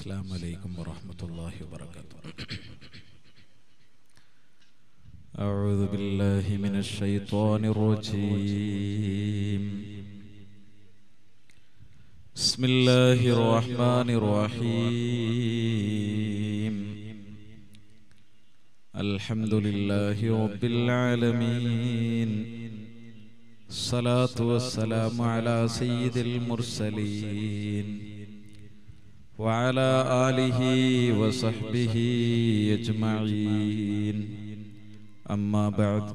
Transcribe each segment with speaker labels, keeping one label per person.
Speaker 1: السلام عليكم ورحمة الله وبركاته أعوذ بالله من الشيطان الرجيم بسم الله الرحمن الرحيم الحمد لله رب العالمين الصلاة والسلام على سيد المرسلين وعلى آله وصحبه أجمعين أما بعد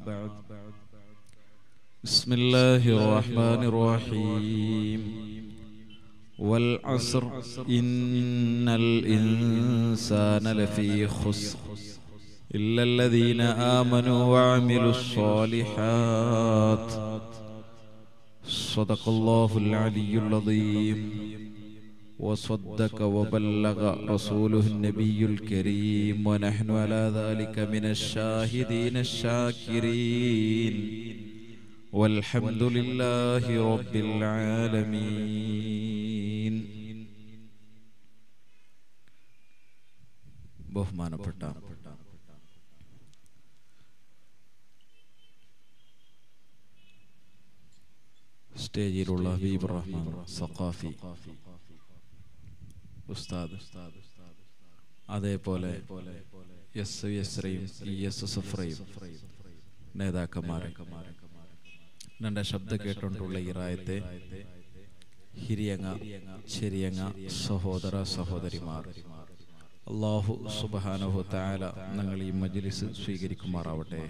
Speaker 1: بسم الله الرحمن الرحيم والعصر إن الإنسان لفي خسر إلا الذين آمنوا وعملوا الصالحات صدق الله العلي العظيم وصدق وبلغ رسوله النبي الكريم ونحن على ذلك من الشاهدين الشاكرين والحمد لله رب العالمين ബഹുമാനപ്പെട്ട സ്റ്റേജിലുള്ള ഹബീബ് റഹ്മാൻ സഖാഫി ഉസ്താദ് അതേപോലെ എസ് എസ്രയും ഇ എസ് എസ് എഫ്രയും നേതാക്കന്മാരെ എൻ്റെ ശബ്ദം കേട്ടുകൊണ്ടുള്ള ഈ റായത്തെ ഹിരിയങ്ങ ചെരിയങ്ങ സഹോദര സഹോദരിമാർ അള്ളാഹു സുബാനഹു താല ഞങ്ങൾ ഈ മജ്ലിസ് സ്വീകരിക്കുമാറാവട്ടെ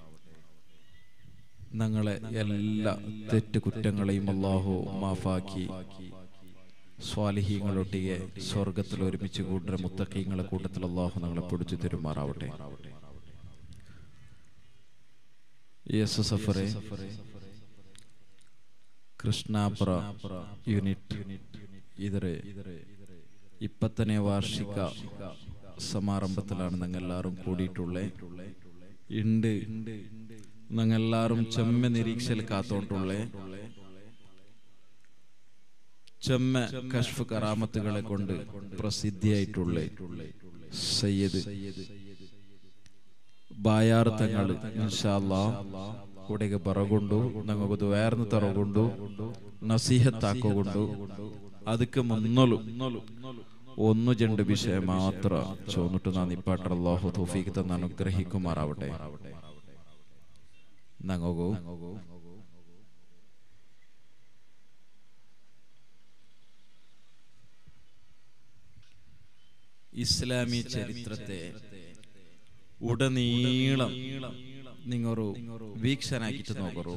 Speaker 1: ഞങ്ങളെ എല്ലാ തെറ്റ് കുറ്റങ്ങളെയും അള്ളാഹു മാഫാക്കി സ്വാലിഹീങ്ങളൊട്ടിയെ സ്വർഗത്തിൽ ഒരുമിച്ച് കൂട്ടുന്ന മുത്തക്കീങ്ങളെ കൂട്ടത്തിൽ അള്ളാഹു ഞങ്ങളെ പിടിച്ചു തരുമാറാവട്ടെ എസ് എസ് എഫറെ കൃഷ്ണാപുര യൂണിറ്റ് ഇതരെ ഇപ്പത്തനെ വാർഷിക സമാരംഭത്തിലാണ് ഞങ്ങൾ എല്ലാവരും കൂടിയിട്ടുള്ളത് ഉണ്ട് ഞങ്ങൾ എല്ലാവരും ചെമ്മ നിരീക്ഷയിൽ കാത്തോണ്ടുള്ളേ ചെമ്മ കഷ്ഫ് കറാമത്തുകളെ കൊണ്ട് പ്രസിദ്ധിയായിട്ടുള്ള സയ്യദ് ബായാർ തങ്ങൾ ഇൻഷാല്ലാ കൂടെಗೆ ಬರಗೊಂಡು ನಮಗದು വേർന്ന് ತರಗೊಂಡು ನಸೀಹತ್ತಾಕೋಗೊಂಡು ಅದಕ್ಕೆ ಮುನ್ನಲು ഒന്നു രണ്ട് വിഷയം മാത്രം ചോന്നിട്ട് നാം ഇപ്പാട്ടർ അള്ളാഹു തൗഫീഖ് തന്ന് അനുഗ്രഹിക്കുമാറാവട്ടെ നങ്ങോകൂ ഇസ്ലാമി ചരിത്രത്തെ ഉടനീളം നിങ്ങൊരു വീക്ഷനാക്കിട്ട് നോക്കറു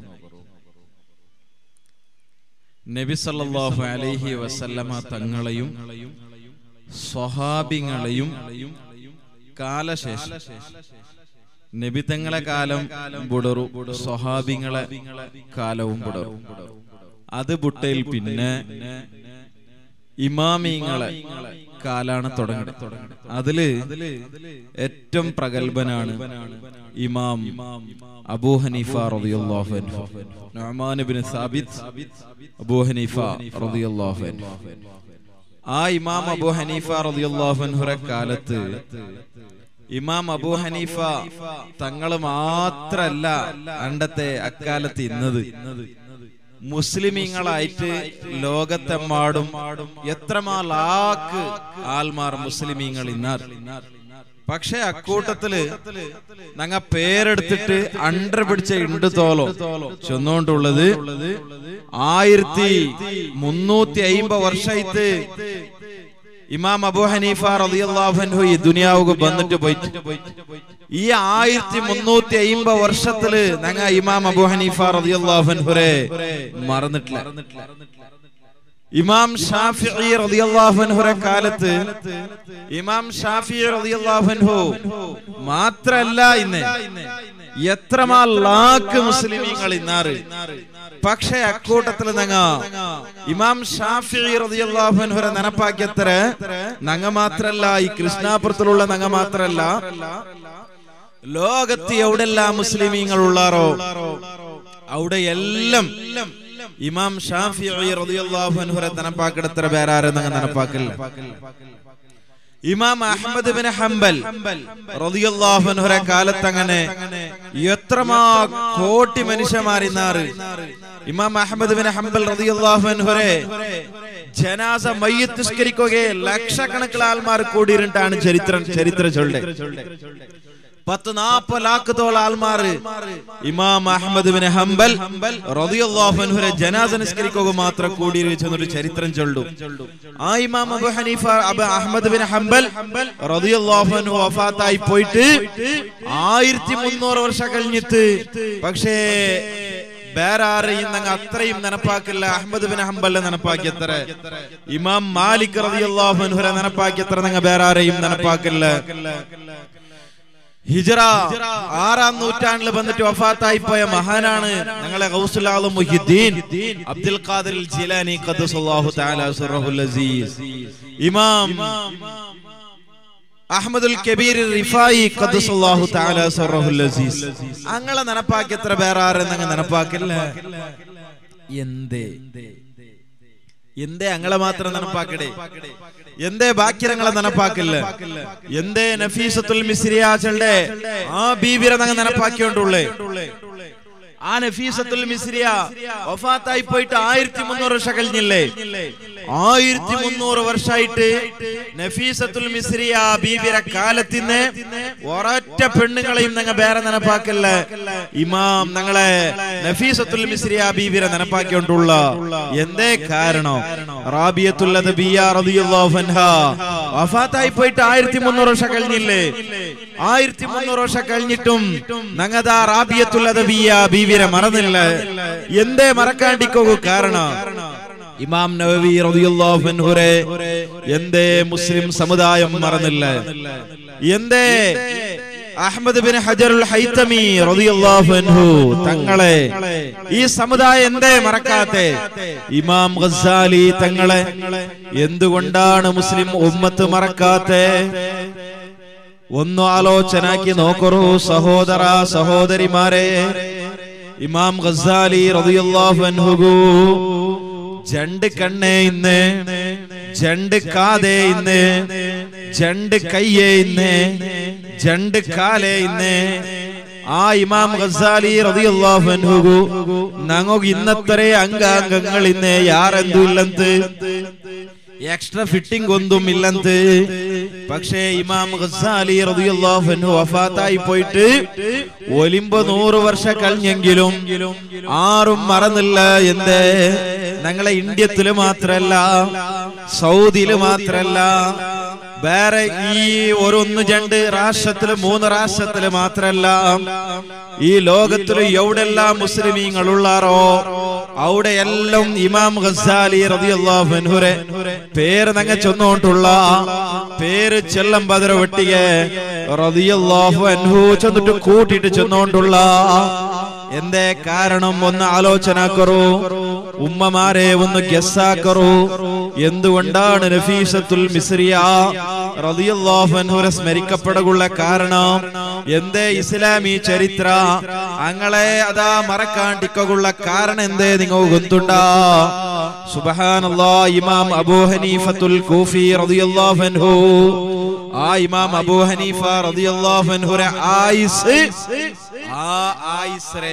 Speaker 1: നബി സല്ലല്ലാഹു അലൈഹി വസല്ലമ തങ്ങളെയും സ്വഹാബിങ്ങളെയും കാലശേഷം നബി തങ്ങളെ കാലം ബുടറു സ്വഹാബിങ്ങളെ കാലവും ബുടറു അത് ബുട്ടയിൽ പിന്നെ ഇമാമിങ്ങളെ കാലാണ് തുടങ്ങുന്നത് അതില് ഏറ്റവും പ്രഗത്ഭനാണ് ഇമാം അബൂ ഹനീഫ റളിയല്ലാഹു അൻഹു നുഅ്മാൻ ഇബ്നു സാബിത് അബൂ ഹനീഫ റളിയല്ലാഹു അൻഹു ആ ഇമാം അബൂ ഹനീഫ റളിയല്ലാഹു അൻഹുറെ കാലത്ത് ഇമാം അബൂ ഹനീഫ തങ്ങൾ മാത്രല്ല അണ്ടത്തെ അക്കാലത്ത് ഇന്നത് മുസ്ലിമീങ്ങളായിട്ട് ലോകത്തെമ്പാടും എത്രമാ ലാക്ക് ആൽമാർ മുസ്ലിമീങ്ങൾ ഇന്നാർ പക്ഷെ അക്കൂട്ടത്തില് ഞങ്ങ പേരെടുത്തിട്ട് അണ്ടർ പിടിച്ച ഇണ്ട് തോലോ ചെന്നുകൊണ്ടുള്ളത് ആയിരത്തി മുന്നൂറ്റി അയിമ്പത് വർഷമായിട്ട് ഇമാം അബു ഹനീഫ റളിയല്ലാഹു ഈ ദുനിയാവുക വന്നിട്ട് പോയിട്ട് ഈ ആയിരത്തി മുന്നൂറ്റി അയിമ്പത് വർഷത്തില് ഞങ്ങ ഇമാം അബു ഹനീഫ റളിയല്ലാഹുരെ മറന്നിട്ടില്ല ഇമാം ഷാഫിഈ റളിയല്ലാഹു അൻഹുരെ കാലത്ത് ഇമാം ഷാഫിഈ റളിയല്ലാഹു അൻഹു മാത്രല്ല ഇന്ന് എത്രമാ ലാക്ക് മുസ്ലിമീങ്ങൾ ഇന്നാറ് പക്ഷെ അക്കൂട്ടത്തിൽ നങ്ങ ഇമാം ഷാഫിഈ റളിയല്ലാഹു അൻഹുരെ നനപ്പാക്കിയത്ര നങ്ങ മാത്രല്ല ഈ കൃഷ്ണാപുരത്തിലുള്ള നങ്ങ മാത്രല്ല ലോകത്ത് എവിടെല്ലാം മുസ്ലിമീങ്ങൾ ഉള്ളാറോ അവിടെ എല്ലാം ഇമാം ഷാഫി റളിയല്ലാഹു അൻഹുരെ നനപ്പാക്കെടുത്തര വേറെ ആരും നങ്ങ നനപ്പാക്കില്ല ഇമാം അഹമ്മദ് ബിൻ ഹംബൽ റളിയല്ലാഹു അൻഹുരെ കാലത്ത് അങ്ങനെ എത്രമാ കോടി മനുഷ്യന്മാരിന്നാറ് ഇമാം അഹമ്മദ് ബിൻ ഹംബൽ റളിയല്ലാഹു അൻഹുരെ ജനാസ മയ്യത്ത് നിസ്കരിക്കുകയെ ലക്ഷക്കണക്കിന് ആൾമാർ കൂടിയിരുന്നിട്ടാണ് ചരിത്രം ചരിത്ര ചൊല്ലെ പത്ത് നാപ്പത് ലാക്കത്തോളം ആൾമാർ ഇമാം അഹമ്മദ് ബിൻ ഹംബൽ റളിയല്ലാഹു അൻഹുരെ ജനാസ നിസ്കരിക്കുക മാത്രം കൂടിയിരിച്ചെന്നൊരു ചരിത്രം ചൊല്ലു ആ ഇമാം Abu Hanifa Abu Ahmad bin Hambal റളിയല്ലാഹു അൻഹു വഫാത്തായി പോയിട്ട് ആയിരത്തി മുന്നൂറ് വർഷം കഴിഞ്ഞിട്ട് പക്ഷേ വേറെ ആരെയും ഞങ്ങൾ അത്രയും നനപ്പാക്കില്ല അഹമ്മദ് ബിൻ ഹംബലിനെ നനപ്പാക്കിയത്ര ഇമാം മാലിക് റളിയല്ലാഹു അൻഹുരെ നനപ്പാക്കിയത്ര ഞങ്ങൾ വേറെ ആരെയും നനപ്പാക്കില്ല ഹിജറ ആറാം നൂറ്റാണ്ടിൽ വന്നിട്ട് വഫാത്തായി പോയ മഹാനാണ് ഞങ്ങളെ ഗൗസുൽ മുഹിദ്ദീൻ അബ്ദുൽ ഖാദിർ ജിലാനി ഖദ്ദസല്ലാഹു തആല സിറഹുൽ അസീസ് ഇമാം അഹമ്മദുൽ കബീർ റിഫായി ഖദ്ദസല്ലാഹു തആല സിറഹുൽ അസീസ് അങ്ങളെ നനപ്പാക്കി എത്ര വേറെ ആരെന്നങ്ങ് നനപ്പാക്കില്ല എന്തേ എന്തേ അങ്ങളെ മാത്രം നനപ്പാക്കടേ എന്തേ ബാക്കിരങ്ങളെ നനപ്പാക്കില്ല എന്തേ നഫീസത്തുൽ മിസ്രിയാച്ചളുടെ ആ ബീബിരെ നങ്ങ നനപ്പാക്കിയോണ്ടുള്ളേ ആ നഫീസത്തുൽ മിസ്രിയ വഫാത്തായി പോയിട്ട് ആയിരത്തി മുന്നൂറ് വർഷം കഴിഞ്ഞില്ലേ ആയിരത്തി മുന്നൂറ് വർഷമായിട്ട് നഫീസത്തുൽ മിസ്രിയ ബീബിരെ കാലത്തിന് ഒരൊറ്റ പെണ്ണുങ്ങളെയും ഞങ്ങൾ വേറെ നനപ്പാക്കല്ല ഇമാം ഞങ്ങളെ നഫീസത്തുൽ മിസ്രിയ ബീബിരെ നനപ്പാക്കിക്കൊണ്ടുള്ള എന്തേ കാരണം റാബിയത്തുള്ളത് വഫാത്തായി പോയിട്ട് ആയിരത്തി മുന്നൂറ് വർഷം കഴിഞ്ഞില്ലേ ആയിരത്തി മുന്നൂറ് വർഷം കഴിഞ്ഞിട്ടും ഞങ്ങതാ റാബിയത്തുള്ളത് ബീവിരെ മറന്നില്ല എന്തേ മറക്കാണ്ടിക്കോ കാരണം ഇമാം നവവി റളിയല്ലാഹു അൻഹുരെ എന്തേ മുസ്ലിം സമുദായം മറന്നില്ല എന്തേ അഹമ്മദ് ബിൻ ഹജറുൽ ഹൈതമി റളിയല്ലാഹു അൻഹു തങ്ങളെ ഈ സമുദായം എന്തേ മറക്കാത്തെ ഇമാം ഗസാലി തങ്ങളെ എന്തുകൊണ്ടാണ് മുസ്ലിം ഉമ്മത്ത് മറക്കാത്തെ ഒന്ന് ആലോചനാക്കി നോക്കറൂ സഹോദര സഹോദരിമാരെ ഇമാം ഗസാലി റളിയല്ലാഹു അൻഹു ജണ്ട് കണ്ണേ ഇന്ന് ജണ്ട് കാതേ ഇന്ന് ജണ്ട് കയ്യേ ഇന്ന് ജണ്ട് കാലേ ഇന്ന് ആ ഇമാം ഗസാലി റളിയല്ലാഹു അൻഹു ഞങ്ങൾക്ക് ഇന്നത്തെ അംഗാംഗങ്ങൾ ഇന്ന് യാരെന്തു ഇല്ലಂತ എക്സ്ട്രാ ഫിറ്റിംഗ് ഒന്നും ഇല്ലಂತ പക്ഷേ ഇമാം ഗസാലി റളിയല്ലാഹു അൻഹു വഫാത്തായി പോയിട്ട് ഒലിമ്പ നൂറ് വർഷം കഴിഞ്ഞെങ്കിലും ആരും മറന്നില്ല എന്തേ ഞങ്ങളെ ഇന്ത്യത്തില് മാത്രല്ല സൗദിയില് മാത്രല്ല വേറെ ഈ ഒരൊന്ന് രണ്ട് രാഷ്ട്രത്തില് മൂന്ന് രാഷ്ട്രത്തില് മാത്രല്ല ഈ ലോകത്തില് എവിടെല്ലാം മുസ്ലിമീങ്ങൾ ഉള്ളാറോ അവിടെ എല്ലാം ഇമാം ഗസാലി റളിയല്ലാഹു അൻഹുരെ പേര് നങ്ങ ചൊന്നോണ്ടുള്ള പേര് ചെല്ലം ബദര വെട്ടിയെ റളിയല്ലാഹു അൻഹു ചെന്നിട്ട് കൂട്ടിയിട്ട് ചെന്നോണ്ടുള്ള എന്തേ കാരണം ഒന്ന് ആലോചനാക്കറൂ ഉമ്മമാരെ ഒന്ന് ഗസ്സാക്കറൂ എന്തുകൊണ്ടാണ് നഫീസത്തുൽ മിസ്രിയ റളിയല്ലാഹു അൻഹുരെ സ്മരിക്കപ്പെടുകയുള്ള കാരണം എന്തേ ഇസ്ലാമി ചരിത്ര അങ്ങളെ അതാ മറക്കാണ്ടിക്കുള്ള കാരണം എന്തേ നിങ്ങൾ ഗൊന്തുണ്ടാ സുബ്ഹാനല്ലാ ഇമാം അബൂ ഹനീഫത്തുൽ കൂഫി റളിയല്ലാഹു അൻഹു ആ ഇമാം അബൂ ഹനീഫ റളിയല്ലാഹു അൻഹുരെ ആയിസ് ആ ആയിസ്രേ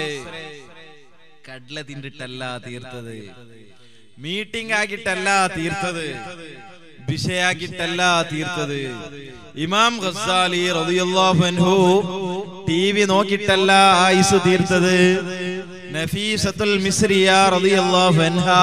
Speaker 1: കടല തിണ്ടിട്ടല്ല തീർത്തത് മീറ്റിംഗ് ആക്കിയിട്ടല്ല തീർത്തത് വിഷയാക്കിയിട്ടല്ല തീർത്തത് ഇമാം ഖസാലി റളിയല്ലാഹു അൻഹു ടിവി നോക്കിയിട്ടല്ല ആയിസ് തീർത്തത് നഫീസത്തുൽ മിസ്രിയ റളിയല്ലാഹു അൻഹാ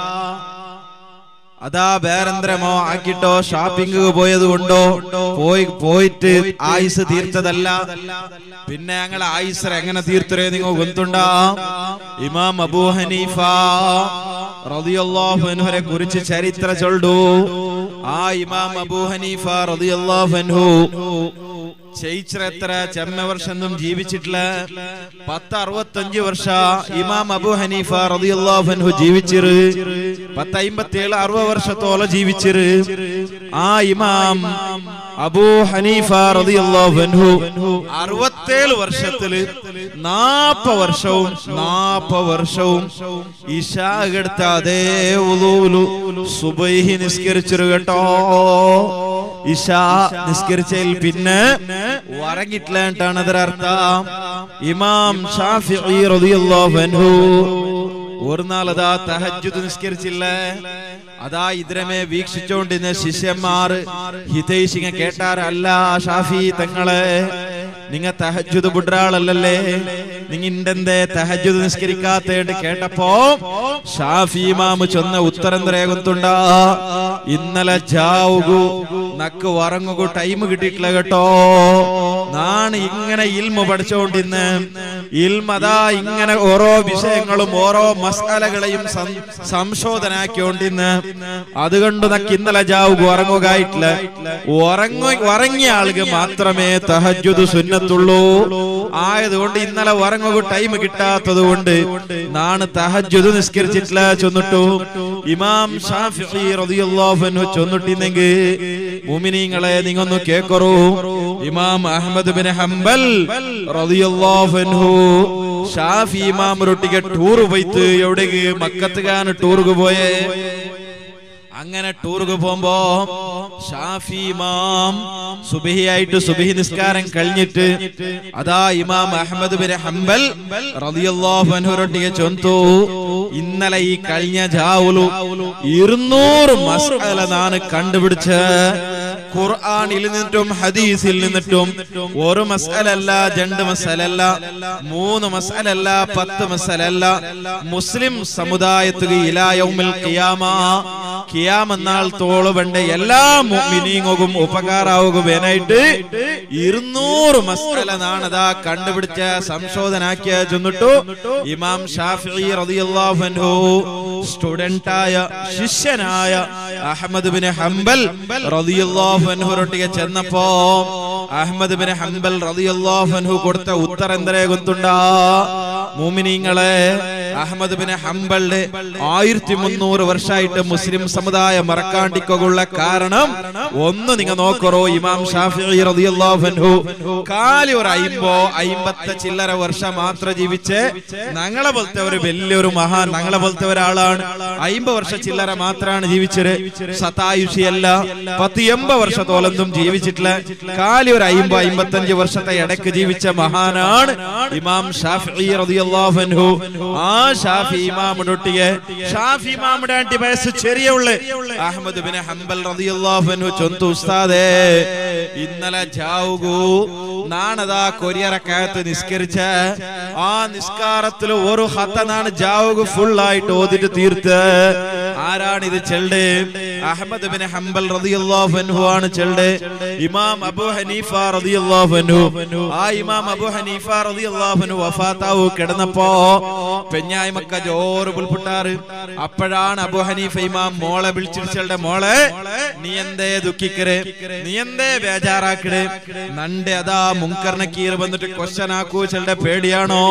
Speaker 1: അതാ വേറെന്തരമോ ആക്കിട്ടോ ഷോപ്പിംഗ് പോയത് കൊണ്ടോ പോയി പോയിട്ട് ആയുസ് തീർത്തതല്ല പിന്നെ ഞങ്ങൾ ആയുസ് എങ്ങനെ തീർത്തരേ നിങ്ങൾ ഗൊന്തുണ്ടാ ഇമാം അബൂ ഹനീഫ റളിയല്ലാഹു അൻഹുരെ കുറിച്ച് ചരിത്ര ചൊല്ലു ആ ഇമാം അബൂ ഹനീഫ റളിയല്ലാഹു അൻഹു ചൈത്ര എത്ര ചെമ്മ വർഷം ജീവിച്ചിട്ടില്ല പത്ത് അറുപത്തഞ്ച് വർഷ ഇമാം അബു ഹനീഫ റളിയല്ലാഹു അൻഹു ജീവിച്ചിര് പത്ത് അമ്പത്തിയേഴ് അറുപത് വർഷത്തോളം ജീവിച്ചിര് ആ ഇമാം അബൂ ഹനീഫ റളിയല്ലാഹു അൻഹു അറുപത്തേഴ് വർഷത്തില് നാപ്പ വർഷവും നാപ്പ വർഷവും ഇശാ എടുത്ത അതേ ഉളൂലു സുബൈഹി നിസ്കരിച്ചിരു കേട്ടോ ഇഷാ നിസ്കരിച്ചതിൽ പിന്നെ ഉറങ്ങിട്ടില്ലാണ്ടാണ് അതിനർത്ഥം ഇമാം ഷാഫിഈ റളിയല്ലാഹു അൻഹു ഒരു നാൾ അതാ തഹജ്ജുദ് നിസ്കരിച്ചില്ല അതാ ഇതിരമേ വീക്ഷിച്ചുകൊണ്ടിരുന്ന ശിഷ്യന്മാർ ഹിതൈഷിങ്ങ കേട്ടാരല്ല ഷാഫി തങ്ങളെ നിങ്ങ തഹജ്ജുദ് ബുഡ്രാളല്ലേ നിങ്ങ ഇണ്ടെന്തേ തഹജ്ജുദ് നിസ്കരിക്കാത്തേണ്ട് കേട്ടപ്പോ ഷാഫി ഇമാമ് ചൊന്ന ഉത്തരം തരേകുന്നുണ്ടാ ഇന്നലെ ജാവുകു നക്ക് ഉറങ്ങുകു ടൈം കിട്ടിയിട്ടില്ല കേട്ടോ നാണ് ഇങ്ങനെ ഇൽമ പഠിച്ചുകൊണ്ടിന്ന് ഇൽമതാ ഇങ്ങനെ ഓരോ വിഷയങ്ങളും ഓരോ മസാലകളെയും സം- സംശോധനാക്കിക്കൊണ്ടിന്ന് അതുകൊണ്ട് നക്ക് ഇന്നലെ ജാവുകു ഉറങ്ങുകയായിട്ടില്ല ഉറങ്ങു ഉറങ്ങിയ ആൾക്ക് മാത്രമേ തഹജ്ജുദ് സുന്നത്തുള്ളൂ ആയതുകൊണ്ട് ഇന്നലെ ഉറങ്ങുക ടൈം കിട്ടാത്തത് കൊണ്ട് നാണ് തഹജ്ജുദ് നിസ്കരിച്ചിട്ടില്ല ചൊന്നിട്ടു ഇമാം ഷാഫി റളിയല്ലാഹു അൻഹു ചൊന്നിട്ടിന്നെങ്കിൽ മുഅ്മിനീങ്ങളെ നിങ്ങൊന്ന് കേക്കറൂ ഇമാം അഹ്മദ് ബിൻ ഹംബൽ റളിയല്ലാഹു അൻഹു ഷാഫി ഇമാമരൊട്ടിಗೆ ടൂർ പോയിട്ട് എവിടേക്ക് മക്കത്തുകാണ് ടൂർക്ക് പോയേ അങ്ങനെ ടൂർക്ക് പോകുമ്പോ ഷാഫി ഇമാം സുബഹിയായിട്ട് സുബഹി നിസ്കാരം കഴിഞ്ഞിട്ട് അതാ ഇമാം അഹമ്മദ് ബിൻ ഹംബൽ റളിയല്ലാഹു അൻഹുരൊട്ടിಗೆ ചൊന്തു ഇന്നലെ ഈ കഴിഞ്ഞ ജാവുലു ഇരുന്നൂറ് മസ്അല നാണ് കണ്ടുപിടിച്ച ഖുർആനിൽ നിന്നിട്ടും ഹദീസിൽ നിന്നിട്ടും ഒരു മസ്അലല്ല രണ്ട് മസ്അലല്ല മൂന്ന് മസ്അലല്ല പത്ത് മസ്അലല്ല മുസ്ലിം സമുദായത്തിൽ ഇലാ യൗമിൽ ഖിയാമ കിയാമെന്നാൾ തോളുവണ്ട എല്ലാ മുഅ്മിനീങ്ങും ഉപകാരാവുകയായിട്ട് ഇരുന്നൂറ് മസ്അല നാണതാ കണ്ടുപിടിച്ച സംശോധനാക്കിയ ചെന്നിട്ടു ഇമാം ഷാഫി റളിയല്ലാഹു അൻഹു സ്റ്റുഡന്റ് ആയ ശിഷ്യനായ അഹമ്മദ് ബിൻ ഹംബൽ റളിയല്ലാഹു അൻഹുരൊട്ടിಗೆ ചെന്നപ്പോ അഹമ്മദ് ബിൻ ഹംബൽ റളിയല്ലാഹു അൻഹു കൊടുത്ത ഉത്തരം എന്തരേ ഗൊത്തുണ്ടാ മൂമിനീങ്ങളെ അഹമ്മദ് ബിൻ ഹംബലിന്റെ ആയിരത്തി മുന്നൂറ് വർഷമായിട്ട് മുസ്ലിം സമുദായം മറക്കാണ്ടിക്കുള്ള കാരണം ഒന്ന് നിങ്ങൾ നോക്കറോ ഇമാം ഷാഫി റളിയല്ലാഹു അൻഹു കാലി ഒരു അയിമ്പോ അയിമ്പത്തെ ചില്ലര വർഷം മാത്രം ജീവിച്ച് ഞങ്ങളെ പോലത്തെ ഒരു വലിയൊരു മഹാൻ ഞങ്ങളെ പോലത്തെ ഒരാളാണ് അയിമ്പത് വർഷ ചില്ലര മാത്രമാണ് ജീവിച്ചത് സതായുഷിയല്ല പത്ത് എൺപത് വർഷത്തോളൊന്നും ജീവിച്ചിട്ടില്ല കാലി ഒരു അയിമ്പോ അയിമ്പത്തഞ്ച് വർഷത്തെ ഇടയ്ക്ക് ജീവിച്ച മഹാനാണ് ഇമാം ഷാഫി റളിയല്ലാഹു അൻഹു ആ ഷാഫി ഇമാമിനൊട്ടിയെ ഷാഫി ഇമാമിന്റെ ആണ്ടി വയസ്സ് ചെറിയുള്ള അഹമ്മദ് ബിൻ ഹംബൽ റളിയല്ലാഹു അൻഹു ചൊന്തു ഉസ്താദേ ഇന്നലെ ജാവുകു നാണതാ കൊരിയറക്കകത്ത് നിസ്കരിച്ച ആ നിസ്കാരത്തിൽ ഒരു ഹത്തനാണ് ജാവുകു ഫുൾ ആയിട്ട് ഓതിട്ട് തീർത്ത് ആരാണ് ഇത് ചെൽഡ് അഹമ്മദ് ബിൻ ഹംബൽ റളിയല്ലാഹു അൻഹു ആണ് ചെൽഡ് ഇമാം അബൂ ഹനീഫ റളിയല്ലാഹു അൻഹു ആ ഇമാം അബൂ ഹനീഫ റളിയല്ലാഹു അൻഹു വഫാത്താവു കിടന്നപ്പോ പെഞ്ഞായ്മക്ക ജോറ് പുൽപുട്ടാറ് അപ്പോഴാണ് അബൂ ഹനീഫ ഇമാം മോളെ വിളിച്ചിരിച്ചളുടെ മോളെ നീ എന്തേ ദുഃഖിക്കര് നീ എന്തേ ബേജാറാക്കട് നന്റെ അതാ മുങ്കർണക്കീർ വന്നിട്ട് ക്വസ്റ്റൻ ആക്കൂ ചെളുടെ പേടിയാണോ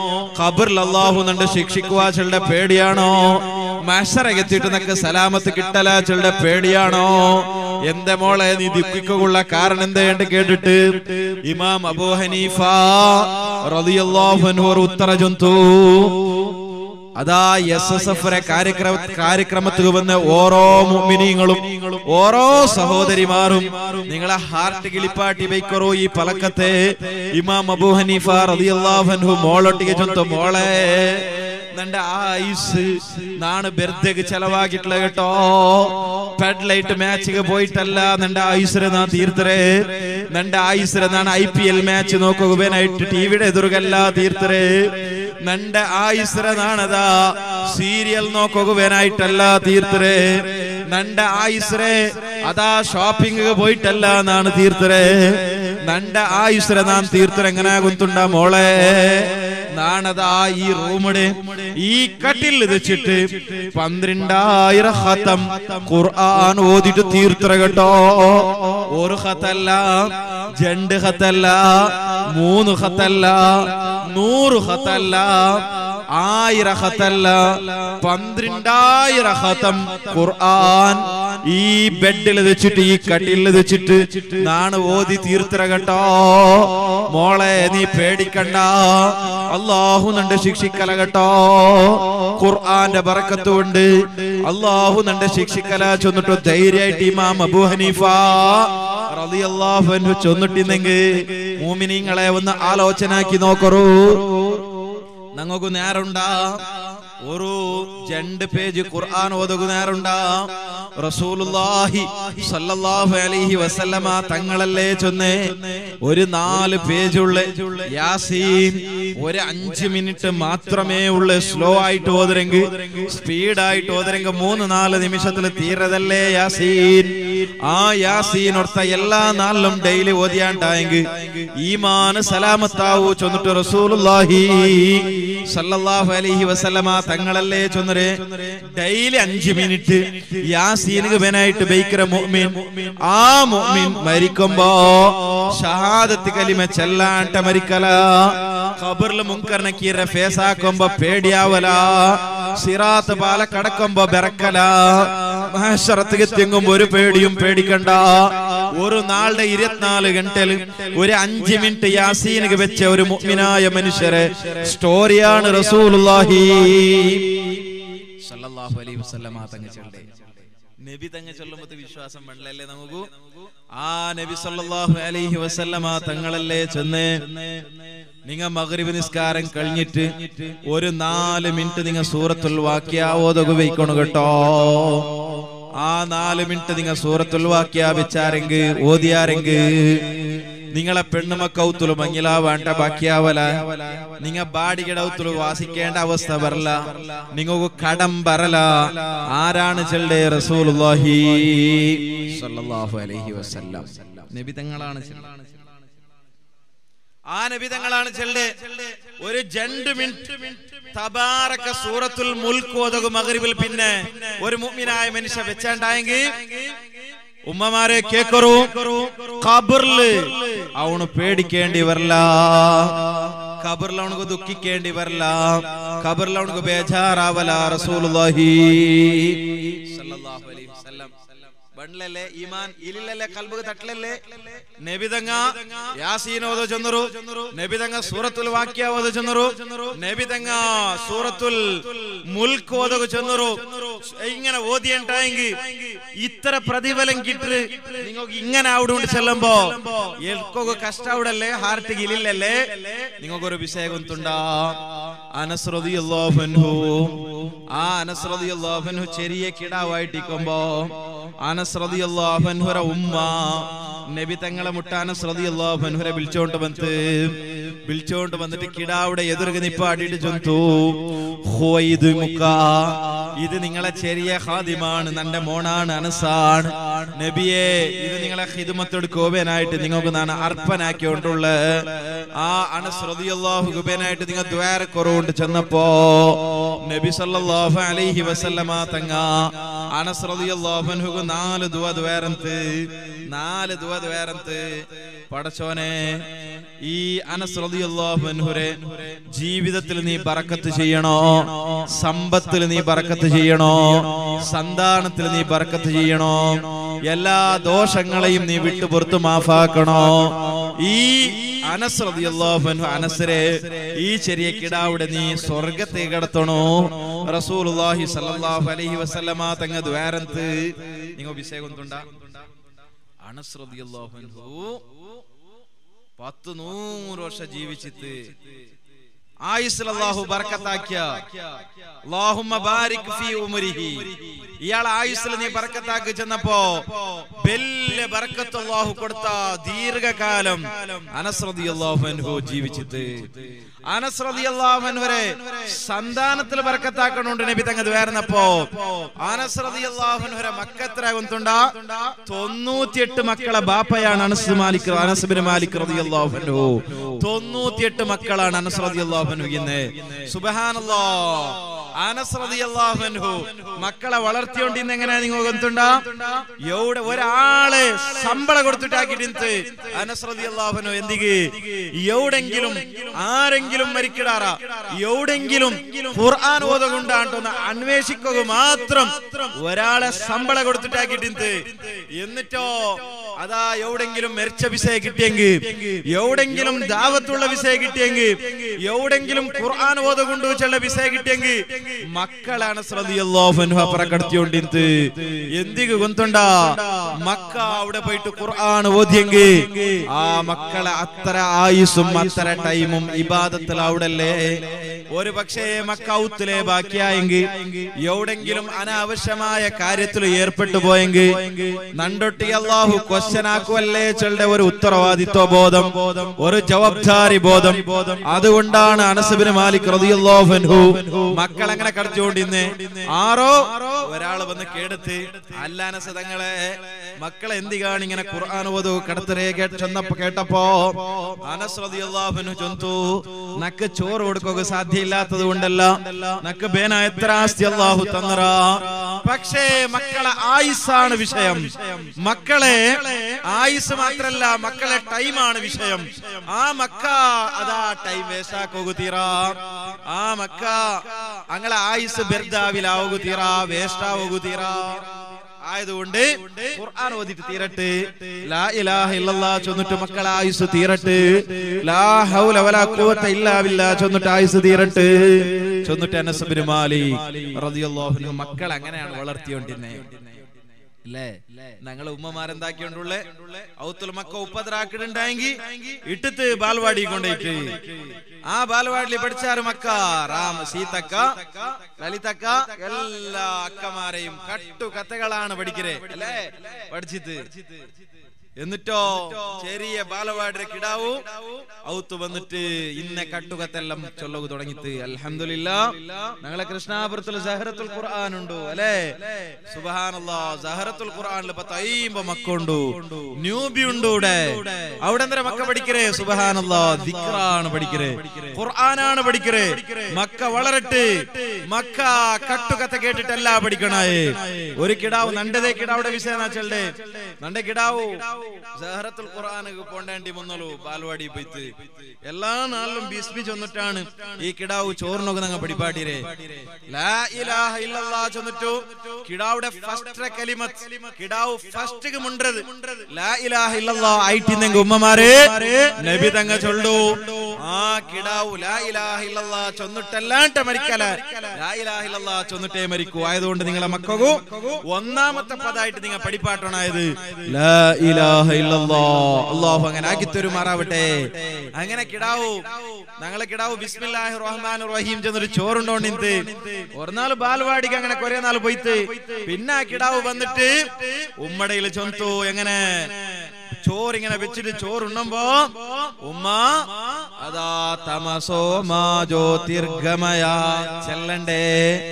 Speaker 1: ഖബറിൽ അള്ളാഹു നണ്ട് ശിക്ഷിക്കുക ചെളുടെ പേടിയാണോ മഷറകത്തിട്ട് നിനക്ക് സലാമത്ത് കിട്ടല ചെളുടെ പേടിയാണോ എന്റെ മോളെ നീ ദുഃഖിക്കുള്ള കാരണം എന്തേണ്ട് കേട്ടിട്ട് ഇമാം അബൂ ഹനീഫ റളിയല്ലാഹു അൻഹു ഒരു ഉത്തര ജന്തു അതാ എസ് എസ് എഫ് കാര്യക്രമ കാര്യക്രമത്തിൽ വന്ന് ഓരോ മുഅ്മിനീങ്ങളും ഓരോ സഹോദരിമാരും നിങ്ങളെ ഹാർട്ട് കിളിപ്പാട്ടി വയ്ക്കറോ ഈ പലക്കത്തെ ഇമാം അബൂ ഹനീഫ റളിയല്ലാഹു അൻഹു മോളൊട്ടിಗೆ ചൊന്തു മോളെ നന്റെ ആയുസ് നാണ് ബർത്ത്ഡേക്ക് ചെലവാക്കിയിട്ടുള്ള കേട്ടോ ഫെഡ് ലൈറ്റ് മാച്ചിಗೆ പോയിട്ടല്ല നന്റെ ആയുസിനെ നാ തീർത്തരേ നന്റെ ആയുസിനെ നാണ് ഐ പി എൽ മാച്ച് നോക്കുകയായിട്ട് ടിവിയുടെ എതിർകല്ല തീർത്തരേ നന്റെ ആയുസിനെ നാണതാ സീരിയൽ നോക്കുകയായിട്ടല്ല തീർത്തരേ നന്റെ ആയുസ്രെ അതാ ഷോപ്പിംഗ് പോയിട്ടല്ല നാണ് തീർത്തരേ നന്റെ ആയുസ്രെ നാൻ തീർത്തര എങ്ങനെ കുത്തുണ്ട മോളെ നാണതാ ഈ റൂമിടെ ഈ കട്ടിൽ വെച്ചിട്ട് പന്ത്രണ്ടായിരം ഹത്തം ഖുർആൻ ഓതിട്ട് തീർത്തര കേട്ടോ ഒരു ഹത്തല്ല രണ്ട് ഹത്തല്ല മൂന്ന് ഹത്തല്ല നൂറ് ഹത്തല്ല ആയിര ഹത്തല്ല പന്ത്രണ്ടായിരം ഹത്തം ഖുർആൻ ഈ ബെഡിൽ വെച്ചിട്ട് ഈ കട്ടിലിൽ വെച്ചിട്ട് നാണ് ഓതി തീർത്തര കേട്ടോ മോളെ നീ പേടിക്കണ്ട അള്ളാഹു നണ്ട് ശിക്ഷിക്കല കേട്ടോ ഖുർആന്റെ ബറക്കത്തുകൊണ്ട് അള്ളാഹു നണ്ട് ശിക്ഷിക്കല ചൊന്നിട്ട് ധൈര്യമായിട്ട് ഇമാം അബൂ ഹനീഫ റളിയല്ലാഹു അൻഹു ചൊന്നിട്ടിന്നെങ്കിൽ മൂമിനീങ്ങളെ ഒന്ന് ആലോചനാക്കി നോക്കറൂ ഞങ്ങൾക്ക് നേരമുണ്ടാ ഒരു രണ്ട് പേജ് ഖുർആൻ ഓതുക നേരമുണ്ടാ റസൂലുള്ളാഹി സല്ലല്ലാഹു അലൈഹി വസല്ലമ തങ്ങളല്ലേ ചൊന്നേ ഒരു നാല് പേജുള്ള യാസീൻ ഒരു അഞ്ച് മിനിറ്റ് മാത്രമേ ഉള്ളു സ്ലോ ആയിട്ട് ഓതരെങ്കിൽ സ്പീഡായിട്ട് ഓതരെങ്കിൽ മൂന്ന് നാല് നിമിഷത്തിൽ തീരതല്ലേ യാസീൻ ആ യാസീൻ ഒർത്ത എല്ലാ നാളിലും ഡെയിലി ഓതിയാണ്ടായെങ്കിൽ ഈമാന് സലാമത്താവൂ ചൊന്നിട്ട് റസൂലുള്ളാഹി സല്ലല്ലാഹു അലൈഹി വസല്ലമ തങ്ങളല്ലേ ചൊന്നരെ ഡെയിലി അഞ്ച് മിനിറ്റ് യാസീനുക ബനായിട്ട് ബൈക്കര മുഅ്മിൻ ആ മുഅ്മിൻ മരിക്കുമ്പോ ഷഹാദത്ത് കലിമ ചെല്ലാണ്ട മരിക്കല ഖബറിൽ മുൻകർ നക്കീറെ ഫേസാക്കുമ്പോ പേടിയാവല സിറാത്ത് പാല കടക്കുമ്പോ ബെറക്കല മഹേശ്വരത്തേക്ക് തെങ്ങുമ്പോ ഒരു പേടിയും പേടിക്കണ്ട ഒരു നാളുടെ ഇരുപത്തിനാല് ഗണ്ടല് ഒരു അഞ്ച് മിനിറ്റ് യാസീനുക വെച്ച ഒരു മുഅ്മിനായ മനുഷ്യരെ സ്റ്റോറിയാണ് റസൂലുള്ളാഹി സല്ലല്ലാഹു അലൈഹി വസല്ലമ തങ്ങ ചൊല്ലേ നബി തങ്ങ ചൊല്ലുമ്പോ വിശ്വാസം വേണ്ടല്ലേ നമുക്ക് ആ നബി സല്ലല്ലാഹു അലൈഹി വസല്ലമ തങ്ങളല്ലേ ചെന്ന് നിങ്ങ മഗ്രിബ് നിസ്കാരം കഴിഞ്ഞിട്ട് ഒരു നാല് മിനിറ്റ് നിങ്ങ സൂറത്തുൽ വാക്യ ഓതുക വയ്ക്കണം കേട്ടോ ആ നാല് മിനിറ്റ് നിങ്ങ സൂറത്തുൽ വാക്യ വെച്ചാരെങ്ക് ഓതിയാരെങ്ക് നിങ്ങളെ പെണ്ണുമക്കൗത്തുಲು മങ്ങിലാവേണ്ട ബാക്കിയാവല നിങ്ങ ബാടികിടൗത്തുಲು വാസിക്കേണ്ട അവസ്ഥ വരല നിങ്ങൾക്ക് കടം വരല ആരാണ് ചെല്ലേ റസൂലുള്ളാഹി സ്വല്ലല്ലാഹു അലൈഹി വസല്ലം നബി തങ്ങളാണ് ചെല്ലേ ആ നബി തങ്ങളാണ് ചെല്ലേ ഒരു രണ്ട് മിനിറ്റ് തബാറക്ക സൂറത്തുൽ മുൽക്ക് ഓതകു മഗ്രിബിൽ പിന്നെ ഒരു മുഅ്മിനായ മനുഷ്യ വെച്ചാണ്ടായെങ്കിൽ ഉമ്മമാരെ കേക്കറു ഖബറില് അവന് പേടിക്കേണ്ടി വരല ഖബറിൽ അവനക്ക് ദുഃഖിക്കേണ്ടി വരല ഖബറിൽ അവനക്ക് ബേജാറാവല റസൂലുള്ളാഹി സല്ലല്ലാഹു അലൈഹി വസല്ലം ബണ്ണിലല്ലേ ഈമാൻ ഇലില്ലല്ലേ കൽബ് തട്ടിലല്ലേ നബിതങ്ങ യാസീൻ ഓതോ ചെന്നರು നബിതങ്ങ സൂറത്തുൽ വാക്യ ഓതോ ചെന്നರು നബിതങ്ങ സൂറത്തുൽ മുൽക്ക് ഓതോ ചെന്നರು ഇങ്ങനെ ഓതിയണ്ടായെങ്കിൽ ഇത്ര പ്രതിഫലം കിട്ട് നിങ്ങൾക്ക് ഇങ്ങനെ അവിടെ കൊണ്ട് ചെല്ലുമ്പോ എൽക്കൊക്കെ കഷ്ട അവിടല്ലേ ഹാർട്ട് ഇലില്ലല്ലേ നിങ്ങൾക്ക് ഒരു വിഷയം ഗൊಂತುಂಡಾ അനസ് റളിയല്ലാഹു അൻഹു ആ അനസ് റളിയല്ലാഹു അൻഹു ചെറിയ കിടാവായിട്ടിരിക്കുമ്പോ അനസ് റളിയല്ലാഹു അൻഹുര ഉമ്മ നബി തങ്ങളെ മുട്ട അനസ് റളിയല്ലാഹു അൻഹുരെ വിളിച്ചോണ്ട് വന്ന് വിളിച്ചോണ്ട് വന്നിട്ട് കിടാവിടെ എതിർക നിപ്പാടിയിട്ട് ചൊന്തു ഹുവൈദ് മുക്ക ഇത് നിങ്ങളെ ചെറിയ ഹാദിമാണ് നന്റെ മോണാണ് അനസാണ് നബിയെ ഇത് നിങ്ങളെ ഹിദുമത്തെടുക്കോബനായിട്ട് നിങ്ങൾക്ക് ഞാൻ അർപ്പനാക്കിക്കൊണ്ടുള്ള ആ അനസ് റളിയല്ലാഹു ഗുബനായിട്ട് നിങ്ങൾ ദ്വാര കുറവുണ്ട് ചെന്നപ്പോ നബി സല്ലല്ലാഹു അലൈഹി വസല്ലമ തങ്ങ അനസ് റളിയല്ലാഹു അൻഹുക്ക് നാല് ദുവ ദ്വാരന്ത് നാല് ദുവ ദ്വാരന്ത് പടച്ചോനെ ഈ അനസ് റളിയല്ലാഹു അൻഹുരെ ജീവിതത്തിൽ നീ ബറക്കത്ത് ചെയ്യണോ സമ്പത്തിൽ നീ ബറക്കത്ത് ചെയ്യണോ സന്താനത്തിൽ നീ ബറക്കത്ത് ചെയ്യണോ എല്ലാ ദോഷങ്ങളെയും നീ വിട്ടു പുറത്തു മാഫാക്കണോ ഈ അനസ് റളിയല്ലാഹു അൻഹു അനസരെ ഈ ചെറിയ കിടാവിടെ നീ സ്വർഗത്തെ കടത്തണോ റസൂലുള്ളാഹി സല്ലല്ലാഹു അലൈഹി വസല്ലമ തങ്ങ ദ്വാരന്ത് നിങ്ങൾ വിഷയകൊണ്ടുണ്ട അനസ് റളിയല്ലാഹു അൻഹു പത്ത് നൂറ് വർഷം ജീവിച്ചിട്ട് ആയുസ്സിൽ അള്ളാഹു ബർക്കത്താക്കിയ അല്ലാഹുമ്മ ബാരിക് ഫീ ഉമരിഹി ഇയാൾ ആയുസ്സിൽ നീ ബർക്കത്താക്കി ചെന്നപ്പോ വലിയ ബർക്കത്ത് അള്ളാഹു കൊടുത്ത ദീർഘകാലം അനസ് റളിയല്ലാഹു അൻഹു ജീവിച്ചിട്ട് അനസ് റളിയല്ലാഹു അൻഹു വരെ സന്താനത്തിൽ ബർക്കത്താക്കണോണ്ട് നബി തങ്ങത് വേർന്നപ്പോ അനസ് റളിയല്ലാഹു അൻഹു വരെ മക്കത്ര ഗൊಂತುಂಡ തൊണ്ണൂറ്റിയെട്ട് മക്കളെ ബാപ്പയാണ് Anas Malik Anas bin Malik റളിയല്ലാഹു അൻഹു തൊണ്ണൂറ്റിയെട്ട് മക്കളാണ് അനസ് റളിയല്ലാഹു അൻഹു ഇന്ന് സുബ്ഹാനല്ലാഹ് അനസ് റളിയല്ലാഹു അൻഹു മക്കളെ വളർത്തിയോണ്ടിന്ന് എങ്ങനെയാ നിങ്ങൾ ഗൊന്തുണ്ട എവിടെ ഒരാളെ ശമ്പളം കൊടുത്തിട്ടാക്കിട്ട് അനസ് റളിയല്ലാഹു അൻഹു എന്തിക്ക് എവിടെങ്കിലും ആരെങ്കിലും മരിക്കിടാറ എവിടെങ്കിലും ഖുർആൻ ഓതുകൊണ്ടാണ്ടോന്ന് അന്വേഷിക്കുക മാത്രം ഒരാളെ ശമ്പളം കൊടുത്തിട്ടാക്കിട്ട് എന്നിട്ടോ അതാ എവിടെങ്കിലും മരിച്ച വിസയ കിട്ടിയെങ്കിൽ എവിടെങ്കിലും ദാവത്തുള്ള വിസയ കിട്ടിയെങ്കിൽ എവിടെങ്കിലും ഖുർആൻ ഓതുകൊണ്ട് വെച്ചുള്ള വിസയ കിട്ടിയെങ്കിൽ മക്കളാണ് ശ്രദ്ധിയല്ലോഫൻഹ പ്രകടത്തിയോണ്ടിന്ത് എന്തിക്ക് ഗൊന്തുണ്ട മക്ക അവിടെ പോയിട്ട് ഖുർആൻ ഓതിയെങ്കിൽ ആ മക്കളെ അത്ര ആയുസും അത്ര ടൈമും ഇബാദത്തിൽ അവിടല്ലേ ഒരു പക്ഷേ മക്കൗത്തിലെ ബാക്കിയായെങ്കിൽ എവിടെങ്കിലും അനാവശ്യമായ കാര്യത്തിൽ ഏർപ്പെട്ടു പോയെങ്കിൽ നണ്ടൊട്ടി അള്ളാഹു ക്വസ്റ്റ്യൻ ആക്കുവല്ലേ ചെളുടെ ഒരു ഉത്തരവാദിത്വ ബോധം ഒരു ജവാബ്ദാരി ബോധം അതുകൊണ്ടാണ് അനസബിന് മാലിക് റളിയല്ലാഹു മക്കൾ അങ്ങനെ കടച്ചുകൊണ്ടിരുന്നേ ആറോ ഒരാള് വന്ന് കേടത്ത് അല്ല അനസ തങ്ങളെ മക്കളെ എന്തികാണ് ഇങ്ങനെ ഖുർആൻ ഓതു കടത്തരേ കേട്ട് ചെന്നപ്പോ കേട്ടപ്പോ അനസ് റളിയല്ലാഹു അൻഹു ചൊന്തു നക്ക് ചോറ് കൊടുക്കുക സാധ്യമില്ലാത്തത് കൊണ്ടല്ല നക്ക് ബേന എത്ര ആസ്തി അള്ളാഹു തന്നറ പക്ഷേ മക്കളെ ആയുസ്സാണ് വിഷയം മക്കളെ ആയുസ് മാത്രല്ല മക്കളെ ടൈമാണ് വിഷയം ആ മക്ക അതാ ടൈം വേസ്റ്റ് ആക്കോകു തീറ ആ മക്ക അങ്ങളെ ആയുസ് ബെർദാവിലാവുകു തീറ വേസ്റ്റ് ആവുകു തീറ ആയതുകൊണ്ട് ഖുർആൻ ഓതിട്ട് തീരട്ടെ ലാ ഇലാഹ ഇല്ലല്ലാഹ് ചൊന്നിട്ട് മക്കളെ ആയുസ് തീരട്ടെ ലാ ഹൗല വലാ ഖുവത ഇല്ലാ ബില്ലാഹ് ചൊന്നിട്ട് ആയുസ് തീരട്ടെ ചൊന്നിട്ട് അനസ് ബിൻ മാലിക് റളിയല്ലാഹു അൻഹു മക്കൾ അങ്ങനെയാണ് വളർത്തിയോണ്ടിരുന്നേ അല്ലേ ഞങ്ങളെ ഉമ്മമാരെന്താക്കിയോണ്ടുള്ളേ ഔത്തുൽ മക്ക ഉപ്പദ്രാക്കിടുണ്ടായെങ്കിൽ ഇട്ടത്ത് ബാൽവാടി കൊണ്ടേക്ക് ആ ബാലവാടിയിൽ പഠിച്ചാറ് മക്ക റാം സീതക്ക ലളിതക്ക എല്ലാ അക്കമാരെയും കട്ടു കഥകളാണ് പഠിക്കരേ അല്ലേ പഠിച്ചിട്ട് എന്നിട്ടോ ചെറിയ ബാലവാടിയുടെ കിടാവു ഔത്ത് വന്നിട്ട് ഇന്നെ കട്ടുകത്തെല്ലാം ചൊല്ലു തുടങ്ങിത്ത് അൽഹംദുലില്ല ഞങ്ങളെ കൃഷ്ണാപുരത്തിൽ സഹറത്തുൽ ഖുർആൻ ഉണ്ടോ അല്ലേ സുബഹാനല്ലാ സഹറത്തുൽ ഖുർആനിൽ പത്ത് അയ്യമ്പ മക്കുണ്ടു ന്യൂബി ഉണ്ട് ഇവിടെ അവിടെ എന്താ മക്ക പഠിക്കരേ സുബഹാനല്ലാ ദിക്റാണ് പഠിക്കരേ ഖുർആനാണ് പഠിക്കരേ മക്ക വളരട്ടെ മക്ക കട്ടുകഥ കേട്ടിട്ടല്ല പഠിക്കണേ ഒരു കിടാവ് നണ്ടതേ കിടാവിടെ വിഷയനാച്ചല്ലേ നണ്ട കിടാവു സഹറത്തുൽ ഖുർആനക്ക് പോണ്ടേണ്ടി വന്നോളൂ ബാൽവാടി പോയിട്ട് എല്ലാ നാളിലും ബിസ്മി ചൊന്നിട്ടാണ് ഈ കിടാവ് ചോറിനൊക്കെ ഞങ്ങൾ പിടിപാട്ടിരെ ലാ ഇലാഹ ഇല്ലല്ലാഹ് ചൊന്നിട്ടു കിടാവുടെ ഫസ്റ്റ് കലിമത്ത് കിടാവ് ഫസ്റ്റ് മുണ്ടത് ലാ ഇലാഹ ഇല്ലല്ലാഹ് ആയിട്ടിന്നെങ്ക ഉമ്മമാരെ നബി തങ്ങ ചൊല്ലു ആ കിടാവു ലാ ഇലാഹ ഇല്ലല്ലാഹ് ചൊന്നിട്ടല്ലാണ്ട് മരിക്കല ലാ ഇലാഹ ഇല്ലല്ലാഹ് ചൊന്നിട്ടേ മരിക്കൂ ആയതുകൊണ്ട് നിങ്ങളെ മക്കകു ഒന്നാമത്തെ പദായിട്ട് നിങ്ങൾ പഠിപ്പാട്ടണായത് ലാ ഇലാഹ ഇല്ലല്ലാഹ് അല്ലാഹു അങ്ങനെ ആക്കി തരുമാറാവട്ടെ അങ്ങനെ കിടാവു ഞങ്ങളെ കിടാവു ബിസ്മില്ലാഹി റഹ്മാൻ റഹീം ചെന്നൊരു ചോറുണ്ടോണ്ടിന്ത് ഒരു നാൾ ബാൽവാടിക്ക് അങ്ങനെ കുറെ നാൾ പോയിട്ട് പിന്നെ ആ കിടാവ് വന്നിട്ട് ഉമ്മടയിൽ ചൊന്തു എങ്ങനെ ചോറിങ്ങനെ വെച്ചിട്ട് ചോറുണ്ണുമ്പോ ഉമ്മ അതാ തമസോ മാ ജ്യോതിർഗമയ ചെല്ലണ്ടേ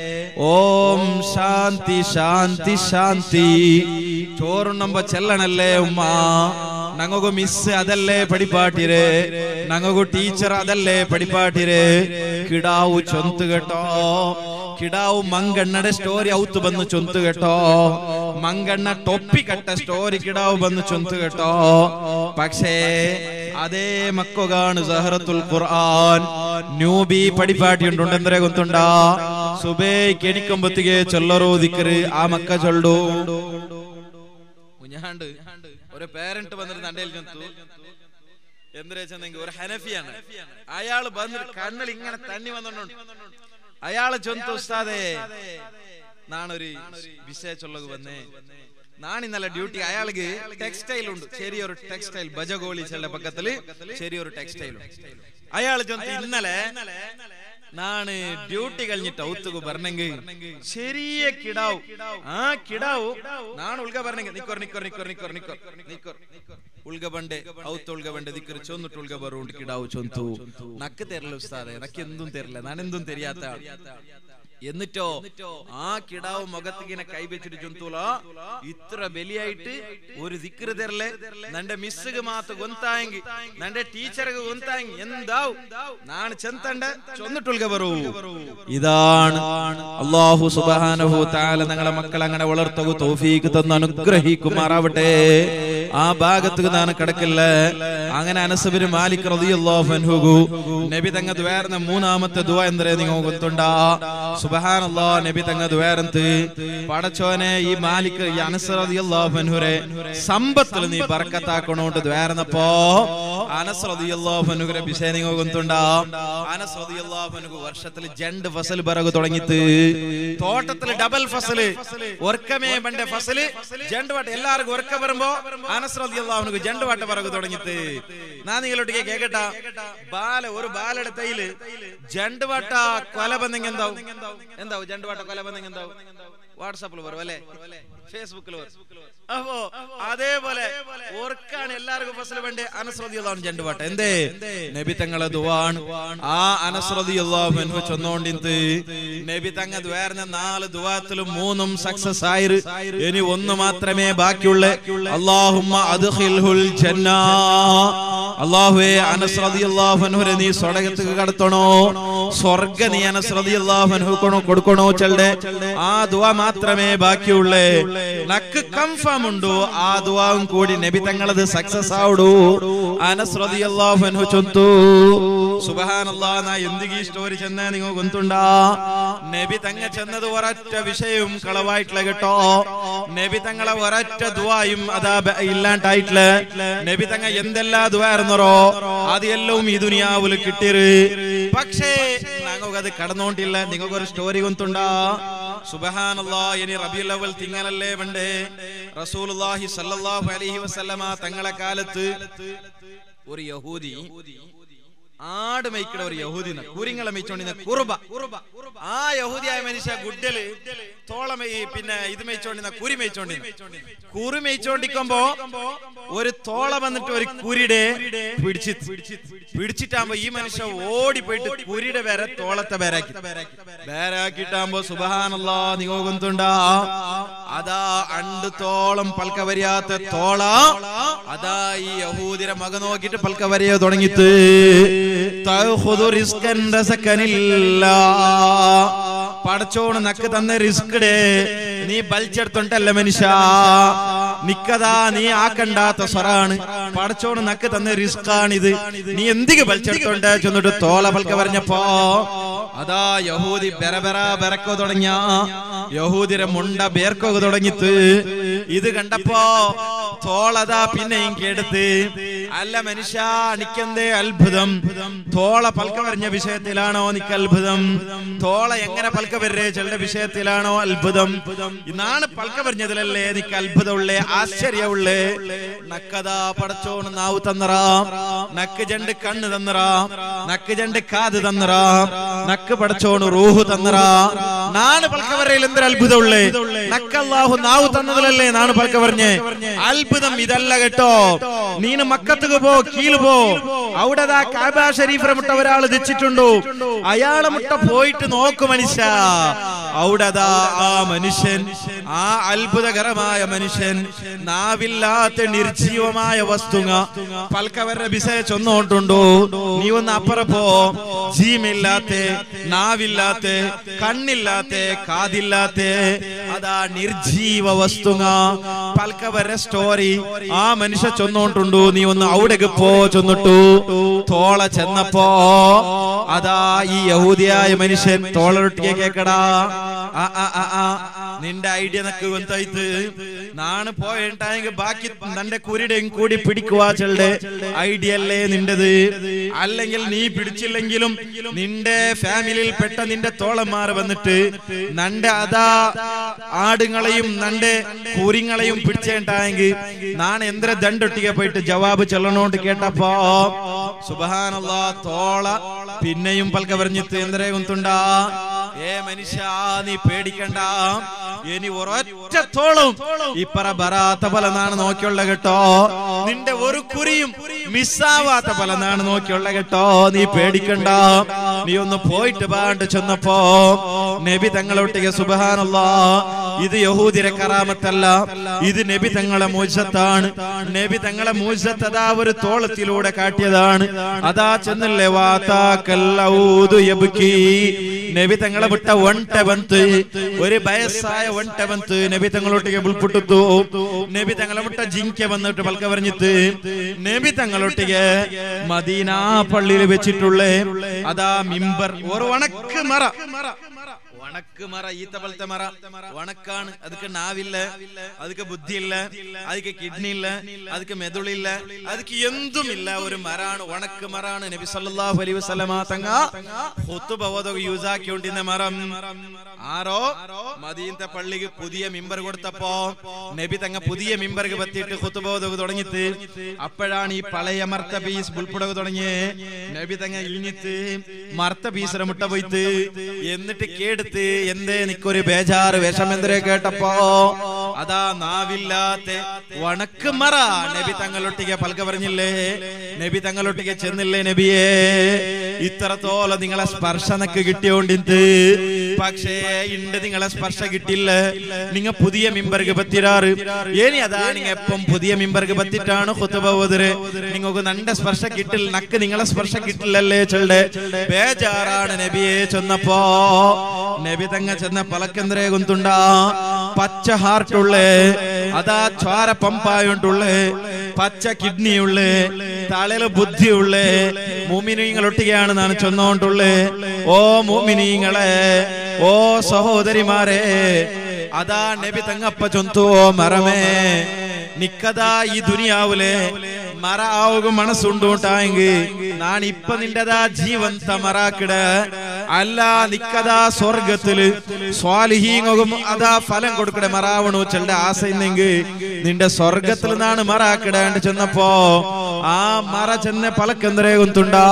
Speaker 1: ഓം ശാന്തി ശാന്തി ശാന്തി ചോറുണ്ണുമ്പോ ചെല്ലണല്ലേ ഉമ്മ ഞങ്ങൾക്ക് മിസ് അതല്ലേ പഠിപ്പാട്ടിര് ഞങ്ങൾക്ക് ടീച്ചർ അതല്ലേ പഠിപ്പാട്ടിര് കിടാവു ചൊന്ത് കേട്ടോ കിടാവ് ಮಂಗಣ್ಣಡೆ സ്റ്റോറി ഔത്ത് ಬಂದು ಚೊಂತು കേട്ടോ ಮಂಗಣ್ಣ ಟೊಪ್ಪಿ ಕಟ್ಟ സ്റ്റോറി കിടാവ് ಬಂದು ചൊന്ത് കേട്ടോ പക്ഷേ അതേ മക്കൊകാണ് സഹറത്തുൽ ഖുർആൻ ന്യൂബി പഠിപ്പാട്ടിയുണ്ട് എന്തരെ ಗೊತ್ತುಂಟಾ സുബേക്ക് എണിക്കുമ്പത്തിಗೆ ചൊല്ലറോ ദിക്കറ് ആ മക്ക ചൊല്ലു കുഞ്ഞാണ്ട് ഒരു പേരന്റ് വന്നിട്ട് നണ്ടയിൽ ചൊന്തു എന്തിനെങ്കിൽ ഒരു ഹനഫിയാണ് അയാൾ വന്നിട്ട് കണ്ണിൽ ഇങ്ങനെ തണ്ണി വന്നോണ്ട് അയാള് ചൊന്തു ഉസ്താദേ നാണൊരു വിശേഷമുള്ളത് വന്നേ നാണ് ഇന്നലെ ഡ്യൂട്ടി അയാൾക്ക് ടെക്സ്റ്റൈൽ ഉണ്ട് ചെറിയൊരു ടെക്സ്റ്റൈൽ ബജഗോളി ചെല്ല പക്കത്തില് ചെറിയൊരു ടെക്സ്റ്റൈൽ ഉണ്ട് അയാൾ ചൊന്തു ഇന്നലെ നാണ് ഡ്യൂട്ടി കഴിഞ്ഞിട്ട് ഔത്തുക്ക് പറഞ്ഞെങ്കിൽ ചെറിയ കിടാവ് ആ കിടാവ് നാണ് ഉൾക പറഞ്ഞെങ്കിൽ നിക്കോർ നിക്കോർ നിക്കോർ നിക്കോർ നിക്കോർ നിക്കോർ ഉൾക ಬಂಡೆ ಔತ್ ಉಳ್ಗ ಬಂಡೆ ದಿಕ್ಕರು ಚೊಂದುಟ್ಟು ಉಳ್ಗ ಬರುಂಡು ಕಿಡಾವು ಚೊಂತು ನಕ್ಕ ತೆರಲು ಉಸ್ತಾದೆ ನಕ್ಕೆ ಎಂದೂ ತೆರಲ ನಾನೆಂದೂ ತೆರಿಯಾತ എന്നിട്ടോ ആ കിടാവ് മുഖത്തിങ്ങനെ കൈവച്ചിട്ട് ചൊന്തൂല ഇത്ര ബലിയായിട്ട് ഒരു ദിക്റ് തരലെ നന്റെ മിസ്സുക്ക് മാത്ത് ഗൊന്തായെങ്കി നന്റെ ടീച്ചർക്ക് ഗൊന്തായെങ്കി എന്താവും നാണ് ചെന്തണ്ട ചൊന്നിട്ടുൽക ബറു ഇതാണ് അള്ളാഹു സുബ്ഹാനഹു തആല ഞങ്ങളെ മക്കളെ അങ്ങനെ വളർത്തകു തൗഫീക്ക് തന്ന് അനുഗ്രഹിക്കുമാറാവട്ടെ ആ ഭാഗത്ത് ഞാൻ കിടക്കില്ല അങ്ങനെ അനസബിന് മാലിക് റളിയല്ലാഹു അൻഹു നബി തങ്ങ ദ്വാരുന്ന മൂന്നാമത്തെ ദുആ എന്തരേ നിങ്ങൾ ಗೊತ್ತುಂಟಾ സുബ്ഹാനല്ലാ നബി തങ്ങ ദ്വാരന്ത് പടച്ചോനെ ഈ മാലിക് ഈ അനസ് റളിയല്ലാഹു അൻഹുരെ സമ്പത്തിൽ നീ ബർക്കത്താക്കണോണ്ട് ദ്വാരന്നപ്പോ അനസ് റളിയല്ലാഹു അൻഹുരെ വിഷയം നിങ്ങൾ ಗೊತ್ತುಂಟಾ അനസ് റളിയല്ലാഹു അൻഹു വർഷത്തിൽ രണ്ട് ഫസൽ ബറകു തുടങ്ങിത്ത് തോട്ടത്തിൽ ഡബിൾ ഫസൽ ഒർക്കമേ ബണ്ട ഫസൽ ജണ്ട് വാട്ട് എല്ലാവർക്കും ഒർക്ക വരുമ്പോ അനസ് റളിയല്ലാഹു അൻഹു ജണ്ട് വാട്ട് ബറകു തുടങ്ങിത്ത് നാ നിങ്ങളൊട്ടിಗೆ കേക്കട്ട ബാല ഒരു ബാലയുടെ തൈല് ജണ്ട് വാട്ട കൊല ബന്ധങ്ങ എന്താവും എന്താവും ജണ്ട് വാട്ട കൊല ബന്ധങ്ങ എന്താവും വാട്സാപ്പിൽ വരും അല്ലെ ഫേസ്ബുക്കിൽ വരും അപ്പോ അതേപോലെ ഓർക്കാണ് എല്ലാവർക്കും ഫസൽ വേണ്ടി അനസ്രതിയുള്ളതാണ് ജണ്ട് പാട്ട് എന്തേ നബി തങ്ങളെ ദുവാണ് ആ അനസ്രതിയുള്ള ചൊന്നോണ്ടിന്ത് നബി തങ്ങ ദ്വാരുന്ന നാല് ദുവാത്തിലും മൂന്നും സക്സസ് ആയിരു ഇനി ഒന്ന് മാത്രമേ ബാക്കിയുള്ള അള്ളാഹുമ്മ അദ്ഖിൽഹുൽ ജന്ന അള്ളാഹുവേ അനസ്രതിയുള്ളാഹുവിനെ നീ സ്വർഗത്തേക്ക് കടത്തണോ സ്വർഗ നീ അനസ്രതിയുള്ളാഹു കൊടുക്കണോ ചെල්ടെ ആ ദുവാ മാത്രമേ ബാക്കിയുള്ളേ നക്ക് കൺഫേം ഉണ്ടോ ആ ദുവാവും കൂടി നബി തങ്ങളത് സക്സസ് ആവുടൂ അനസ് റളിയല്ലാഹു അൻഹു ചൊന്തു സുബ്ഹാനല്ലാഹ് നാ എന്തികി സ്റ്റോറി ചെന്നാ നിങ്ങൾ ഗൊന്തുണ്ടാ നബി തങ്ങ ചെന്നത് ഒരൊറ്റ വിഷയവും കളവായിട്ടില്ല കേട്ടോ നബി തങ്ങളെ ഒരൊറ്റ ദുവായും അതാ ബ- ഇല്ലാണ്ടായിട്ടില്ല നബി തങ്ങ എന്തെല്ലാം ദുവായിരുന്നോ അത് എല്ലാം ഈ ദുനിയാവില് കിട്ടിയത് പക്ഷേ ഞങ്ങൾക്കത് കടന്നോണ്ടില്ല നിങ്ങൾക്ക് ഒരു സ്റ്റോറി ഗൊന്തുണ്ടാ സുബഹാനല്ലാ ഇനി റബിയുൽ അവൽ തിങ്ങലല്ലേ പണ്ട് റസൂലുള്ളാഹി സല്ലല്ലാഹു അലൈഹി വസല്ലമ തങ്ങളെ കാലത്ത് ഒരു യഹൂദി ആട് മേയ്ക്കണ ഒരു യഹൂദി കുരിങ്ങളെ മേയിച്ചോണ്ടിരുന്ന കുറുബ ആ യഹൂദിയായ മനുഷ്യ ഗുഡ്ഡല് തോള മെയ് പിന്നെ ഇത് മേയിച്ചോണ്ടിരുന്ന കുരി മേയിച്ചോണ്ടിരുന്ന കുറി മേയിച്ചോണ്ടിരിക്കുമ്പോ ഒരു തോള വന്നിട്ട് ഒരു കുരിടെ പിടിച്ച് പിടിച്ചിട്ടാകുമ്പോ ഈ മനുഷ്യ ഓടി പോയിട്ട് കുരിയുടെ പേരെ തോളത്തെ പേരാക്കി പേരാക്കിട്ടാകുമ്പോ സുബഹാനല്ലോ നിയോഗന്തുണ്ടാ അതാ അണ്ട് തോളം പൽക്ക വരിയാത്ത തോള അതാ ഈ യഹൂദിരെ മക നോക്കിട്ട് പൽക്ക വരിയ തുടങ്ങിത്ത് തഅഖുദു റിസ്കൻ റസക്കനില്ല പടച്ചോണ് നക്ക് തന്ന റിസ്ക് നീ ബലിച്ചെടുത്തോണ്ടല്ല മനുഷ്യ നിക്കതാ നീ ആക്കണ്ടാത്ത സ്വറാണ് പടച്ചോണ് നക്ക് തന്ന റിസ്ക് ആണിത് നീ എന്തിക്ക് ബലിച്ചെടുത്തോണ്ട് ചെന്നിട്ട് തോല പൽക്ക പറഞ്ഞപ്പോ അതാ യഹൂദി ബെറബെറ ബെറക്കോ തുടങ്ങിയ യഹൂദിരെ മുണ്ട ബേർക്കോ തുടങ്ങിത്ത് ഇത് കണ്ടപ്പോ തോളതാ പിന്നെയും കേടുത്ത് അല്ല മനുഷ്യ നിക്കെന്തേ അത്ഭുതം തോള പൽക്ക പറഞ്ഞ വിഷയത്തിലാണോ നിക്ക് അത്ഭുതം തോള എങ്ങനെ പൽക്ക വരേ ചെള്ള വിഷയത്തിലാണോ അത്ഭുതം ഇന്നാണ് പൽക്ക പറഞ്ഞതിലല്ലേ നിക്ക് അത്ഭുതമുള്ളേ ആശ്ചര്യമുള്ളേ നക്കതാ പടച്ചോണ് നാവ് തന്നറാ നക്ക് ജണ്ട് കണ്ണ് തന്നറാ നക്ക് ജണ്ട് കാത് തന്നറാ നക്ക് പടച്ചോണ് റൂഹ് തന്നറാ നാണ് പൽക്ക വരയിൽ എന്തൊരു അത്ഭുതമുള്ളേ നക്കല്ലാഹു നാവ് തന്നതിലല്ലേ നാണ് പൽക്ക പറഞ്ഞേ അത്ഭുതം ഇതല്ല കേട്ടോ നീന് മക്കത്തുക്ക് പോ കീല് പോ അവിടെ ദാ കാബ ഷരീഫിനെ മുട്ട ഒരാൾ ധിച്ചിട്ടുണ്ടോ അയാളെ മുട്ട പോയിട്ട് നോക്കു മനുഷ്യ അവിടെ ദാ ആ മനുഷ്യൻ ആ അത്ഭുതകരമായ മനുഷ്യൻ നാവില്ലാത്ത നിർജീവമായ വസ്തുങ്ങ പൽക്കവരുടെ വിഷയ ചൊന്നോണ്ടുണ്ടോ നീ ഒന്ന് അപ്പുറ പോ ജീമില്ലാത്ത നാവില്ലാത്ത കണ്ണില്ലാത്ത കാതില്ലാത്ത അതാ നിർജീവ വസ്തുങ്ങ പൽക്കവരുടെ സ്റ്റോറി ആ മനുഷ്യ ചൊന്നോണ്ടുണ്ടോ നീ ഒന്ന് അവിടേക്ക് പോ ചൊന്നിട്ടു തോള ചെന്നപ്പോ അതാ ഈ യഹൂദിയായ മനുഷ്യൻ തോളൊട്ടിയെ കേക്കടാ ആ, ആ, ആ, ആ. നിന്റെ ഐഡിയ നക്ക് വന്നായിട്ട് നാണ് പോയിട്ടായെങ്കിൽ ബാക്കി നിന്റെ കുരിടയും കൂടി പിടിക്കുക ചെളുടെ ഐഡിയ അല്ലേ നിന്റത് അല്ലെങ്കിൽ നീ പിടിച്ചില്ലെങ്കിലും നിന്റെ ഫാമിലിയിൽ പെട്ട നിന്റെ തോളന്മാർ വന്നിട്ട് നന്റെ അതാ ആടുങ്ങളെയും നന്റെ കുരിങ്ങളെയും പിടിച്ചേണ്ടായെങ്കിൽ നാണ് എന്തൊരു ദണ്ടൊട്ടിക പോയിട്ട് ജവാബ് ചെല്ലണോണ്ട് കേട്ടപ്പോ സുബഹാനല്ല തോള പിന്നെയും പൽക്ക പറഞ്ഞിട്ട് എന്തരേ കുന്തുണ്ടാ ഏ മനുഷ്യ നീ പേടിക്കണ്ട ഇനി ഒരൊറ്റ തോളും ഇപ്പറ ബറാത്ത പലനാണ് നോക്കിയുള്ള കേട്ടോ നിന്റെ ഒരു കുരിയും മിസ്സാവാത്ത പലനാണ് നോക്കിയുള്ള കേട്ടോ നീ പേടിക്കണ്ട നീ ഒന്ന് പോയിട്ട് പാണ്ട് ചെന്നപ്പോ നബി തങ്ങളൊട്ടിಗೆ സുബഹാനല്ലാ ഇത് യഹൂദിരെ കറാമത്തല്ല ഇത് നബി തങ്ങളെ മൂജത്താണ് നബി തങ്ങളെ മൂജത്ത് അതാ ഒരു തോളത്തിലൂടെ കാട്ടിയതാണ് അതാ ചെന്നില്ലേ വാത്താക്കല്ലൗദു യബ്കി നബി തങ്ങളെ വിട്ട ഒൺಟ ಬಂತು ഒരു വയസ്സായ ഒൺಟ ಬಂತು നബി തങ്ങളൊട്ടിಗೆ ബുൾപുട്ടുത്തു നബി തങ്ങളെ വിട്ട ജിങ്ക വന്നിട്ട് പൽക്ക പറഞ്ഞിട്ട് നബി തങ്ങളൊട്ടിಗೆ മദീന പള്ളിയിൽ വെച്ചിട്ടുള്ള അതാ മിമ്പർ ഒരു ഉണക്ക് മറ ഉണക്ക് മറ ഈത്ത പോലത്തെ മറ ഉണക്കാണ് ಅದಕ್ಕೆ ನಾವಿಲ್ಲ ಅದಕ್ಕೆ ಬುದ್ಧಿ ಇಲ್ಲ ಅದಕ್ಕೆ ಕಿಡ್ನಿ ಇಲ್ಲ ಅದಕ್ಕೆ ಮೆದುಳಿಲ್ಲ ಅದಕ್ಕೆ എന്തും ഇല്ല ഒരു മരാണ് ഉണക്ക് മറാണ് നബി സല്ലല്ലാഹു അലൈഹി വസല്ലമ തങ്ങ ഖുതുബ ഓതോ യൂസ് ആക്കിക്കൊണ്ടിരുന്ന മരം ആരോ മദീനത്തെ പള്ളിക്ക് പുതിയ മിമ്പർ കൊടുത്തപ്പോ നബി തങ്ങ പുതിയ മിമ്പർക്ക് പറ്റിയിട്ട് ഖുതുബ ഓതോ തുടങ്ങിയിട്ട് അപ്പോഴാണ് ഈ പഴയ മർത്ത പീസ് പുൽപ്പുടക തുടങ്ങിയേ നബി തങ്ങ ഇഴിഞ്ഞിട്ട് മർത്ത പീസിനെ മുട്ട പോയിട്ട് എന്നിട്ട് കേടുത്ത് എന്തേ നിക്കൊരു ബേജാറ് വിഷമെന്തരെ കേട്ടപ്പോ അതാ നാവില്ലാത്ത വണക്ക് മറ നബി തങ്ങളൊട്ടിಗೆ പൽക പറഞ്ഞില്ലേ നബി തങ്ങളൊട്ടിಗೆ ചെന്നില്ലേ നബിയേ ഇത്രത്തോളം നിങ്ങളെ സ്പർശനക്ക് കിട്ടിയോണ്ടിന്ത് പക്ഷേ ഇണ്ട് നിങ്ങളെ സ്പർശ കിട്ടില്ല നിങ്ങ പുതിയ മിമ്പർക്ക് പത്തിരാറ് ഏനി അതാ നിങ്ങ എപ്പം പുതിയ മിമ്പർക്ക് പത്തിട്ടാണ് കുത്തുബ ഓതര് നിങ്ങൾക്ക് നണ്ട സ്പർശ കിട്ടില്ല നക്ക് നിങ്ങളെ സ്പർശ കിട്ടില്ലല്ലേ ചെളുടെ ബേജാറാണ് നബിയെ ചെന്നപ്പോ നബി തങ്ങ ചെന്ന പലക്കെന്തരേ കുന്തുണ്ടാ പച്ച ഹാർട്ടുള്ളേ അതാ ചോര പമ്പായുണ്ടുള്ളേ പച്ച കിഡ്നിയുള്ളേ തലയില് ബുദ്ധിയുള്ളേ മൂമിനീങ്ങളൊട്ടികയാണ് നാണ് ചൊന്നോണ്ടുള്ളേ ഓ മൂമിനീങ്ങളെ ഓ സഹോദരിമാരെ അതാ നബി തങ്ങപ്പ ചൊന്തു ഓ മറമേ നിക്കതാ ഈ ദുനിയാവിലെ മറ ആവുക മനസ്സുണ്ടോട്ടായെങ്കിൽ നാൻ ഇപ്പൊ നിന്റെതാ ജീവന്ത മറാക്കിട അല്ല നിക്കതാ സ്വർഗത്തില് സ്വാലിഹീങ്ങും അതാ ഫലം കൊടുക്കട മറാവണു ചെണ്ട ആസയുന്നെങ്കിൽ നിന്റെ സ്വർഗത്തിൽ നിന്നാണ് മറാക്കിടാണ്ട് ചെന്നപ്പോ ആ മറ ചെന്ന പലക്കെന്തരേ കുന്തുണ്ടാ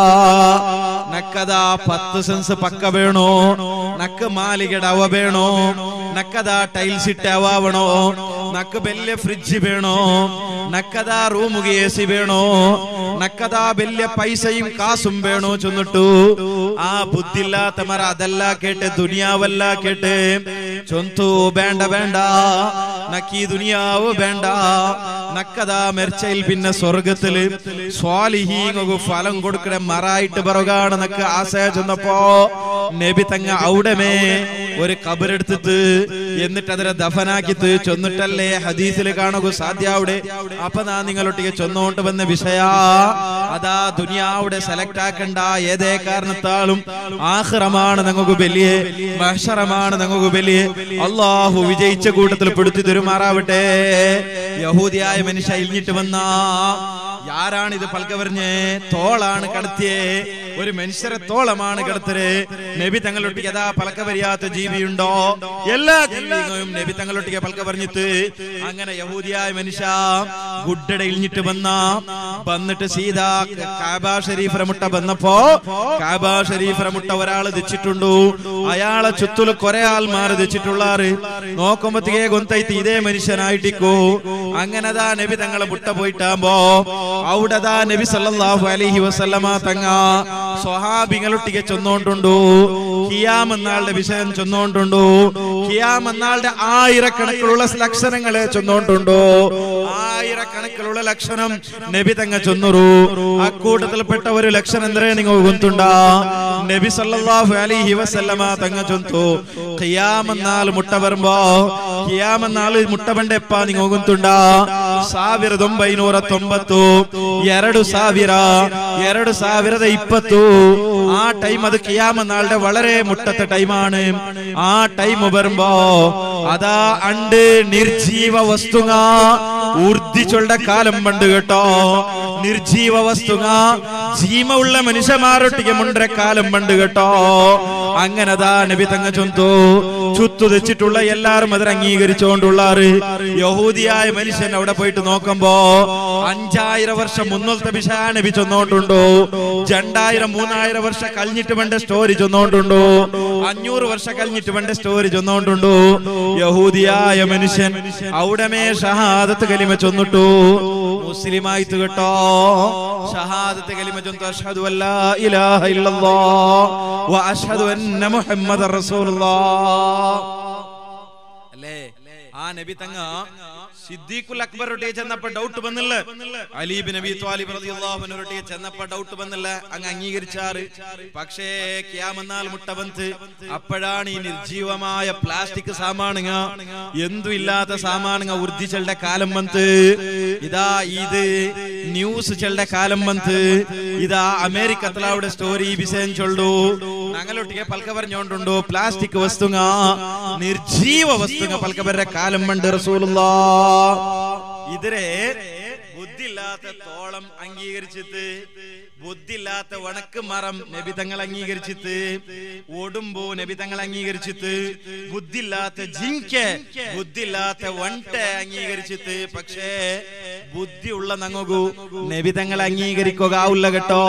Speaker 1: നക്കതാ പത്ത് സെൻസ് പക്ക വേണോ നക്ക് മാലികയുടെ അവ വേണോ നക്കതാ ടൈൽസ് ഇട്ട് അവാവണോ നക്ക് വലിയ ഫ്രിഡ്ജ് വേണോ നക്കതാ റൂമുಗೆ എ സി വേണോ നക്കതാ വലിയ പൈസയും കാസും വേണോ ചെന്നിട്ടു ആ ബുദ്ധില്ലാത്ത മറ അതല്ല കേട്ട് ദുനിയാവല്ല കേട്ട് ചൊന്തു വേണ്ട വേണ്ട നക്കി ദുനിയാവ് വേണ്ട നക്കതാ മെർച്ചയിൽ പിന്നെ സ്വർഗത്തില് സ്വാലിഹീങ്ങു ഫലം കൊടുക്കണ മറായിട്ട് പറകാണ് നക്ക് ആശയ ചെന്നപ്പോ നബി തങ്ങ അവിടമേ ഒരു കബറെടുത്തിട്ട് എന്നിട്ട് അതിനെ ദഫനാക്കിത്ത് ചൊന്നിട്ടല്ലേ ഹദീസിൽ കാണുക സാധ്യാവിടെ അപ്പൊ നാ നിങ്ങളൊട്ടിಗೆ ചൊന്നോണ്ട് വന്ന വിഷയ അതാ ദുനിയാവിടെ സെലക്ട് ആക്കണ്ട ഏതേ കാരണത്താലും ആഹ്റമാണ് ഞങ്ങൾക്ക് വലിയ മഹ്ഷറമാണ് ഞങ്ങൾക്ക് വലിയ അള്ളാഹു വിജയിച്ച കൂട്ടത്തിൽ പെടുത്തി തരുമാറാവട്ടെ യഹൂദിയായ മനുഷ്യ ഇഞ്ഞിട്ട് വന്ന ആരാണ് ഇത് പൽക്ക പറഞ്ഞേ തോളാണ് കടത്തിയേ ഒരു മനുഷ്യരെ തോളമാണ് കടത്തര് നബി തങ്ങളൊട്ടിക്ക് യഥാ പലക്ക വരിയാത്ത ജീവിയുണ്ടോ എല്ലാ ജീവികളും നബി തങ്ങളൊട്ടിക്ക് പൽക്ക പറഞ്ഞിട്ട് അങ്ങനെ യഹൂദിയായ മനുഷ്യ ഗുഡ്ഡട ഇഴിഞ്ഞിട്ട് വന്ന വന്നിട്ട് സീതാ കാബ ഷരീഫിനെ മുട്ട വന്നപ്പോ കാബ ഷരീഫിനെ മുട്ട ഒരാള് തെച്ചിട്ടുണ്ടു അയാളെ ചുറ്റുല് കുറെ ആൾമാര് തെച്ചിട്ടുള്ളാറ് നോക്കുമ്പത്തേക്ക് ഗൊന്തൈത്ത് ഇതേ മനുഷ്യനായിട്ടിക്കോ അങ്ങനെതാ നബി തങ്ങളെ മുട്ട പോയിട്ടാകുമ്പോ അവിടെതാ നബി സല്ലല്ലാഹു അലൈഹി വസല്ലമ തങ്ങ സ്വഹാബികളൊട്ടിಗೆ ചൊന്നോണ്ടുണ്ടു ഹിയാം എന്നാളുടെ വിഷയം ചൊന്നോണ്ടുണ്ടു ഹിയാം എന്നാളുടെ ആയിരക്കണക്കിലുള്ള ലക്ഷണങ്ങളെ ചൊന്നോണ്ടുണ്ടോ ആയിരക്കണക്കിലുള്ള ലക്ഷണം നബി തങ്ങ ചൊന്നുറു അക്കൂട്ടത്തിൽപ്പെട്ട ഒരു ലക്ഷണം എന്തരേ നിങ്ങൾ ഗൊന്തുണ്ടാ നബി സല്ലല്ലാഹു അലൈഹി വസല്ലമ തങ്ങ ചൊന്തു ഖിയാം എന്നാൽ മുട്ട വരുമ്പോ ഖിയാം എന്നാൽ ಮುಟ್ಟ ಬಂಡೆಪ್ಪ ನೀವು ಹೋಗುಂತುಂಡ ಸಾವಿರದ ಒಂಬೈನೂರ ತೊಂಬತ್ತು ಎರಡು ಸಾವಿರ ಎರಡು ಸಾವಿರದ ಇಪ್ಪತ್ತು ആ ടൈം അത് കിയാമ നാളുടെ വളരെ മുട്ടത്തെ ടൈമാണ് ആ ടൈം വരുമ്പോ അതാ അണ്ട് നിർജീവ വസ്തുങ്ങ ഊർജിച്ചുള്ള കാലം പണ്ട് കേട്ടോ നിർജീവ വസ്തുങ്ങ ജീവമുള്ള മനുഷ്യന്മാരൊട്ടിಗೆ മുണ്ടര കാലം പണ്ട് കേട്ടോ അങ്ങനതാ നബി തങ്ങ ചൊന്തു ചുത്തു തെച്ചിട്ടുള്ള എല്ലാരും അതിൽ അംഗീകരിച്ചുകൊണ്ടുള്ളാറ് യഹൂദിയായ മനുഷ്യൻ അവിടെ പോയിട്ട് നോക്കുമ്പോ അഞ്ചായിരം വർഷം മുന്നോത്തെ വിഷയ നബി ചൊന്നോണ്ടുണ്ടോ രണ്ടായിരം മൂന്നായിരം വർഷം കഴിഞ്ഞിട്ട് വേണ്ട സ്റ്റോറി ചൊന്നോണ്ടുണ്ടോ അഞ്ഞൂറ് വർഷം കഴിഞ്ഞിട്ട് വേണ്ട സ്റ്റോറി ചൊന്നോണ്ടുണ്ടോ യഹൂദിയായ മനുഷ്യൻ അവിടമേ ഷഹാദത്ത് കലിമ ചൊന്നിട്ടു മുസ്ലിമായിട്ട് കേട്ടോ ഷഹാദത്ത് കലിമ ചൊന്തു അഷ്ഹദു അല്ലാ ഇലാഹ ഇല്ലല്ലാഹ് വ അഷ്ഹദു അന്ന മുഹമ്മദർ റസൂലുള്ളാഹ് അല്ലേ ആ നബി തങ്ങ സിദ്ദീഖുൽ അക്ബർ ഒട്ടിയെ ചെന്നപ്പോ ഡൗട്ട് വന്നില്ല അലീബ് നബി ത്വാലിബ് റളിയല്ലാഹു അൻഹു ഒട്ടിയെ ചെന്നപ്പോ ഡൗട്ട് വന്നില്ല അങ്ങ് അംഗീകരിച്ചാറ് പക്ഷേ ക്യാമന്നാൽ മുട്ട വന്ന് അപ്പോഴാണ് ഈ നിർജീവമായ പ്ലാസ്റ്റിക് സാമാനുങ്ങ എന്തും ഇല്ലാത്ത സാമാനുങ്ങ ഉർദിച്ചളുടെ കാലം വന്ന് ഇതാ ഇത് ന്യൂസ് ചെളുടെ കാലം വന്ന് ഇതാ അമേരിക്കത്തിലാവുടെ സ്റ്റോറി വിഷയം ചൊല്ലു ഞങ്ങളൊട്ടിಗೆ പൽക്ക പറഞ്ഞോണ്ടുണ്ടോ പ്ലാസ്റ്റിക് വസ്തുങ്ങ നിർജീവ വസ്തുങ്ങ പൽക്ക പറഞ്ഞ കാലം പണ്ട് റസൂലുള്ളാ ഇതിരെ ബുദ്ധിയില്ലാത്ത തോളം അംഗീകരിച്ചിട്ട് ബുദ്ധിയില്ലാത്ത വണക്ക് മരം നബി തങ്ങൾ അംഗീകരിച്ചിട്ട് ഓടുമ്പോ നബി തങ്ങൾ അംഗീകരിച്ചിട്ട് ബുദ്ധിയില്ലാത്ത ജിങ്ക ബുദ്ധിയില്ലാത്ത വൺടെ അംഗീകരിച്ചിട്ട് പക്ഷേ ബുദ്ധിയുള്ള നങ്ങകു നബി തങ്ങൾ അംഗീകരിക്കുക ആവില്ല കേട്ടോ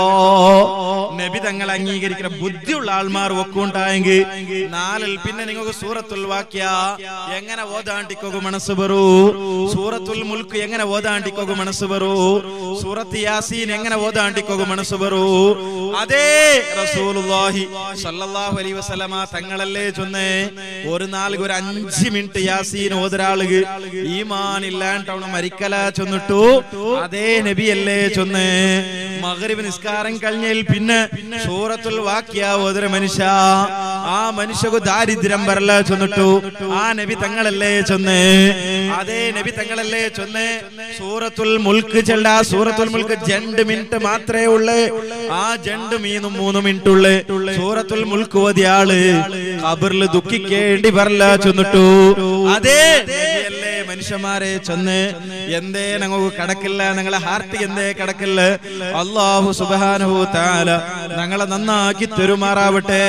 Speaker 1: നബി തങ്ങൾ അംഗീകരിക്കുന്ന ബുദ്ധിയുള്ള ആൾമാർ ഒക്കുണ്ടായെങ്കിൽ നാലിൽ പിന്നെ നിങ്ങൾക്ക് സൂറത്തുൽ വാക്യ എങ്ങനെ ഓതാണ്ടിക്കൊക്കെ മനസ്സ് വരൂ സൂറത്തുൽ മുൽക്ക് എങ്ങനെ ഓതാണ്ടിക്കൊക്കെ മനസ്സ് വരൂ സൂറത്ത് യാസീൻ എങ്ങനെ ഓതാണ്ടിക്കൊക്കെ മനസ്സ് വരൂ അതേ റസൂലുള്ളാഹി സല്ലല്ലാഹു അലൈഹി വസല്ലമ തങ്ങളല്ലേ ചൊന്നേ ഒരു നാൾക്ക് ഒരു അഞ്ച് മിനിറ്റ് യാസീൻ ഓതൊരാളുക ഈമാൻ ഇല്ലാണ്ടവണ മരിക്കല ചൊന്നിട്ടു അതേ നബിയല്ലേ ചൊന്നേ മഗ്രിബ് നിസ്കാരം കഴിഞ്ഞതിൽ പിന്നെ സൂറത്തുൽ വാക്യ ഓതര മനുഷ്യ ആ മനുഷ്യക്ക് ദാരിദ്ര്യം വരല്ല ചൊന്നിട്ടു ആ നബി തങ്ങളല്ലേ ചൊന്നേ അതേ നബി തങ്ങളല്ലേ ചൊന്നേ സൂറത്തുൽ മുൽക്ക് ചെല്ല സൂറത്തുൽ മുൽക്ക് രണ്ട് മിനിറ്റ് മാത്രമേ ഉള്ളേ ആ രണ്ട് മീനും മൂന്ന് മിനിറ്റ് ഉള്ളേ സൂറത്തുൽ മുൽക്ക് ഓതിയ ആള് ഖബറിൽ ദുഃഖിക്കേണ്ടി വരല്ല ചൊന്നിട്ടു അതേ നബിയല്ലേ മനുഷ്യന്മാരെ ചെന്ന് എന്തേ ഞങ്ങൾക്ക് കടക്കില്ല ഞങ്ങളെ ഹാർട്ട് എന്തേ കടക്കില്ല അള്ളാഹു സുബാനഹു താല ഞങ്ങളെ നന്നാക്കി തെരുമാറാവട്ടെ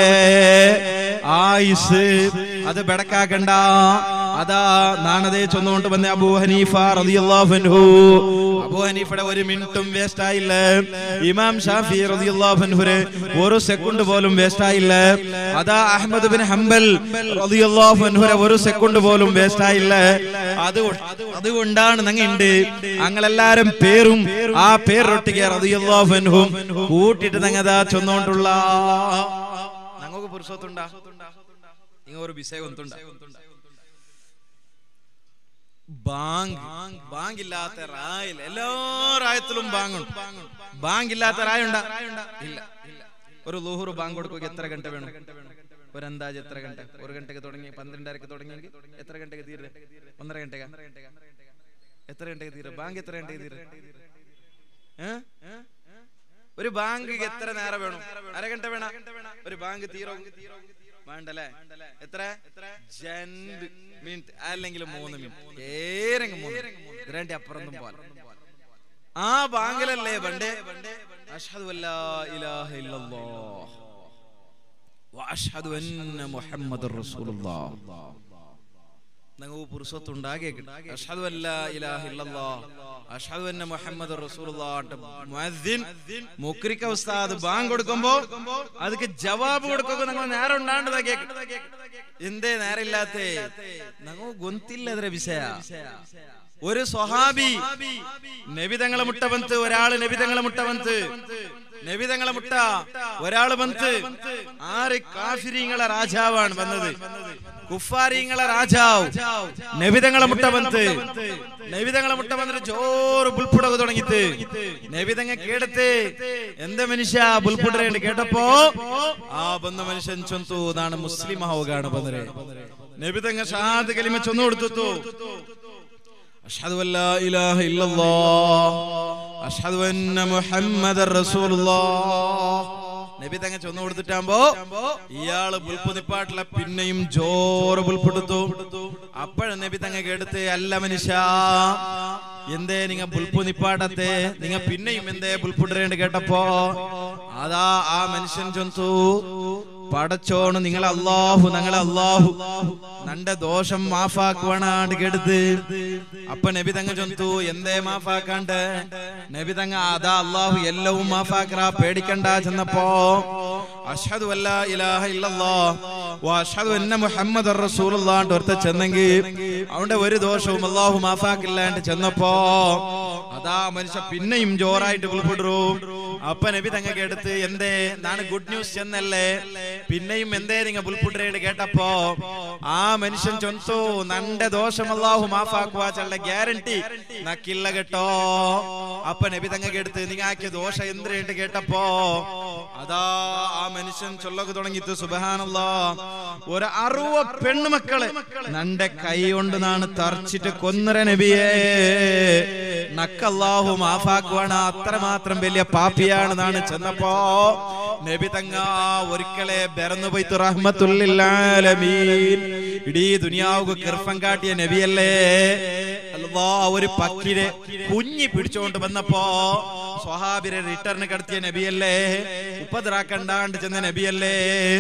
Speaker 1: ആയുസ് അത് ബെടക്കാക്കണ്ട അതാ നാണതേ ചൊന്നുകൊണ്ട് വന്ന അബൂ ഹനീഫ റളിയല്ലാഹു അൻഹു അബൂ ഹനീഫയുടെ ഒരു മിനിറ്റും വേസ്റ്റ് ആയില്ല ഇമാം ഷാഫി റളിയല്ലാഹു അൻഹുരെ ഒരു സെക്കൻഡ് പോലും വേസ്റ്റ് ആയില്ല അതാ അഹ്മദ് ബിൻ ഹംബൽ റളിയല്ലാഹു അൻഹുരെ ഒരു സെക്കൻഡ് പോലും വേസ്റ്റ് ആയില്ല അത് അതുകൊണ്ടാണ് ഞങ്ങളുണ്ട് ഞങ്ങളെല്ലാരും പേരും ആ പേരൊട്ടിಗೆ റളിയല്ലാഹു അൻഹും കൂട്ടിട്ട് ഞങ്ങതാ ചൊന്നോണ്ടുള്ള ഞങ്ങൾക്ക് പുരുഷത്തുണ്ടാ ഇങ്ങ ഒരു വിഷയം ഒന്നുണ്ടാ ബാങ്ക് ബാങ്ക് ഇല്ലാത്ത റായിൽ എല്ലാ റായത്തിലും ബാങ്ങുണ്ട് ബാങ്ക് ഇല്ലാത്ത റായുണ്ടാ ഇല്ല ഒരു ലൂഹൂർ ബാങ്ക് കൊടുക്കുക എത്ര ഗಂಟೆ വേണം ഒരു അന്താജ് എത്ര ഗಂಟೆ ഒരു ഗಂಟೆಗೆ തുടങ്ങി പന്ത്രണ്ടരക്ക് തുടങ്ങിയെങ്കിൽ എത്ര ഗಂಟೆಗೆ തീരെ ഒന്നര ഗಂಟೆಗೆ എത്ര ഗಂಟೆಗೆ തീരെ ബാങ്ക് എത്ര ഗಂಟೆಗೆ തീരെ ഏ? ഒരു ബാങ്ക് എത്ര നേരം വേണം അര ഗಂಟೆ വേണം ഒരു ബാങ്ക് തീരോ വേണ്ടല്ലേ എത്ര രണ്ട് മിനിറ്റ് അല്ലെങ്കിൽ മൂന്ന് മിനിറ്റ് ഏരെങ്കിലും മൂന്ന് രണ്ട് അപ്പുറത്തും പോലെ ആ ബാങ്കിലല്ലേ പണ്ടേ അഷ്ഹദു അല്ലാ ഇലാഹ ഇല്ലല്ലാഹ് വഅഷ്ഹദു അന്ന മുഹമ്മദർ റസൂലുള്ളാഹ് നിങ്ങൾ പുരുഷത്തുണ്ടാകെ അഷ്ഹദു അല്ലാ ഇലാഹ ഇല്ലല്ലാഹ് അഷ്ഹദു അന്ന മുഹമ്മദർ റസൂലുള്ളാഹ് മുഅദ്ദിൻ മുക്രിക്ക ഉസ്താദ് ബാങ്ക് കൊടുക്കുമ്പോ ಅದಕ್ಕೆ ജവാബ് കൊടുക്കുക നിങ്ങൾ നേരം ഉണ്ടാണ്ടതാ കേക്ക് എന്തേ നേരമില്ലാത്തേ ഞങ്ങൾ ഗൊന്തില്ല അതിരെ വിഷയ ഒരു സ്വഹാബി നബിതങ്ങളെ മുട്ട ബന്ത് ഒരാള് നബിതങ്ങളെ മുട്ട ബന്ത് നബിതങ്ങളെ മുട്ട ഒരാള് ബന്ത് ആറ് കാഫിരിങ്ങളെ രാജാവാണ് വന്നത് കുഫാരിങ്ങളെ രാജാവ് നബിതങ്ങളെ മുട്ട ബന്ത് നബിതങ്ങളെ മുട്ട വന്നിട്ട് ജോറ് ബുൽപുടക തുടങ്ങിത്ത് നബിതങ്ങ കേടത്ത് എന്ത മനുഷ്യ ബുൽപുടരേണ്ട് കേട്ടപ്പോ ആ ബന്ധ മനുഷ്യൻ ചൊന്തു നാണ് മുസ്ലിം ആവുകയാണ് ബന്ധരെ നബിതങ്ങ ഷഹാദ് കലിമ ചൊന്നു കൊടുത്തു أشهد أن لا إله إلا الله أشهد أن محمد رسول الله നബി തങ്ങ ചൊന്നു കൊടുത്തിട്ടാകുമ്പോ ഇയാള് പുൽപ്പുനിപ്പാട്ടിലെ പിന്നെയും ജോറ് പുൽപ്പെടുത്തു അപ്പോഴും നബി തങ്ങ കേടുത്ത് അല്ല മനുഷ്യ എന്തേ നിങ്ങ പുൽപ്പു നിപ്പാടത്തെ നിങ്ങ പിന്നെയും എന്തേ പുൽപ്പുടരേണ്ട് കേട്ടപ്പോ അതാ ആ മനുഷ്യൻ ചൊന്തു പടച്ചോണ് നിങ്ങൾ അള്ളാഹു ഞങ്ങളെ അള്ളാഹു നന്റെ ദോഷം മാഫാക്കുവാനാണ് കെടുത്ത് അപ്പൊ നബി തങ്ങ ചൊന്തു എന്തേ മാഫാക്കാണ്ട് നബി തങ്ങ അതാ അള്ളാഹു എല്ലവും മാഫാക്കറ പേടിക്കണ്ട ചെന്നപ്പോ അഷ്ഹദു അല്ലാ ഇലാഹ ഇല്ലല്ലാഹ് വ അഷ്ഹദു അന്ന മുഹമ്മദർ റസൂലുള്ളാഹ് ഒരുത്ത ചെന്നെങ്കിൽ അവന്റെ ഒരു ദോഷവും അള്ളാഹു മാഫാക്കില്ലാണ്ട് ചെന്നപ്പോ അതാ മനുഷ്യ പിന്നെയും ജോറായിട്ട് പുൽപ്പിടൂ അപ്പൊ നബി തങ്ങൾക്ക് എടുത്ത് എന്തേ നാണ് ഗുഡ് ന്യൂസ് ചെന്നല്ലേ പിന്നെയും എന്തേ നിങ്ങ പുൽപ്പിടറേട് കേട്ടപ്പോ ആ മനുഷ്യൻ ചൊന്തു നന്റെ ദോഷം അല്ലാഹു മാഫാക്കുക ചെള്ള ഗ്യാരണ്ടി നക്കില്ല കേട്ടോ അപ്പൊ നബി തങ്ങൾക്ക് എടുത്ത് നിങ്ങ ആക്കിയ ദോഷം എന്തിനായിട്ട് കേട്ടപ്പോ അതാ ആ മനുഷ്യൻ ചൊല്ലൊക്കെ തുടങ്ങിത്ത് സുബഹാനല്ലാ ഒരു അറുവ പെണ്ണുമക്കളെ നന്റെ കൈ കൊണ്ട് നാണ് തറച്ചിട്ട് കൊന്നര നബിയേ നക്കല്ലാഹു മാഫാക്കുവാണ് അത്രമാത്രം വലിയ പാപ്പിയാണ് നാണ് ചെന്നപ്പോ നബി തങ്ങ ഒരിക്കലെ ബെറന്നു പോയിത്തു റഹ്മത്തുല്ലാലമീൻ ഇടീ ദുനിയാവുക കിർഫം കാട്ടിയ നബിയല്ലേ അല്ലാ ഒരു പക്കിരെ കുഞ്ഞി പിടിച്ചോണ്ട് വന്നപ്പോ സ്വഹാബിരെ റിട്ടേൺ കടത്തിയ നബിയല്ലേ ഉപദ്രാക്കണ്ടാണ്ട് ചെന്ന നബിയല്ലേ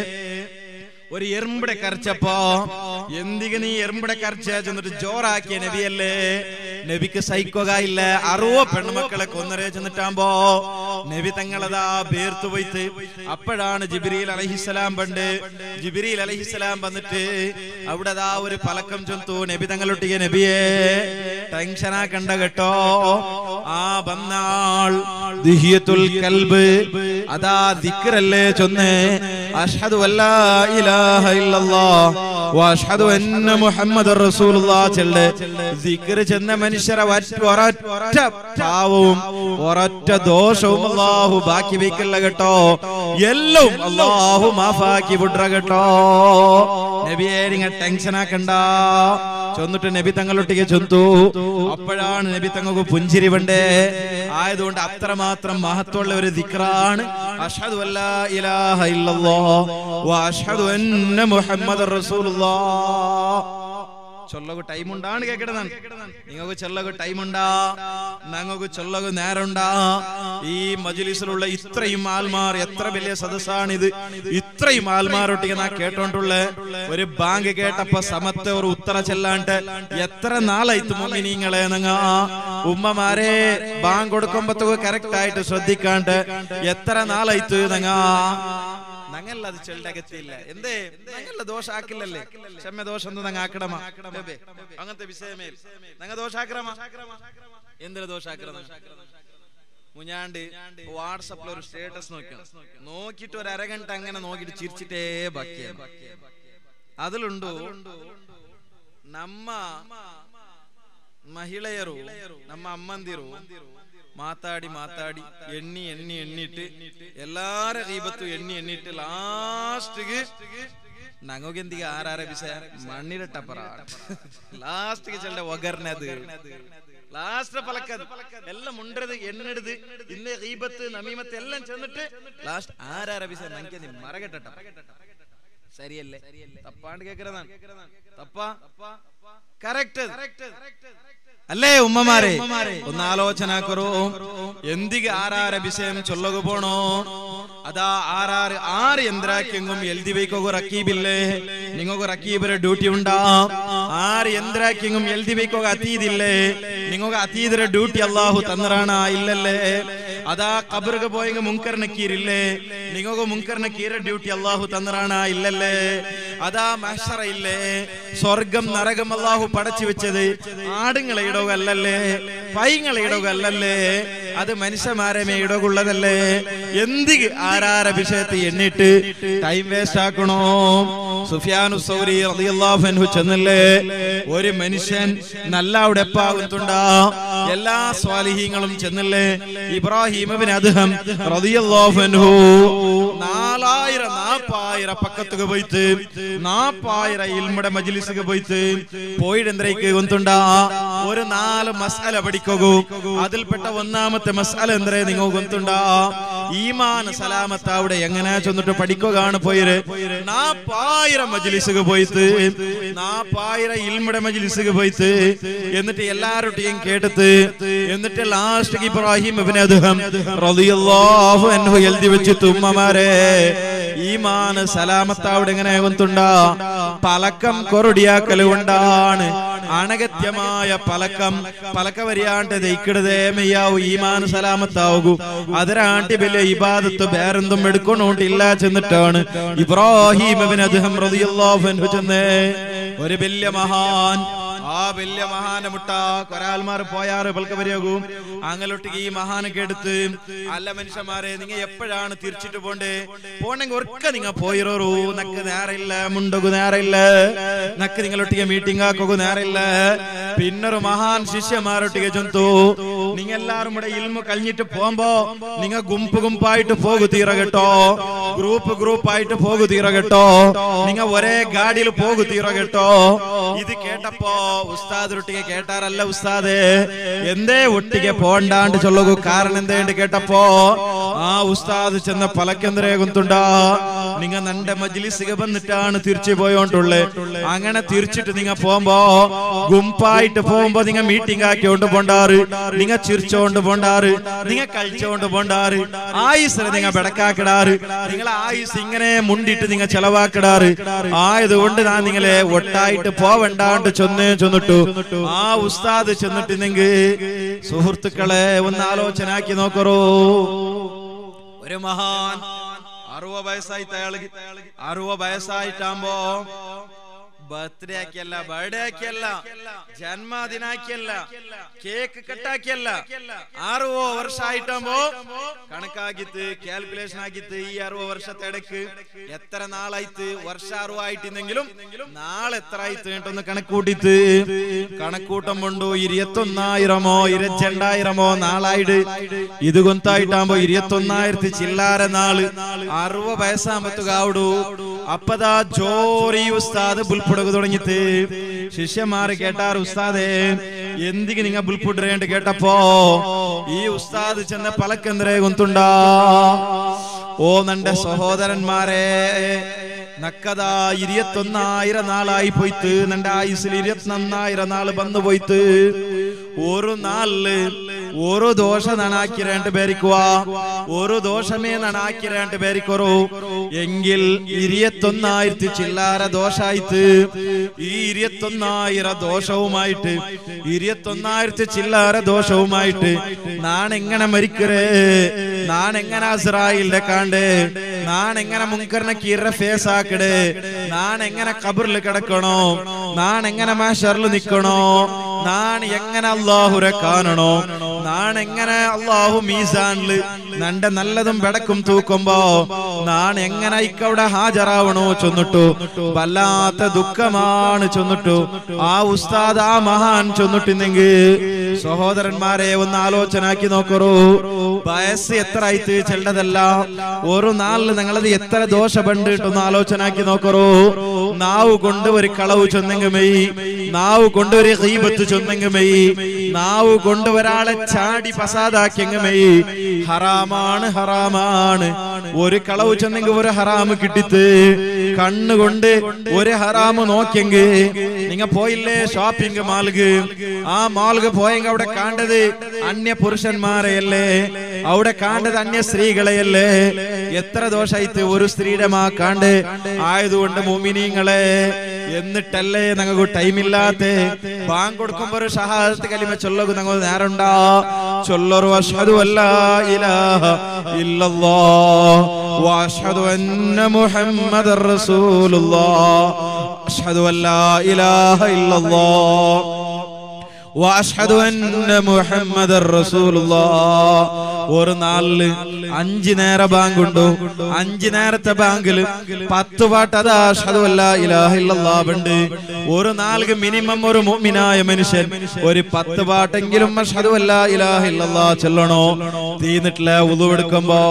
Speaker 1: ഒരു എറുമ്പടെ കരച്ചപ്പോ എന്തിക നീ എറുമ്പടെ കരച്ച ചെന്നിട്ട് ജോറാക്കിയ നബിയല്ലേ നബിക്ക് സൈക്കോകായില്ല അറുവ പെണ്ണുമക്കളെ കൊന്നരേ ചെന്നിട്ടാകുമ്പോ നബി തങ്ങളതാ ബേർത്തു പോയിട്ട് അപ്പോഴാണ് ജിബിരിയിൽ അലഹിസലാം പണ്ട് ജിബിരിയിൽ അലഹിസലാം വന്നിട്ട് അവിടെ ദാ ഒരു പലക്കം ചൊന്തു നബി തങ്ങളൊട്ടിയ നബിയെ ടെൻഷനാക്കണ്ട കേട്ടോ ആ വന്നാൾ ദിഹിയത്തുൽ കൽബ് അതാ ദിക്റല്ലേ ചൊന്ന് അഷ്ഹദു അല്ലാ ഇലാഹ ഇല്ലല്ലാഹ് വഅഷ്ഹദു അന്ന മുഹമ്മദർ റസൂലുള്ളാഹ് ചെല്ല് ദിക്ർ ചെന്ന മനുഷ്യരെ ഒറ്റ- ഒരൊറ്റ പാവവും ഒരൊറ്റ ദോഷവും അല്ലാഹു ബാക്കി വെക്കില്ല കേട്ടോ എല്ലാം അല്ലാഹു മാഫാക്കി വിട്ര കേട്ടോ നബിയെ നിങ്ങൾ ടെൻഷൻ ആക്കണ്ട ചൊന്നിട്ട് നബി തങ്ങളൊട്ടിക്ക് ചൊന്തു അപ്പോഴാണ് നബി തങ്ങൾക്ക് പുഞ്ചിരി വേണ്ടേ ആയതുകൊണ്ട് അത്രമാത്രം മഹത്വമുള്ള ഒരു ദിക്റാണ് അഷ്ഹദു അല്ലാ ഇലാഹ ഇല്ലല്ലാഹ് വ അഷ്ഹദു അന്ന മുഹമ്മദർ റസൂലുള്ളാഹ് ചൊല്ലകു ടൈം ഉണ്ടാണ് കേക്കണതാണ് നിങ്ങൾക്ക് ചൊല്ലകു ടൈം ഉണ്ടാ ഞങ്ങൾക്ക് ചൊല്ലകു നേരമുണ്ടാ ഈ മജ്ലിസിലുള്ള ഇത്രയും ആൽമാർ എത്ര വലിയ സദസ്സാണിത് ഇത്രയും ആൽമാരൊട്ടിಗೆ നാ കേട്ടോണ്ടുള്ള ഒരു ബാങ്ക് കേട്ടപ്പോ സമത്തെ ഒരു ഉത്തര ചെല്ലാണ്ട് എത്ര നാളായിട്ട് മമ്മി നിങ്ങളെ നിങ്ങ ഉമ്മമാരെ ബാങ്ക് കൊടുക്കുമ്പോ കറക്റ്റ് ആയിട്ട് ശ്രദ്ധിക്കാണ്ട് എത്ര നാളായിട്ട് നിങ്ങ ഞങ്ങളത് അത് ചെല്ലകത്തില്ല എന്തേ ഞങ്ങളെ ദോഷം ആക്കില്ലല്ലേ ക്ഷമ ദോഷം നങ്ങ ആക്കണമാ ബേബേ, അങ്ങനത്തെ വിഷയമേ ഞങ്ങ ദോഷാക്രമ എന്തിനു ദോഷാക്രമ മുഞ്ഞാണ്ട് വാട്സപ്പിൽ ഒരു സ്റ്റേറ്റസ് നോക്കണം നോക്കിയിട്ട് ഒരു അരഗണ്ട അങ്ങനെ നോക്കിയിട്ട് ചിരിച്ചിട്ടേ ബാക്കിയാണ് അതിലുണ്ടു ನಮ್ಮ ಮಹಿಳೆಯರು ನಮ್ಮ ಅಮ್ಮಂದಿರು ಮಾತಾಡಿ ಮಾತಾಡಿ ಎಣ್ಣಿ ಎಣ್ಣಿ ಎಣ್ಣಿಟ್ಟು ಎಲ್ಲಾರ ಗೀಬತ್ತು ಎಣ್ಣಿ ಎಣ್ಣಿಟ್ಟು ಲಾಸ್ಟ್ಗೆ ನಂಗೋಗೆಂದಿಗೆ ಆರಾರ ವಿಷಯ ಮಣ್ಣಿರ ಟಪರ ಲಾಸ್ಟ್ಗೆ ಚೆಲ್ಲ ಒಗರ್ನದು ലാസ്റ്റ് പലക്കത് എല്ലാം ഉണ്ടത് എണ്ണെടുത് ഇന്ന് ഗീബത്ത് നമീമത്ത് എല്ലാം ചെന്നിട്ട് ലാസ്റ്റ് ആരാര വിഷയം നനക്ക് നീ മറകെട്ട ശരിയല്ലേ തപ്പാണ്ട് കേക്കുന്നതാണ് തപ്പാ കറക്റ്റ് അല്ലേ ഉമ്മമാരെ ഒന്ന് ആലോചന കുറു എന്തിಗೆ ആരാര വിഷയം ചൊല്ലകു പോണോ അതാ ആരാറ് ആറ് യന്ത്രാക്കെങ്കും എഴുതി വയ്ക്കുക റക്കീബില്ലേ നിങ്ങൾക്ക് റക്കീബിന്റെ ഡ്യൂട്ടി ഉണ്ടാ ആറ് യന്ത്രാക്കെങ്കും എഴുതി വയ്ക്കുക അതീതില്ലേ നിങ്ങൾക്ക് അതീതര ഡ്യൂട്ടി അള്ളാഹു തന്നറാണ ഇല്ലല്ലേ അതാ കബറുക പോയെങ്കിൽ മുൻകർ നക്കീരില്ലേ നിങ്ങൾക്ക് മുൻകർ നക്കീര ഡ്യൂട്ടി അള്ളാഹു തന്നറാണ ഇല്ലല്ലേ അതാ മഹ്ഷറ ഇല്ലേ സ്വർഗം നരകം അള്ളാഹു പടച്ചു വെച്ചത് ആടുങ്ങളെ ഇടവല്ലല്ലേ പൈങ്ങളെ ഇടവല്ലല്ലേ അത് മനുഷ്യന്മാരെ ഇടകുള്ളതല്ലേ എന്തിക്ക് ആരാര വിഷയത്തെ എണ്ണിട്ട് ടൈം വേസ്റ്റ് ആക്കണോ സുഫിയാനു സൗരി റളിയല്ലാഹു അൻഹു ചെന്നല്ലേ ഒരു മനുഷ്യൻ നല്ല അവിടെ എപ്പാകുന്നുണ്ടാ എല്ലാ സ്വാലിഹീങ്ങളും ചെന്നല്ലേ ഇബ്രാഹിം ഇബ്നു അദ്ഹം റളിയല്ലാഹു അൻഹു നാലായിരം നാപ്പായിരം പക്കത്തുക പോയിട്ട് നാപ്പായിരം ഇൽമയുടെ മജ്ലിസുക പോയിട്ട് പോയിട്ട് എന്തരേക്ക് ഒന്നുണ്ടാ ഒരു നാല് മസാല പഠിക്കൂ അതിൽപ്പെട്ട ഒന്നാമത്തെ മസാല എന്തരേ നിങ്ങൾ ഗൊന്തുണ്ടാ ഈമാൻ സലാമത്ത് അവിടെ എങ്ങനെ ചെന്നിട്ട് പഠിക്കുകയാണ് പോയത് നാപ്പായിരം മജ്ലിസുക പോയിട്ട് നാപ്പായിരം ഇൽമയുടെ മജ്ലിസുക പോയിട്ട് എന്നിട്ട് എല്ലാവരുടെയും കേട്ടിട്ട് എന്നിട്ട് ലാസ്റ്റ് ഇബ്രാഹിം ഇബ്നു അദ്ഹം റളിയല്ലാഹു അൻഹു എഴുതി വെച്ച് തുമ്മമാരെ ഈമാന് സലാമത്ത് അവിടെ എങ്ങനെ ഗൊന്തുണ്ടാ പലക്കം കൊറടിയാക്കൽ കൊണ്ടാണ് അനഗത്യമായ പലക്കം പലക്ക വരിയാണ്ട് ദയിക്കിടതേ മെയ്യാവു ഈമാൻ സലാമത്താവൂ അതിരാണ്ടി വലിയ ഇബാദത്ത് വേറെന്തും എടുക്കണോണ്ടില്ല ചെന്നിട്ടാണ് ഇബ്രാഹിം ഇബ്നു അദ്ഹം റളിയല്ലാഹു അൻഹു ചെന്നേ ഒരു വലിയ മഹാൻ ആ വലിയ മഹാനെ മുട്ട കൊരാൽമാർ പോയാറ് പൽക്ക വരികയും അങ്ങലൊട്ടിക്ക് ഈ മഹാനൊക്കെ എടുത്ത് അല്ല മനുഷ്യന്മാരെ നിങ്ങ എപ്പോഴാണ് തിരിച്ചിട്ട് പോണ്ടേ പോണെങ്കിൽ ഒർക്ക നിങ്ങ പോയിറോറു നക്ക് നേരമില്ല മുണ്ടകു നേരമില്ല നക്ക് നിങ്ങളൊട്ടിಗೆ മീറ്റിംഗ് ആക്കോകു നേരമില്ല പിന്നൊരു മഹാൻ ശിഷ്യന്മാരൊട്ടിಗೆ ചൊന്തു നിങ്ങ എല്ലാരും കൂടെ ഇൽമു കഴിഞ്ഞിട്ട് പോകുമ്പോ നിങ്ങ ഗുംപ് ഗുംപായിട്ട് പോകു തീര കേട്ടോ ഗ്രൂപ്പ് ഗ്രൂപ്പ് ആയിട്ട് പോകു തീര കേട്ടോ നിങ്ങ ഒരേ ഗാഡിയിൽ പോകു തീര കേട്ടോ ഇത് കേട്ടപ്പോ ഉസ്താദൊട്ടിಗೆ കേട്ടാറല്ല ഉസ്താദേ എന്തേ ഒട്ടിಗೆ പോണ്ടാണ്ട് ചൊല്ലകു കാരണം എന്തേണ്ട് കേട്ടപ്പോ ആ ഉസ്താദ് ചെന്ന പലക്കെന്തരേ കുന്തുണ്ടാ നിങ്ങ നന്റെ മജ്ലിസിಗೆ വന്നിട്ടാണ് തിരിച്ചു പോയോണ്ടുള്ളേ അങ്ങനെ തിരിച്ചിട്ട് നിങ്ങ പോകുമ്പോ ഗുംപായിട്ട് പോകുമ്പോ നിങ്ങ മീറ്റിംഗ് ആക്കിയോണ്ട് പോണ്ടാറ് നിങ്ങ ചിരിച്ചോണ്ട് പോണ്ടാറ് നിങ്ങ കഴിച്ചോണ്ട് പോണ്ടാറ് ആയുസ് നിങ്ങ ബെടക്കാക്കിടാറ് നിങ്ങളെ ആയുസ് ഇങ്ങനെ മുണ്ടിട്ട് നിങ്ങ ചെലവാക്കിടാറ് ആയതുകൊണ്ട് ഞാൻ നിങ്ങളെ ഒട്ടായിട്ട് പോവണ്ടാണ്ട് ചൊന്നേ ചൊന്നിട്ടു ആ ഉസ്താദ് ചെന്നിട്ടുണ്ടെങ്കിൽ സുഹൃത്തുക്കളെ ഒന്ന് ആലോചന ആക്കി നോക്കറോ ഒരു മഹാൻ അറുപത് വയസ്സായിട്ട് അയാൾക്ക് അറുപത് വയസ്സായിട്ടാകുമ്പോ ബർത്ത്ഡേ ആക്കിയല്ല ബർത്ത്ഡേ ആക്കിയല്ല ജന്മദിനാക്കിയല്ല കേക്ക് കട്ടാക്കിയല്ല അറുപത് വർഷമായിട്ടാകുമ്പോ കണക്കാക്കിത്ത് കാൽക്കുലേഷൻ ആക്കിത്ത് ഈ അറുപത് വർഷത്തെ ഇടയ്ക്ക് എത്ര നാളായിട്ട് വർഷ അറുപതായിട്ടെങ്കിലും നാളെ എത്ര ആയിട്ട് കേട്ടൊന്ന് കണക്കൂട്ടിത്ത് കണക്കൂട്ടം കൊണ്ടു ഇരുപത്തൊന്നായിരമോ ഇരുപത്തിരണ്ടായിരമോ നാളായിട്ട് ഇത് കൊന്തായിട്ടാകുമ്പോ ഇരുപത്തൊന്നായിരത്തി ചില്ലാര നാള് അറുപത് വയസ്സാകുമ്പത്തുകാവിടു അപ്പതാ ജോറി ഉസ്താദ് ബുൽപ്പുടക്ക് തുടങ്ങിത്ത് ശിഷ്യന്മാര് കേട്ടാർ ഉസ്താദേ എന്തിക്ക് നിങ്ങ ബുൽപ്പുടരേണ്ട കേട്ടപ്പോ ഈ ഉസ്താദ് ചെന്ന പലക്കെന്തരേ കൊന്തുണ്ടാ ഓ നന്റെ സഹോദരന്മാരെ നക്കതാ ഇരുപത്തൊന്നായിരം നാളായി പോയിത്ത് നന്റെ ആയുസിൽ ഇരുപത്തിനൊന്നായിരം നാള് വന്നു പോയിത്ത് ഒരു നാളില് ഒരു ദോഷ നണാക്കിരണ്ട് പേരിക്കുക ഒരു ദോഷമേ നണാക്കിരണ്ട് പേരിക്കൊറു എങ്കിൽ ഇരുപത്തൊന്നായിരത്തി ചില്ലാര ദോഷായിട്ട് ഈ ഇരുപത്തൊന്നായിരം ദോഷവുമായിട്ട് ഇരുപത്തൊന്നായിരത്തി ചില്ലാര ദോഷവുമായിട്ട് നാണെങ്ങനെ മരിക്കരേ നാണെങ്ങനെ അസ്രായിലിന്റെ കാണ്ട് നാണെങ്ങനെ മുൻകറിനെ കീറ ഫേസ് ആക്കടേ നാണെങ്ങനെ കബറിൽ കിടക്കണോ നാണെങ്ങനെ മാഷറിൽ നിക്കണോ നാണ് എങ്ങനെ അള്ളാഹുരെ കാണണോ നാണെങ്ങനെ അള്ളാഹു മീസാനില് നന്റെ നല്ലതും വെടക്കും തൂക്കുമ്പോ നാണ് എങ്ങനെ ഇക്കവിടെ ഹാജരാവണോ ചൊന്നിട്ടു വല്ലാത്ത ദുഃഖമാണ് ചൊന്നിട്ടു ആ ഉസ്താദ് ആ മഹാൻ ചൊന്നിട്ടുന്നെങ്കിൽ സഹോദരന്മാരെ ഒന്ന് ആലോചനാക്കി നോക്കറൂ വയസ്സ് എത്ര ആയിട്ട് ചെല്ലതല്ല ഒരു നാളില് നിങ്ങളത് എത്ര ദോഷമുണ്ട് ഒന്ന് ആലോചനാക്കി നോക്കറൂ നാവ് കൊണ്ട് ഒരു കളവ് ചൊന്നെങ്കിൽ മെയ് നാവ് കൊണ്ട് ഒരു ഹീബത്ത് ചൊന്നെങ്കിൽ മെയ് നാവ് കൊണ്ട് ഒരാളെ ചാടി പസാദാക്കിയെങ്കിൽ മെയ് ഹറാമാണ് ഹറാമാണ് ഒരു കളവ് ചെന്നെങ്കിൽ ഒരു ഹറാമ് കിട്ടിത്ത് കണ്ണുകൊണ്ട് ഒരു ഹറാമ് നോക്കിയെങ്കിൽ നിങ്ങ പോയില്ലേ ഷോപ്പിംഗ് മാൾഗ് ആ മാൾഗ് പോയെങ്കിൽ അവിടെ കണ്ടത് അന്യ പുരുഷന്മാരെയല്ലേ അവിടെ കണ്ടത് അന്യ സ്ത്രീകളെയല്ലേ എത്ര ദോഷായിട്ട് ഒരു സ്ത്രീയുടെ മാ കാണ്ട് ആയതുകൊണ്ട് മോമിനിങ്ങളെ എന്നിട്ടല്ലേ ഞങ്ങൾക്ക് ടൈമില്ലാത്ത ബാങ്ക് കൊടുക്കുമ്പോ ഒരു ഷഹാദത്ത് കലിമ ചൊല്ലകു ഞങ്ങൾ നേരണ്ടാ ചൊല്ലൊരു അഷ്ഹദു അല്ലാ ഇലാഹ ഇല്ലല്ലാഹ് വഅഷ്ഹദു അന്ന മുഹമ്മദർ റസൂലുള്ളാഹ് അഷ്ഹദു അല്ലാ ഇലാഹ ഇല്ലല്ലാഹ് വഅഷ്ഹദു അന്ന മുഹമ്മദർ റസൂലുള്ളാഹ് ഒരു നാളില് അഞ്ചു നേര ബാങ്ക് ഉണ്ടോ അഞ്ചു നേരത്തെ ബാങ്കില് പത്ത് പാട്ട് അതാ അഷ്ഹദു അല്ലാ ഇലാഹ ഇല്ലല്ലാഹ് ഉണ്ട് ഒരു നാൾക്ക് മിനിമം ഒരു മുഅ്മിനായ മനുഷ്യൻ ഒരു പത്ത് പാട്ടെങ്കിലും അഷ്ഹദു അല്ലാ ഇലാഹ ഇല്ലല്ലാഹ് ചൊല്ലണോ തീന്നിട്ടില്ല ഉളു എടുക്കുമ്പോ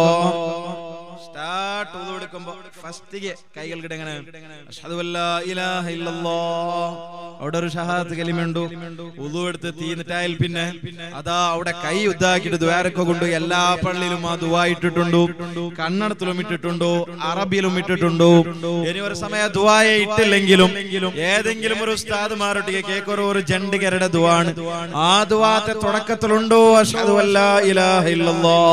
Speaker 1: സ്റ്റാർട്ട് ഉളു എടുക്കുമ്പോ ഫസ്റ്റ് കൈകൾ കിടങ്ങനെ അഷ്ഹദു അല്ലാ ഇലാഹ ഇല്ലല്ലാഹ് അവിടെ ഒരു ഷഹാദത്ത് കലിമുണ്ട് ഉളു എടുത്ത് തീന്നിട്ടായാൽ പിന്നെ അതാ അവിടെ കൈ ഉദ്ധാക്കിയിട്ട് ദ്വാരൊക്കെ കൊണ്ട് എല്ലാ പള്ളിയിലും ആ ദുവാ ഇട്ടിട്ടുണ്ടോ കന്നഡത്തിലും ഇട്ടിട്ടുണ്ടോ അറബിയിലും ഇട്ടിട്ടുണ്ടോ ഇനി ഒരു സമയം ദുവായെ ഇട്ടില്ലെങ്കിലും ഏതെങ്കിലും ഒരു ഉസ്താദുമാരൊട്ടിಗೆ കേക്കൊരു ഒരു ജണ്ടികരുടെ ദുവാണ് ആ ദുവാത്തെ തുടക്കത്തിലുണ്ടോ അഷ്ഹദു അല്ലാ ഇലാഹ ഇല്ലല്ലാഹ്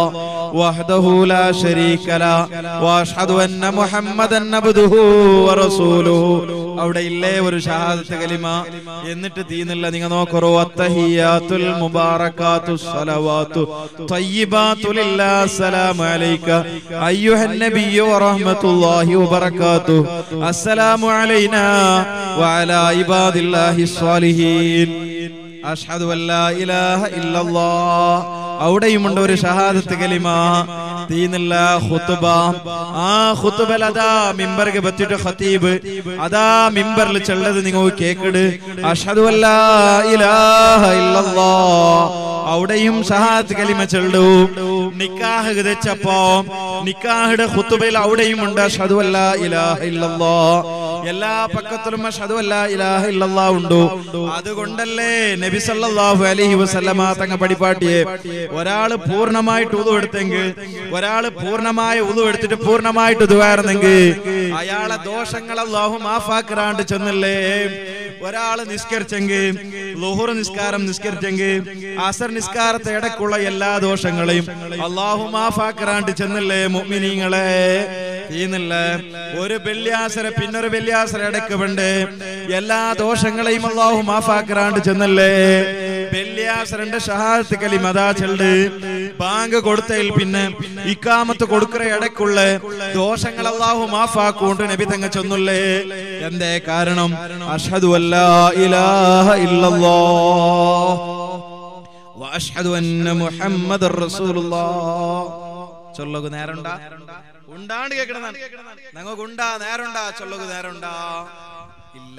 Speaker 1: وحده لا شريك له واشهد ان محمدا عبده ورسوله അവിടെ ഇല്ലേ ഒരു ഷഹാദത്ത് കലിമ എന്നിട്ട് തീന്നില്ല നിങ്ങൾ നോക്കറോ അത്തഹിയാത്തുൽ മുബാറകാത്തു സ്വലവാത്തു തയ്യിബാത്തു ലില്ലാ സലാമു അലൈക അയ്യുഹൻ നബിയ്യു വറഹ്മത്തുള്ളാഹി വബറകാത്തു അസ്സലാമു അലൈനാ വഅലാ ഇബാദില്ലാഹി സ്വാലിഹീൻ അഷ്ഹദു അല്ലാ ഇലാഹ ഇല്ലല്ലാഹ് അവിടെയുമുണ്ട് ഒരു ഷഹാദത്ത് കലിമ തീന്നില്ല ഖുത്ബ ആ ഖുത്ബൽ അതാ മിമ്പർക്ക് പറ്റിട്ട് ഖതീബ് അതാ മിമ്പറിൽ ചെല്ലത് നിങ്ങൾ കേക്കട് അഷ്ഹദു അല്ലാ ഇലാഹ ഇല്ലല്ലാഹ് അവിടെയും ഷഹാദത്ത് കലിമ ചെല്ലു നിക്കാഹ് വിതച്ചപ്പോ നിക്കാഹിന്റെ ഖുത്ബയിൽ അവിടെയും ഉണ്ട് അഷ്ഹദു അല്ലാ ഇലാഹ ഇല്ലല്ലാഹ് എല്ലാ പക്കത്തിലും അഷ്ഹദു അല്ലാ ഇലാഹ ഇല്ലല്ലാഹ് ഉണ്ട് അതുകൊണ്ടല്ലേ നബി സല്ലല്ലാഹു അലൈഹി വസല്ലമ തങ്ങ പടിപ്പാട്ടിയെ ഒരാള് പൂർണ്ണമായിട്ട് ഉതു എടുത്തെങ്കിൽ ഒരാള് പൂർണ്ണമായ ഉതു എടുത്തിട്ട് പൂർണ്ണമായിട്ട് ഇതുവായിരുന്നെങ്കിൽ അയാളെ ദോഷങ്ങൾ അള്ളാഹു മാഫാക്കിറാണ്ട് ചെന്നല്ലേ ഒരാള് നിസ്കരിച്ചെങ്കിൽ ലുഹുർ നിസ്കാരം നിസ്കരിച്ചെങ്കിൽ അസർ നിസ്കാരത്തെ ഇടക്കുള്ള എല്ലാ ദോഷങ്ങളെയും അള്ളാഹു മാഫാക്കിറാണ്ട് ചെന്നല്ലേ മുഅ്മിനീങ്ങളെ തീന്നില്ല ഒരു വെള്ളിയാസര പിന്നൊരു വെള്ളിയാസര ഇടയ്ക്ക് വേണ്ടേ എല്ലാ ദോഷങ്ങളെയും അള്ളാഹു മാഫാക്കിറാണ്ട് ചെന്നല്ലേ വെള്ളിയാസരന്റെ ഷഹാദത്ത് കലി മതാ ചെല്ല് ബാങ്ക് കൊടുത്തതിൽ പിന്നെ ഇക്കാമത്ത് കൊടുക്കുന്ന ഇടയ്ക്കുള്ള ദോഷങ്ങൾ അള്ളാഹു മാഫാക്കൊണ്ട് നബി തങ്ങ ചെന്നുള്ളേ എന്തേ കാരണം അഷ്ഹദു അല്ലാ ഇലാഹ ഇല്ലല്ലാഹ് വഅഷ്ഹദു അന്ന മുഹമ്മദർ റസൂലുള്ളാഹ് ചൊല്ലകു നേരണ്ടാ ഉണ്ടാണ്ട് കേക്കണം ഞങ്ങൾക്ക് ഉണ്ടാ നേരണ്ടാ ചൊല്ലകു നേരണ്ടാ ഇല്ല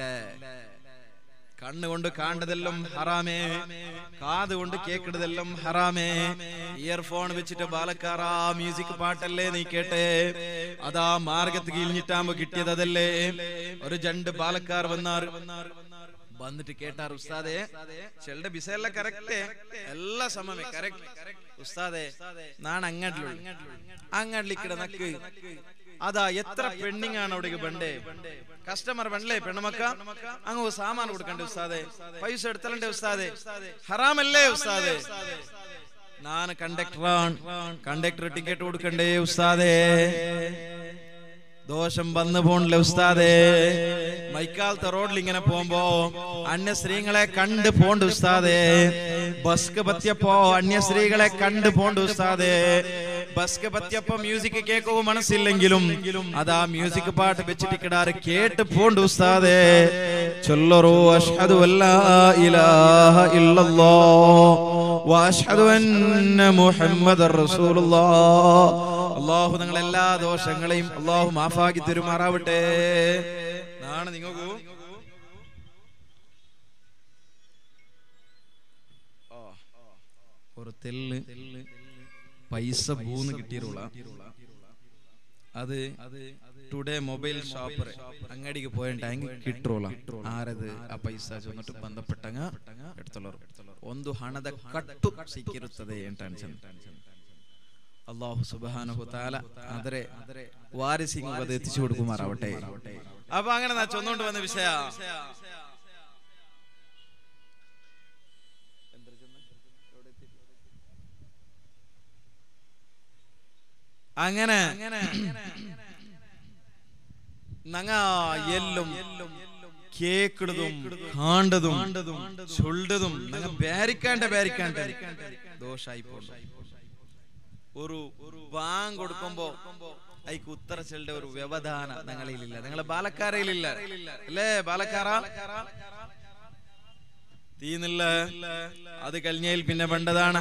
Speaker 1: കണ്ണുകൊണ്ട് കാണ്ടതെല്ലാം ഹറാമേ കാത് കൊണ്ട് കേക്കിടതെല്ലാം ഹറാമേ ഇയർഫോൺ വെച്ചിട്ട് ബാലക്കാറാ മ്യൂസിക് പാട്ടല്ലേ നീ കേട്ടേ അതാ മാർഗത്ത് കിഴിഞ്ഞിട്ടാകുമ്പോ കിട്ടിയത് അതല്ലേ ഒരു രണ്ട് ബാലക്കാർ വന്നാർ വന്നിട്ട് കേട്ടാർ ഉസ്താദെ ചെളുടെ ബിസയെല്ലാം കറക്റ്റ് എല്ലാ സമയമേ കറക്റ്റ് ഉസ്താദെ നാണ് അങ്ങാട്ടിലുള്ള അങ്ങാട്ടിലിക്കട നക്ക് അതാ എത്ര പെണ്ണിങ് ആണ് അവിടെ ബണ്ടേ കസ്റ്റമർ ബണ്ടല്ലേ പെണ്ണുമക്ക അങ്ങ് ഒരു സാമാൻ കൊടുക്കണ്ടേ ഉസ്താദെ പൈസ എടുത്തലണ്ടേ ഉസ്താദെ ഹറാമല്ലേ ഉസ്താദെ ഞാൻ കണ്ടക്ടറാണ് കണ്ടക്ടർ ടിക്കറ്റ് കൊടുക്കണ്ടേ ഉസ്താദേ ദോഷം വന്നു പോണില്ല ഉസ്താദേ മൈക്കാലത്തെ റോഡിൽ ഇങ്ങനെ പോകുമ്പോ അന്യ സ്ത്രീകളെ കണ്ട് പോണ്ട് ഉസ്താദേ ബസ്ക്ക് പറ്റിയപ്പോ അന്യ സ്ത്രീകളെ കണ്ട് പോണ്ട് ഉസ്താദേ ബസ്ക്ക് പറ്റിയപ്പോ മ്യൂസിക് കേൾക്കോ മനസ്സില്ലെങ്കിലും അതാ മ്യൂസിക് പാട്ട് വെച്ചിട്ട് കിടാറ് കേട്ട് പോണ്ട് ഉസ്താദേ ചൊല്ലറോ അഷ്ഹദു അല്ലാ ഇലാഹ ഇല്ലല്ലാഹ് വഅഷ്ഹദു അന്ന മുഹമ്മദർ റസൂലുള്ളാഹ് അള്ളാഹു നിങ്ങൾ എല്ലാ ദോഷങ്ങളെയും അള്ളാഹു മാഫാക്കി തെരുമാറാവട്ടെ നാണ് നിങ്ങൾക്ക് ഒരു തെല്ല് പൈസ പൂന്ന് കിട്ടിയിട്ടുള്ള അത് ടുഡേ മൊബൈൽ ഷോപ്പർ അങ്ങടിക്ക് പോയിട്ടാങ്കിൽ കിട്ടുള്ള ആരത് ಆ ಪೈಸ ಚೊನ್ನಟ್ಟು ಬಂಧಪಟ್ಟಂಗ ಎಡ್ತಲರು ಒಂದು ಹಣದ ಕಟ್ಟು ಸಿಕ್ಕಿರುತ್ತದೆ ಅಂತ ಅನ್ಸನ್ അള്ളാഹു സുബാനഹു താല അതരെ വാരിസിംഗ് അത് എത്തിച്ചു കൊടുക്കുമാറാവട്ടെ അപ്പൊ അങ്ങനെ നാ ചൊന്നോണ്ട് വന്ന വിഷയ അങ്ങനെ നങ്ങ എല്ലും കേക്കിടതും കാണ്ടതും ചൊല്ലതും നങ്ങ ബാരിക്കാണ്ട ബാരിക്കാണ്ട ദോഷായി പോകും ഒരു ബാങ്ക് കൊടുക്കുമ്പോ അതിക്ക് ഉത്തര ചെല്ലുടെ ഒരു വ്യവധാന ഞങ്ങളിലില്ല നിങ്ങളെ ബാലക്കാരയിലില്ല അല്ലേ ബാലക്കാര തീന്നില്ല അത് കഴിഞ്ഞതിൽ പിന്നെ പണ്ടതാണ്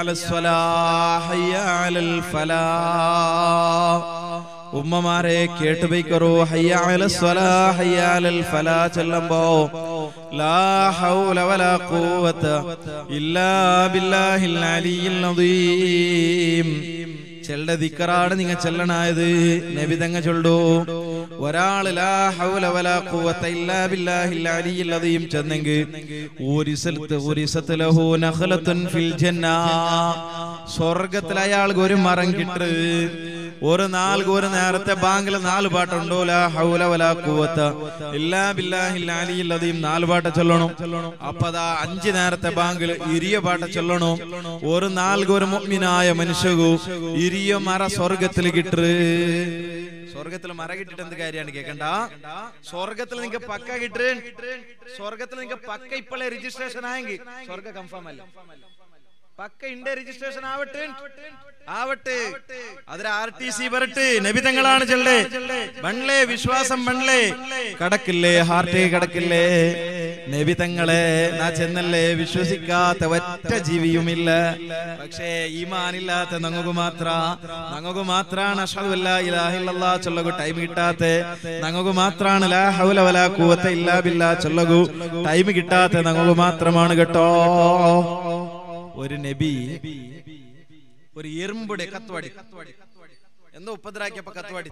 Speaker 1: ഉമ്മമാരെ കേട്ടുപോയിക്കറോ ഹയ്യാലൽ ഫലാ ചെല്ലുമ്പോ ലാ ഹൗല വലാ ഖുവത ഇല്ലാ ബില്ലാഹിൽ അലിയിൽ അദീം ചെല്ലുടെ ദിക്കറാണ് നിങ്ങ ചെല്ലണായത് നബി തങ്ങ ചൊല്ലു ഒരാള് ലാ ഹൗല വലാ ഖുവത ഇല്ലാ ബില്ലാഹിൽ അലിയിൽ അദീം ചെന്നെങ്കിൽ ഊരിസൽത്ത് ഊരിസത്ത് ലഹു നഖലത്തുൻ ഫിൽ ജന്ന സ്വർഗ്ഗത്തിൽ അയാൾക്ക് ഒരു മരം കിട്ട് ഒരു നാല് ഒരു നേരത്തെ ബാങ്കിൽ നാല് പാട്ടുണ്ടോ ലാ ഹൗല വലാ ഖുവത ഇല്ലാ ബില്ലാഹിൽ അലിയിൽ അദീം നാല് പാട്ട് ചൊല്ലണം അപ്പതാ അഞ്ച് നേരത്തെ ബാങ്കിൽ ഇരിയ പാട്ട് ചൊല്ലണം ഒരു നാല് ഒരു മുഅ്മിനായ മനുഷ്യകു ഇരിയ മര സ്വർഗത്തിൽ കിട്ടറ് സ്വർഗത്തിൽ മര കിട്ടിട്ട് എന്ത് കാര്യമാണ് കേക്കണ്ട സ്വർഗത്തിൽ നിങ്ങൾക്ക് പക്ക കിട്ടേ സ്വർഗത്തിൽ നിങ്ങൾക്ക് പക്ക ഇപ്പോഴേ രജിസ്ട്രേഷൻ ആയെങ്കിൽ സ്വർഗ കൺഫേം അല്ല പക്ക ഇണ്ട് രജിസ്ട്രേഷൻ ആവട്ടെ ആവട്ടെ അതിൽ ആർ ടി സി വരട്ടെ നബിതങ്ങളാണ് ചെല്ലേ ബൺലേ വിശ്വാസം ബൺലേ കടക്കില്ലേ ഹാർട്ടേ കടക്കില്ലേ നബിതങ്ങളെ നാ ചെന്നല്ലേ വിശ്വസിക്കാത്ത ഒറ്റ ജീവിയുമില്ല പക്ഷേ ഈമാനില്ലാത്ത ഞങ്ങൾക്ക് മാത്ര ഞങ്ങൾക്ക് മാത്രാണ് അഷ്ഹദു അല്ലാ ഇലാഹ ഇല്ലല്ലാ ചൊല്ലകു ടൈം കിട്ടാത്ത ഞങ്ങൾക്ക് മാത്രാണ് ലാ ഹൗല വലാ ഖുവത ഇല്ലാ ബില്ലാ ചൊല്ലകു ടൈം കിട്ടാത്ത ഞങ്ങൾക്ക് മാത്രമാണ് കേട്ടോ ഒരു നബി ഒരു എറുമ്പുടെ കത്വാടി എന്തോ ഉപദ്രാക്കിയപ്പോ കത്വാടി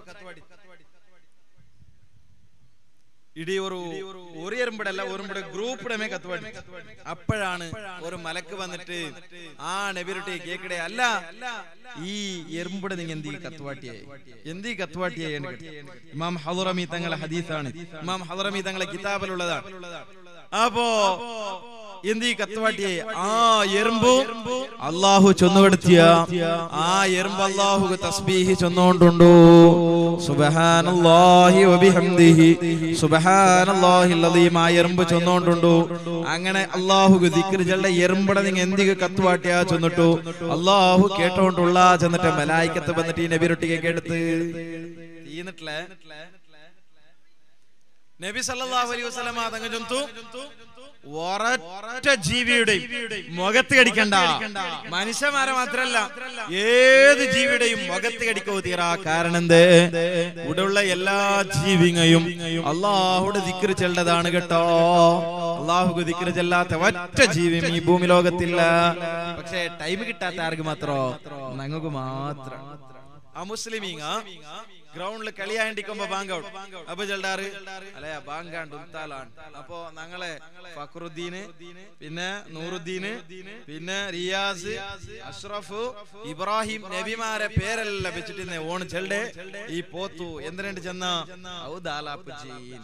Speaker 1: ഇടി ഒരു ഒരു എറുമ്പടല്ല ഒരുമ്പടെ ഗ്രൂപ്പിടെ മേ കത്തുവാടി അപ്പോഴാണ് ഒരു മലക്ക് വന്നിട്ട് ആ നബിരുട്ടെ കേക്കടെ അല്ല ഈ എറുമ്പടെ നിങ്ങൾ എന്തി കത്തുവാട്ടിയായി എന്തി കത്തുവാട്ടിയായി എന്ന് കേട്ടു. ഇമാം ഹദറമി തങ്ങളെ ഹദീസാണ് ഇമാം ഹദറമി തങ്ങളെ കിതാബിലുള്ളതാണ് അപ്പോ എന്തി കത്തുവാട്ടിയെ ആ എറുമ്പു അള്ളാഹു ചൊന്നുകെടുത്തിയ ആ എറുമ്പ് അള്ളാഹു തസ്ബീഹി ചൊന്നുകൊണ്ടുണ്ടോ സുബഹാനല്ലാഹി വബിഹംദിഹി സുബഹാനല്ലാഹിൽ അലീം ആ എറുമ്പ് ചൊന്നുകൊണ്ടുണ്ടോ അങ്ങനെ അള്ളാഹു ദിക്ർ ചെള്ള എറുമ്പട നിങ്ങൾ എന്തിക്ക് കത്തുവാട്ടിയാ ചൊന്നിട്ടു അള്ളാഹു കേട്ടോണ്ടുള്ള ചെന്നിട്ട് മലായിക്കത്ത് വന്നിട്ട് ഈ നബിരൊട്ടിക്ക് കേടുത്ത് തീന്നിട്ടില്ലേ നബി സല്ലല്ലാഹു അലൈഹി വസല്ലമ തങ്ങൾ ചൊന്തു ഒരൊറ്റ ജീവിയുടെയും മുഖത്ത് കടിക്കണ്ട മനുഷ്യന്മാരെ മാത്രല്ല ഏത് ജീവിയുടെയും മുഖത്ത് കടിക്കോ തീരാ കാരണം എന്ത് ഇവിടെയുള്ള എല്ലാ ജീവിങ്ങയും അള്ളാഹുടെ ദിക്റ് ചെല്ലതാണ് കേട്ടോ അള്ളാഹു ദിക്റ് ചെല്ലാത്ത ഒറ്റ ജീവിയും ഈ ഭൂമി ലോകത്തില്ല പക്ഷേ ടൈം കിട്ടാത്ത ആർക്ക് മാത്രോ ഞങ്ങൾക്ക് മാത്രം ആ മുസ്ലിമീങ്ങ ഗ്രൗണ്ടിൽ കളിയാണ്ടിക്കുമ്പോ ബാങ്ക് ഔട്ട് അപ്പൊ ചെല്ലാറ് അല്ലെ ബാങ്കാണ്ട് ഉത്താലാണ് അപ്പൊ ഞങ്ങളെ ഫക്രുദ്ദീന് പിന്നെ നൂറുദ്ദീന് പിന്നെ റിയാസ് അഷ്റഫ് ഇബ്രാഹിം നബിമാരെ പേരെല്ലാം വെച്ചിട്ട് ഓണ് ചെල්ടെ ഈ പോത്തു എന്തിനുണ്ട് ചെന്ന ഔദാലാപ്പ് ചെയ്യും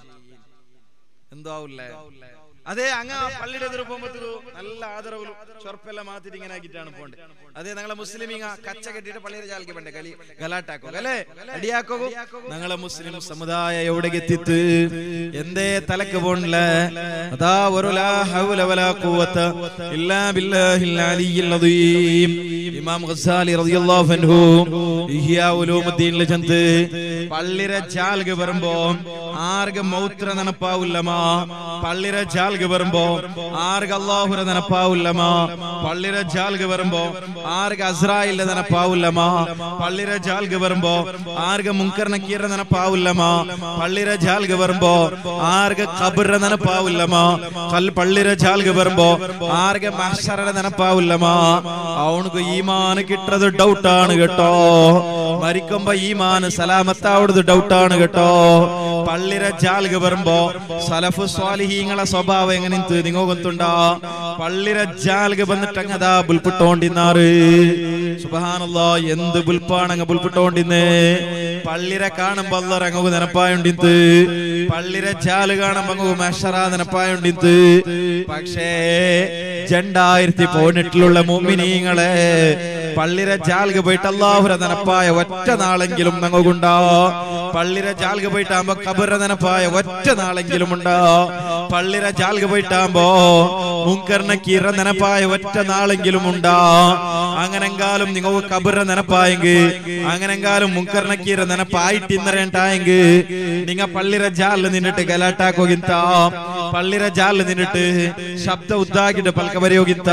Speaker 1: എന്തോ ആവൂല്ലേ അതെ അങ്ങ പള്ളിയുടെ എതിർ പോകുമ്പോ നല്ല ആദരവിലും ചൊറപ്പെല്ലാം മാത്തിട്ട് ഇങ്ങനെ ആക്കിയിട്ടാണ് പോണ്ട് അതെ ഞങ്ങളെ മുസ്ലിമിങ്ങ കച്ച കെട്ടിട്ട് പള്ളിയുടെ ചാലിക്ക് വേണ്ടേ കളി ഗലാട്ടാക്കോ അല്ലേ അടിയാക്കോ ഞങ്ങളെ മുസ്ലിം സമുദായ എവിടെ എത്തിത്ത് എന്തേ തലക്ക് പോണില്ല അതാ ഒരു ലാ ഹൗല വലാ ഖുവത ഇല്ലാ ബില്ലാഹിൽ അലിയിൽ അദീം ഇമാം ഗസാലി റളിയല്ലാഹു അൻഹു ഇഹ്യാ ഉലൂമുദ്ദീനിൽ ചെന്ന് പള്ളിരെ ജാൽഗ് വരുമ്പോ ആർഗ് മൗത്ര നനപ്പാവില്ലമാ പള്ളിരെ ജാൽഗ് വരുമ്പോ ആർഗ് അള്ളാഹുര നനപ്പാവില്ലമാ പള്ളിരെ ജാൽഗ് വരുമ്പോ ആർഗ് അസ്രായിലെ നനപ്പാവില്ലമാ പള്ളിരെ ജാൽഗ് വരുമ്പോ ആർഗ് മുങ്കർ നക്കീര നനപ്പാവില്ലമാ പള്ളിരെ ജാൽഗ് വരുമ്പോ ആർഗ് ഖബറിന്റെ നനപ്പാവില്ലമാ കൽ പള്ളിരെ ജാൽഗ് വരുമ്പോ ആർഗ് മഹ്ശറയുടെ നനപ്പാവില്ലമാ അവനക്ക് ഈമാന് കിട്ടത് ഡൗട്ടാണ് കേട്ടോ മരിക്കുമ്പോ ഈമാന് സലാമത്താവുന്നത് ഡൗട്ടാണ് കേട്ടോ പള്ളിരെ ജാൽഗ് വരുമ്പോ സലഫു സ്വാലിഹീങ്ങളെ സ്വഭാവം എങ്ങനെ നിങ്ങൾ ಗೊತ್ತುಂಟಾ പള്ളിരെ ജാൽഗ് വന്നിട്ട് അങ്ങതാ ബുൽപിട്ടോണ്ടിന്നാറ് സുബഹാനല്ലാ എന്ത് ബുൽപ്പാണങ്ങ ബുൽപിട്ടോണ്ടിന്ന് പള്ളിരെ കാണുമ്പോ അല്ലറങ്ങു നെനപ്പായുണ്ടിന്ന് പള്ളിരെ ജാല് കാണുമ്പോ അങ്ങ് മെഷറ നെനപ്പായുണ്ടിന്ന് പക്ഷേ രണ്ടായിരത്തി പതിനെട്ടിലുള്ള മുമിനീങ്ങളെ പള്ളിരെ ജാൽഗ് പോയിട്ട് അള്ളാഹുര നനപ്പായ ഒറ്റ നാളെങ്കിലും ഞങ്ങൾക്കുണ്ടോ പള്ളിരെ ജാൽഗ് പോയിട്ടാകുമ്പോ കബറ നനപ്പായ ഒറ്റ നാളെങ്കിലും ഉണ്ടോ പള്ളിരെ ജാൽഗ് പോയിട്ടാകുമ്പോ മുങ്കറിനെ കീറ നനപ്പായ ഒറ്റ നാളെങ്കിലും ഉണ്ടോ അങ്ങനെങ്കാലും നിങ്ങൾക്ക് കബറ നനപ്പായെങ്കിൽ അങ്ങനെങ്കാലും മുങ്കറിനെ കീറ നനപ്പായിട്ട് ഇന്നറേണ്ടായെങ്കിൽ നിങ്ങ പള്ളിരെ ജാലിൽ നിന്നിട്ട് ഗലാട്ടാക്കോಗಿಂತ പള്ളിരെ ജാലിൽ നിന്നിട്ട് ശബ്ദ ഉദ്ദാക്കിട്ട് പൽക്ക ಬರೆಯೋಗಿಂತ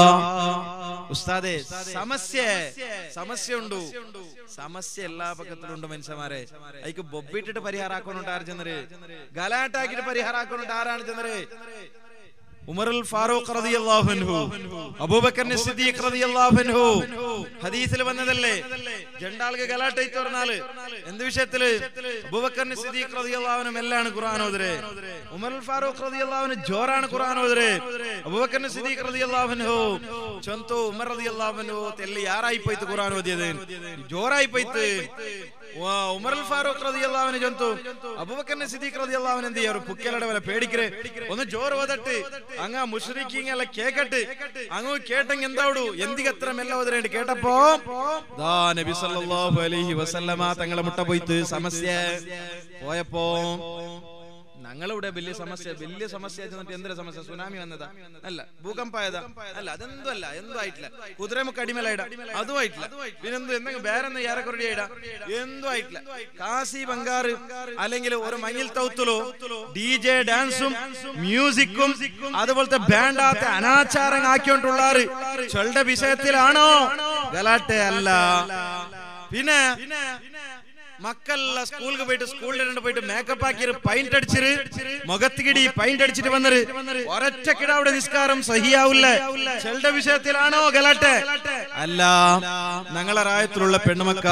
Speaker 1: ഉസ്താദെ സമസ്യ സമസ്യ ഉണ്ടു സമസ്യ എല്ലാ പക്കത്തിലുണ്ട് മനുഷ്യന്മാരെ അതിക്ക് ബൊബിട്ടിട്ട് പരിഹാരാക്കുന്നുണ്ട് ആര് ചെന്നര് ഗലാട്ടാക്കിട്ട് പരിഹാരാക്കുന്നുണ്ട് ആരാണ് ചെന്നര് ഉമറുൽ ഫാറൂഖ് റളിയല്ലാഹു അൻഹു അബൂബക്കർ സിദ്ദീഖ് റളിയല്ലാഹു അൻഹു ഹദീസിൽ വന്നതല്ലേ രണ്ടാൾക്ക് ഗലാട്ട ഇട്ട് പറഞ്ഞാല് എന്ത് വിഷയത്തില് അബൂബക്കർ സിദ്ദീഖ് റളിയല്ലാഹു അൻഹു എല്ലാണ് ഖുർആൻ ഓതരെ ഉമർ ഫാറൂഖ് റളിയല്ലാഹുവിന് ജോറാണ് ഖുർആൻ ഓതുരെ അബൂബക്കർ സിദ്ദീഖ് റളിയല്ലാഹുവിനു ചൊಂತು ഉമർ റളിയല്ലാഹുവിനു തെല്ലി ಯಾರಾയി പോയിട്ട് ഖുർആൻ ഓതിയത് ജോറായി പോയിട്ട് വാ, ഉമർ ഫാറൂഖ് റളിയല്ലാഹുവിന് ചൊಂತು അബൂബക്കർ സിദ്ദീഖ് റളിയല്ലാഹുവിന് എന്ത് ചെയ്യും പുക്കലടെ വല പേടിക്കരെ ഒന്ന് ജോർ ഓതട്ട് അങ്ങ മുഷ്രിക്കീങ് ಎಲ್ಲ കേക്കട്ട് അങ്ങ് കേട്ടെങ്കി എന്താവടു എന്തിക്ക് എത്ര മെല്ല ഓതരേണ്ടി കേട്ടപ്പോ ദാ നബി സല്ലല്ലാഹു അലൈഹി വസല്ലമ തങ്ങളെ മുട്ട പോയിട്ട് സമസ്യ പോയപ്പോ ഞങ്ങളിവിടെ വലിയ സമസ്യ വലിയ സമസ്യ ചെന്നിട്ട് എന്തൊരു സമസ്യ സുനാമി വന്നതാ അല്ല ഭൂകമ്പായതാ അല്ല അതെന്തോ അല്ല എന്തോ ആയിട്ടില്ല കുതിരമുക്ക് അടിമലായിട അതും ആയിട്ടില്ല പിന്നെന്ത് എന്തെങ്കിലും വേറെന്ത് ഏറെക്കുറടി ആയിടാ എന്തോ ആയിട്ടില്ല കാശി ബംഗാറ് അല്ലെങ്കിൽ ഒരു മഞ്ഞിൽ തൗത്തുലോ ഡി ജെ ഡാൻസും മ്യൂസിക്കും അതുപോലത്തെ ബാൻഡാത്ത അനാചാരം ആക്കിക്കൊണ്ടുള്ളാറ് ചൊളുടെ വിഷയത്തിലാണോ ഗലാട്ടെ അല്ല പിന്നെ മക്കളെല്ലാം സ്കൂളിൽ പോയിട്ട് സ്കൂളിൽ രണ്ട് പോയിട്ട് മേക്കപ്പ് ആക്കി പൈന്റ് അടിച്ചിട്ട് മുഖത്തുകിടി പൈന്റ് അടിച്ചിട്ട് വന്നിട്ട് ഒരൊറ്റ കിടാവിടെ നിസ്കാരം സഹിയാവില്ല ചെളുടെ വിഷയത്തിലാണോ ഗലാട്ടെ അല്ല ഞങ്ങളെ റായത്തിലുള്ള പെണ്ണുമക്ക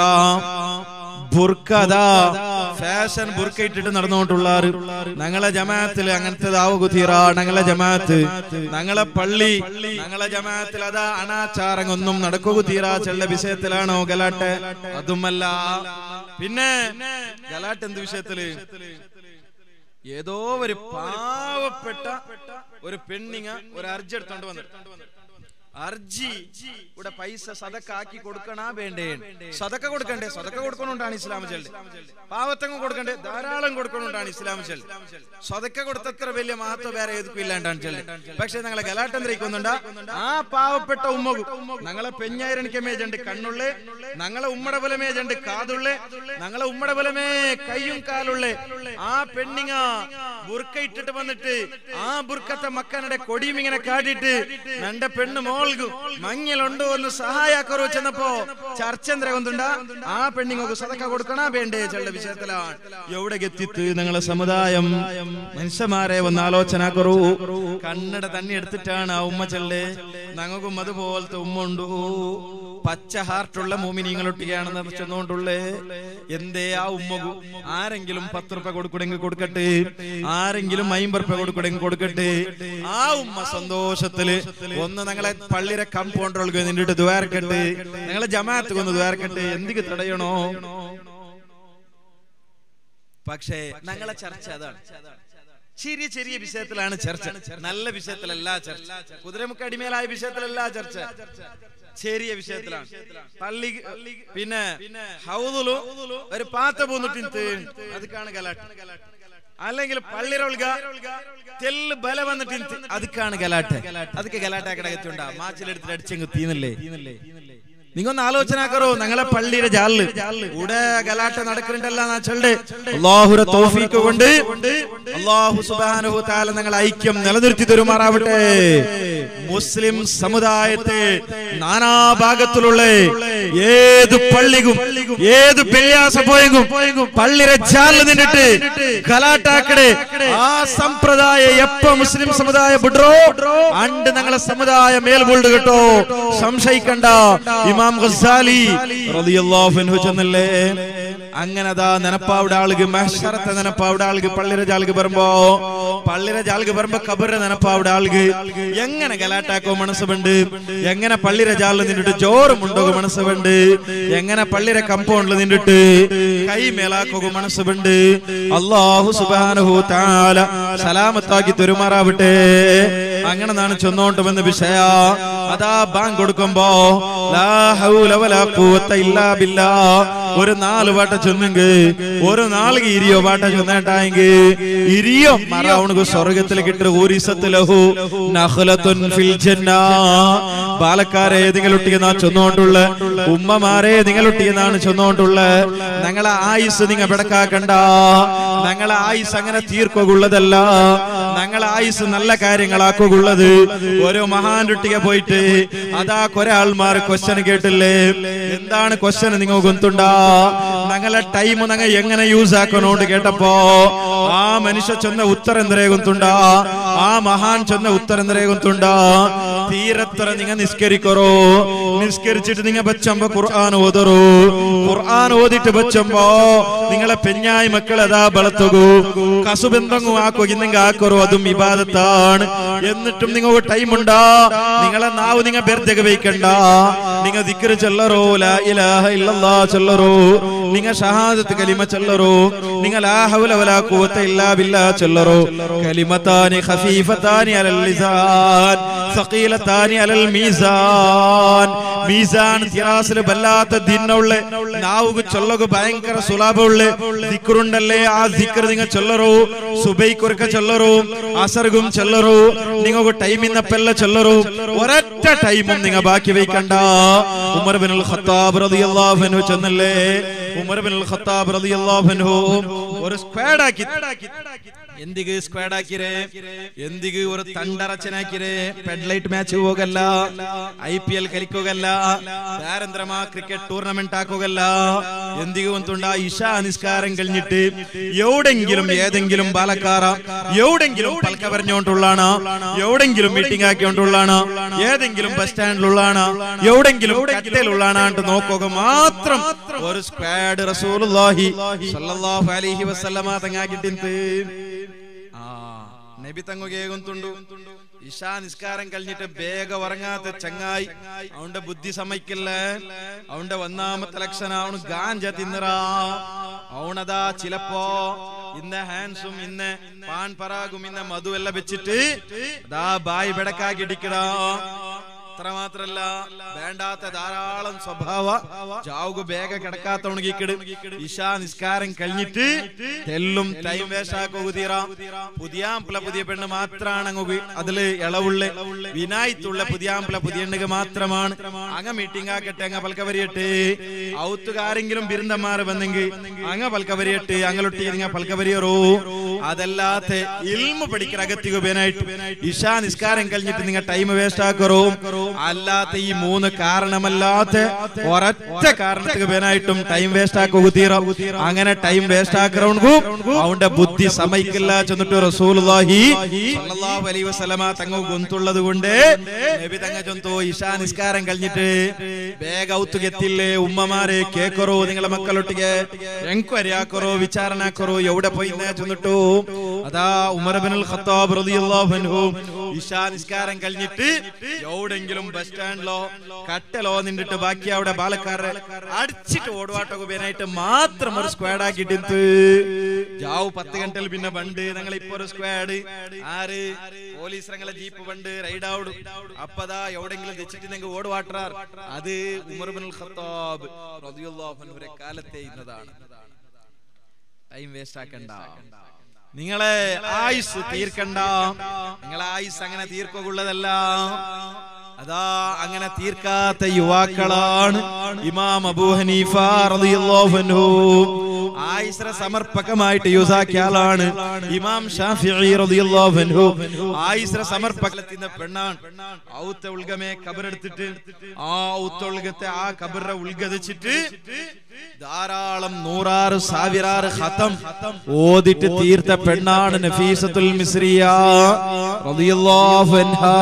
Speaker 1: ബുർക്കതാ ഫാഷൻ ബുർക്ക ഇട്ടിട്ട് നടന്നുകൊണ്ടുള്ളാറ് ഞങ്ങളെ ജമാഅത്തിൽ അങ്ങനത്തെ ആവുകുതീറ ഞങ്ങളെ ജമാഅത്ത് ഞങ്ങളെ പള്ളി ഞങ്ങളെ ജമാഅത്തിൽ അതാ അനാചാരങ്ങൊന്നും നടക്കുക തീരാ ചെള്ള വിഷയത്തിലാണോ ഗലാട്ടെ അതുമല്ല പിന്നെ ഗലാട്ട് എന്ത് വിഷയത്തില് ഏതോ ഒരു പാവപ്പെട്ട ഒരു പെണ്ണിങ്ങ ഒരു അർജി എടുത്തോണ്ട് വന്നിട്ട് അർജി ഇവിടെ പൈസ സതക്ക ആക്കി കൊടുക്കണാ വേണ്ടേ സതക്ക കൊടുക്കണ്ടേ സതക്ക കൊടുക്കണോണ്ടാണ് ഇസ്ലാം ചെല്ലി പാവത്തങ്ങ് കൊടുക്കണ്ടേ ധാരാളം കൊടുക്കണോണ്ടാണ് ഇസ്ലാം ചെല്ലി സതക്ക കൊടുത്തത്ര വലിയ മഹത്വം വേറെ ഏതൊക്കെ ഇല്ലാണ്ടാണ് ചെല്ലി പക്ഷെ ഞങ്ങളെ ഗലാട്ടന്തരിക്കുന്നുണ്ട ആ പാവപ്പെട്ട ഉമ്മകു ഞങ്ങളെ പെഞ്ഞായിരണിക്ക മേജുണ്ട് കണ്ണുള്ളേ ഞങ്ങളെ ഉമ്മടെ പോലെ മേജുണ്ട് കാതുള്ളേ ഞങ്ങളെ ഉമ്മടെ പോലെ കയ്യും കാലുള്ളേ ആ പെണ്ണിങ്ങ ബുർക്ക ഇട്ടിട്ട് വന്നിട്ട് ആ ബുർക്കത്തെ മക്കനുടെ കൊടിയും ഇങ്ങനെ കാട്ടിട്ട് നന്റെ പെണ്ണ് മോൾഗു മഞ്ഞളുണ്ടോ എന്ന് സഹായാക്കറു ചെന്നപ്പോ ചർച്ച എന്തിനാ കൊണ്ടുണ്ട ആ പെണ്ണിങ്ങക്ക് സതക്ക കൊടുക്കണ വേണ്ടേ ചെള്ള വിഷയത്തിലാണ് എവിടെ എത്തിത്ത് നിങ്ങളെ സമുദായം മനുഷ്യന്മാരെ ഒന്ന് ആലോചന കുറു കണ്ണട തന്നെ എടുത്തിട്ടാണ് ആ ഉമ്മ ചെല്ല് ഞങ്ങൾക്കും അതുപോലത്തെ ഉമ്മ ഉണ്ടു പച്ച ഹാർട്ടുള്ള മോമിനിങ്ങളൊട്ടിയാണെന്ന് ചെന്നുകൊണ്ടുള്ളേ എന്തേ ആ ഉമ്മകു ആരെങ്കിലും പത്ത് റുപ്യ കൊടുക്കണമെങ്കിൽ കൊടുക്കട്ടെ ആരെങ്കിലും അമ്പത് റുപ്യ കൊടുക്കണമെങ്കിൽ കൊടുക്കട്ടെ ആ ഉമ്മ സന്തോഷത്തില് ഒന്ന് ഞങ്ങളെ പള്ളിരെ കമ്പൗണ്ടറുകൾക്ക് നിന്നിട്ട് ദ്വാരക്കട്ടെ ഞങ്ങളെ ജമാഅത്ത് ഒന്ന് ദ്വാരക്കട്ടെ എന്തിക്ക് തടയണോ പക്ഷേ ഞങ്ങളെ ചർച്ച അതാണ് ചെറിയ ചെറിയ വിഷയത്തിലാണ് ചർച്ച നല്ല വിഷയത്തിലല്ല ചർച്ച കുതിരമുക്ക് അടിമേലായ വിഷയത്തിലല്ല ചർച്ച ചെറിയ വിഷയത്തിലാണ് പള്ളി പിന്നെ ഹൗദുലു ഒരു പാത്ത പോന്നിട്ട് ಅದಕ್ಕಾണ് ഗലാട്ട് അല്ലെങ്കിൽ പള്ളിരൊൾക തെല്ല് ബല വന്നിട്ട് ಅದಕ್ಕಾണ് ഗലാട്ട് ಅದಕ್ಕೆ ഗലാട്ട കിടക്കത്തുണ്ട മാച്ചിലെടുത്തിട്ട് അടിച്ചെങ്ക് തീന്നില്ലേ നിങ്ങൊന്ന് ആലോചനാക്കറോ ഞങ്ങളെ പള്ളിയുടെ ജാലില് ഇവിടെ ഗലാട്ട നടക്കുന്നുണ്ടല്ല ചൊല്ല് അള്ളാഹുര തോഫീക്ക് കൊണ്ട് അള്ളാഹു സുബാനുഹു താല ഞങ്ങൾ ഐക്യം നിലനിർത്തി തരുമാറാവട്ടെ മുസ്ലിം സമുദായത്തെ നാനാഭാഗത്തിലുള്ള ഏത് പള്ളിക്കും ഏത് വെള്ളിയാസ പോയെങ്കും പള്ളിയുടെ ജാലിൽ നിന്നിട്ട് ഗലാട്ടാക്കടെ ആ സമ്പ്രദായ എപ്പ മുസ്ലിം സമുദായ ബുഡ്രോ അണ്ട് ഞങ്ങളെ സമുദായ മേൽബോൾഡ് കേട്ടോ സംശയിക്കണ്ട ഇമാം ഖസാലി റളിയല്ലാഹു അൻഹു ചെന്നല്ലേ അങ്ങനെ അതാ നെനപ്പാവിടെ ആളുക മഹ്ശറത്തെ നെനപ്പാവിടെ ആളുക പള്ളിര ജാൽക്ക് വരുമ്പോ പള്ളിര ജാൽക്ക് വരുമ്പോ കബറിന്റെ നെനപ്പാവിടെ ആളുക എങ്ങനെ ഗലാട്ടാക്കോ മനസ്സുണ്ട് എങ്ങനെ പള്ളിര ജാലിൽ നിന്നിട്ട് ചോറും ഉണ്ടോ മനസ്സുണ്ട് എങ്ങനെ പള്ളിര കമ്പൗണ്ടിൽ നിന്നിട്ട് കൈ മേലാക്കോ മനസ്സുണ്ട് അള്ളാഹു സുബാനഹു താല സലാമത്താക്കി തെരുമാറാവട്ടെ അങ്ങനെ നാണ് ചെന്നോണ്ട് വന്ന വിഷയ അതാ ബാങ്ക് കൊടുക്കുമ്പോ ലാ ഹൗല വലാ ഖുവത ഇല്ലാ ബില്ലാ ഒരു നാല് പാട്ട ചൊന്നെങ്ക് ഒരു നാളുക ഇരിയോ പാട്ട ചൊന്നേട്ടായെങ്ക് ഇരിയോ മറവണക്ക് സ്വർഗത്തിൽ കിട്ടുന്ന ഊരിസത്ത് ലഹു നഖ്ലത്തുൻ ഫിൽ ജന്ന ബാലക്കാരെ നിങ്ങളൊട്ടിയെന്നാ ചൊന്നോണ്ടുള്ള ഉമ്മമാരെ നിങ്ങളൊട്ടിയെന്നാണ് ചൊന്നോണ്ടുള്ള ഞങ്ങളെ ആയുസ് നിങ്ങ പിടക്കാക്കണ്ട ഞങ്ങളെ ആയുസ് അങ്ങനെ തീർക്കുള്ളതല്ല ഞങ്ങളെ ആയുസ് നല്ല കാര്യങ്ങളാക്കുള്ളത് ഓരോ മഹാനുട്ടിക പോയിട്ട് അതാ കുറെ ആൾമാർ ക്വസ്റ്റ്യൻ കേട്ടില്ലേ എന്താണ് ക്വസ്റ്റ്യൻ നിങ്ങൾ ഗൊന്തുണ്ടാ ഞങ്ങളെ ടൈം ഞങ്ങൾ എങ്ങനെ യൂസ് ആക്കണോണ്ട് കേട്ടപ്പോ ആ മനുഷ്യ ചെന്ന ഉത്തരം എന്തിരേകുന്നുണ്ട ആ മഹാൻ ചെന്ന ഉത്തരം എന്തിരേകുന്നുണ്ട തീരത്തറ നിങ്ങ നിസ്കരിക്കറോ നിസ്കരിച്ചിട്ട് നിങ്ങ ബച്ചമ്പോ ഖുർആൻ ഓതറോ ഖുർആൻ ഓതിട്ട് ബച്ചമ്പോ നിങ്ങളെ പെഞ്ഞായി മക്കളെതാ ಬಳತಗು കസുബന്ധങ്ങു ആക്കോ ഇന്നെങ്ക ആക്കറോ അതും ഇബാദത്താണ് എന്നിട്ടും നിങ്ങൾ ടൈം ഉണ്ടാ നിങ്ങളെ നാവ് നിങ്ങ ബെർദക വയ്ക്കണ്ട നിങ്ങ ദിക്ർ ചെല്ലറോ ലാ ഇലാഹ ഇല്ലല്ലാ ചെല്ലറോ നിങ്ങ ഷഹാദത്ത് കലിമ ചെല്ലറോ നിങ്ങ ലാ ഹൗല വലാ ഖുവത ഇല്ലാ ബില്ലാ ചെല്ലറോ കലിമതാനി ഖഫീഫതാനി അലൽ ലിസാൻ സഖീലതാനി അലൽ മീസാൻ മീസാൻ തിറാസിൽ വല്ലാത്ത ദിന്നുള്ള നാവുക ചൊല്ലക ഭയങ്കര സുലാഭമുള്ള ദിക്റുണ്ടല്ലേ ആ ദിക്ർ നിങ്ങൾ ചൊല്ലറോ സുബൈക്കൊരുക്ക ചൊല്ലറോ അസർഗും ചൊല്ലറോ നിങ്ങൾക്ക് ടൈമിന്നപ്പെല്ല ചൊല്ലറോ ഒരൊറ്റ ടൈമും നിങ്ങൾ ബാക്കി വയ്ക്കണ്ട ഉമർ ബിൻ ഖത്താബ് റളിയല്ലാഹു അൻഹു ചെന്നല്ലേ ഉമർ ബിൻ ഖത്താബ് റളിയല്ലാഹു അൻഹു ഒരു സ്ക്വാഡ് ആക്കി എന്തിക്ക് സ്ക്വാഡ് ആക്കിരേ എന്തിക്ക് ഒരു തണ്ടറച്ചനാക്കിരേ പെഡ്ലൈറ്റ് മാച്ച് ಹೋಗಲ್ಲ ಐ ಪಿ ಎಲ್ ಕಲಿಕೋಗಲ್ಲ പാരന്തരമാ ക്രിക്കറ്റ് ടൂർണമെന്റ് ആക്കുകയല്ല എന്തികു എന്തുണ്ട ഇഷാ നിസ്കാരം കഴിഞ്ഞിട്ട് എവിടെങ്കിലും ഏതെങ്കിലും പാലക്കാറ എവിടെങ്കിലും പൽക്ക പറഞ്ഞുകൊണ്ടുള്ളാണ് എവിടെങ്കിലും മീറ്റിംഗ് ആക്കിക്കൊണ്ടുള്ളാണ് ഏതെങ്കിലും ബസ് സ്റ്റാൻഡിലുള്ളാണ് എവിടെങ്കിലും കട്ടയിലുള്ളാണ് നോക്കുക മാത്രം ഒരു സ്ക്വാഡ് റസൂലുള്ളാഹി സല്ലല്ലാഹു അലൈഹി വസല്ലമ തങ്ങാക്കിട്ടിന്ത് ആ നബി തങ്ങുകേകുന്നുണ്ടു ഇഷാ നിസ്കാരം കഴിഞ്ഞിട്ട് വേഗ ഉറങ്ങാത്ത ചങ്ങായി അവന്റെ ബുദ്ധി സമ്മതിക്കില്ലേ അവന്റെ ഒന്നാമത്തെ ലക്ഷണം അവന് ഗാഞ്ച തിന്നറ അവനതാ ചിലപ്പോ ഇന്ന ഹാൻസും ഇന്ന് പാൻ പറാകും ഇന്ന മധു എല്ലാം വെച്ചിട്ട് ദാ ബായ് ബെടക്കാക്കി ഇടിക്കടാ അത്ര മാത്രല്ല വേണ്ടാത്ത ധാരാളം സ്വഭാവ ചാവുക വേഗ കിടക്കാത്തവണകിക്കിട് ഇഷാ നിസ്കാരം കഴിഞ്ഞിട്ട് തെല്ലും ടൈം വേസ്റ്റ് ആക്കുക പുതിയാമ്പള പുതിയ പെണ്ണ് മാത്രാണ് അങ്ങ് അതില് ഇളവുള്ള വിനായിത്തുള്ള പുതിയാമ്പള പുതിയ എണ്ണുക മാത്രമാണ് അങ്ങ മീറ്റിംഗ് ആക്കട്ടെ അങ്ങ പൽക്കവരിയട്ട് ഔത്തുകാരെങ്കിലും ബിരുദന്മാർ വന്നെങ്കിൽ അങ്ങ പൽക്കവരിയട്ട് അങ്ങലൊട്ടി നിങ്ങ പൽക്കവരിയറോ അതല്ലാത്ത ഇൽമ പഠിക്കുന്ന അകത്തിക പേനായിട്ട് ഇഷാ നിസ്കാരം കഴിഞ്ഞിട്ട് നിങ്ങൾ ടൈം വേസ്റ്റ് ആക്കറോ അല്ലാത്ത ഈ മൂന്ന് കാരണമല്ലാത്ത ഒരൊറ്റ കാരണത്തിന് പേനായിട്ടും ടൈം വേസ്റ്റ് ആക്കുക തീരാ അങ്ങനെ ടൈം വേസ്റ്റ് ആക്കറവണക്കും അവന്റെ ബുദ്ധി സമയിക്കില്ല ചെന്നിട്ട് റസൂലുള്ളാഹി സ്വല്ലല്ലാഹു അലൈഹി വസല്ലമ തങ്ങ ഗൊന്തുള്ളത് കൊണ്ട് നബി തങ്ങ ചൊന്തോ ഇഷാ നിസ്കാരം കഴിഞ്ഞിട്ട് ಬೇಗ ಔತುಗೆ ಎತ್ತಿಲ್ಲೇ ಉಮ್ಮಮಾರೆ ಕೇಕರೋ ನಿಂಗಳ ಮಕ್ಕಳೊಟ್ಟಿಗೆ ಎಂಕ್ವೈರಿ ಹಾಕರೋ ವಿಚಾರಣೆ ಹಾಕರೋ ಎವಡೆ ಪೋಯಿನ್ನೆ ಚಂದಿಟ್ಟು അതാ ഉമർ ബിൻ ഖത്താബ് റളിയല്ലാഹു അൻഹു ഇശാ നിസ്കാരം കഴിഞ്ഞിട്ട് എവിടെങ്കിലും ബസ് സ്റ്റാൻഡിലോ കട്ടലോ നിന്നിട്ട് ബാക്കി അവിടെ ബാലക്കാരെ അടിച്ചിട്ട് ഓടുവാട്ടൊക്കെ പേനായിട്ട് മാത്രം ഒരു സ്ക്വാഡ് ആക്കിയിട്ട് ജാവ് പത്ത് ഗಂಟೆൽ പിന്നെ ബണ്ട് ഞങ്ങൾ ഇപ്പൊ ഒരു സ്ക്വാഡ് ആര് പോലീസ് ഞങ്ങളെ ജീപ്പ് ബണ്ട് റൈഡ് ഔട് അപ്പതാ എവിടെങ്കിലും തെച്ചിട്ട് നിങ്ങൾ ഓടുവാട്ടാർ അത് ഉമർ ബിൻ ഖത്താബ് റളിയല്ലാഹു അൻഹുരെ കാലത്തെ ഇന്നതാണ് ടൈം വേസ്റ്റ് ആക്കണ്ട നിങ്ങളെ ആയുസ് തീർക്കണ്ട നിങ്ങളെ ആയുസ് അങ്ങനെ തീർക്കുള്ളതല്ല അതാ അങ്ങനെ തീർക്കാത്ത യുവാക്കളാണ് ഇമാം അബൂ ഹനീഫ റളിയല്ലാഹു അൻഹു ആയിസ്ര സമർപ്പകമായിട്ട് യൂസാക്കിയ ആളാണ് ഇമാം ഷാഫിഈ റളിയല്ലാഹു അൻഹു ആയിസ്ര സമർപ്പകത്തിന്റെ പെണ്ണാണ് ഔത്ത ഉൾഗമേ കബറെടുത്തിട്ട് ആ ഔത്ത ഉൾഗത്തെ ആ കബറെ ഉൾഗതിച്ചിട്ട് ധാരാളം നൂറാറ് സാവിറാറ് ഹതം ഓതിട്ട് തീർത്ത പെണ്ണാണ് നഫീസത്തുൽ മിസ്രിയ റളിയല്ലാഹു അൻഹാ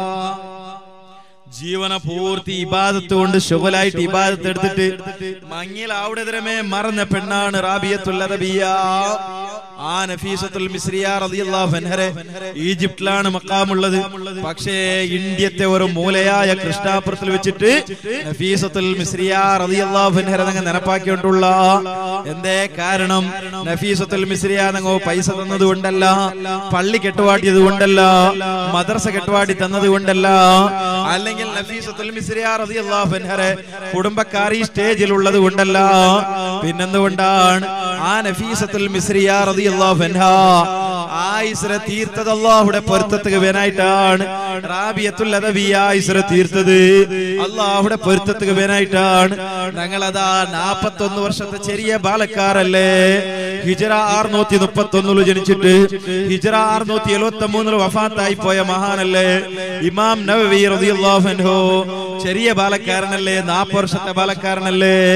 Speaker 1: ജീവന പൂർത്തി ഇബാദത്ത് കൊണ്ട് ശുഭലായിട്ട് ഇബാദത്ത് എടുത്തിട്ട് മങ്ങിൽ അവിടെ തരമേ മറന്ന പെണ്ണാണ് റാബിയത്തുൽ അറബിയ ആ നഫീസത്തുൽ മിസ്രിയ റളിയല്ലാഹു അൻഹരെ ഈജിപ്തിലാണ് മക്കാമുള്ളത് പക്ഷേ ഇന്ത്യത്തെ ഒരു മൂലയായ കൃഷ്ണാപുരത്തിൽ വെച്ചിട്ട് നഫീസത്തുൽ മിസ്രിയ റളിയല്ലാഹു അൻഹരെ നിങ്ങൾ നിനപ്പാക്കിയിട്ടുള്ള എന്തേ കാരണം നഫീസത്തുൽ മിസ്രിയ നിങ്ങൾ പൈസ തന്നത് കൊണ്ടല്ല പള്ളി കെട്ടുവാട്ടിയത് കൊണ്ടല്ല മദ്രസ കെട്ടുവാട്ടി തന്നത് കൊണ്ടല്ല അല്ലെങ്കിൽ നഫീസത്തുൽ മിസ്രിയ റളിയല്ലാഹു അൻഹരെ കുടുംബക്കാർ ഈ സ്റ്റേജിൽ ഉള്ളത് കൊണ്ടല്ല പിന്നെന്തുകൊണ്ടാണ് ആ നഫീസത്തുൽ മിസ്രിയ റളിയല്ലാഹു അൻഹാ ആയിസ്ര തീർത്തത് അള്ളാഹുടെ പൊരുത്തത്തിന് വേനായിട്ടാണ് റാബിയത്തുൽ അദവിയ ആയിസ്ര തീർത്തത് അള്ളാഹുടെ പൊരുത്തത്തിന് വേനായിട്ടാണ് ഞങ്ങളതാ നാപ്പത്തൊന്ന് വർഷത്തെ ചെറിയ ബാലക്കാരല്ലേ ഹിജറ ആറുനൂറ്റി മുപ്പത്തി ഒന്നില് ജനിച്ചിട്ട് ഹിജറ ആറുനൂറ്റി എഴുപത്തി മൂന്നില് വഫാത്തായി പോയ മഹാനല്ലേ ഇമാം നവവി റളിയല്ലാഹു അൻഹു ചെറിയ ബാലക്കാരനല്ലേ നാപ്പത് വർഷത്തെ ബാലക്കാരനല്ലേ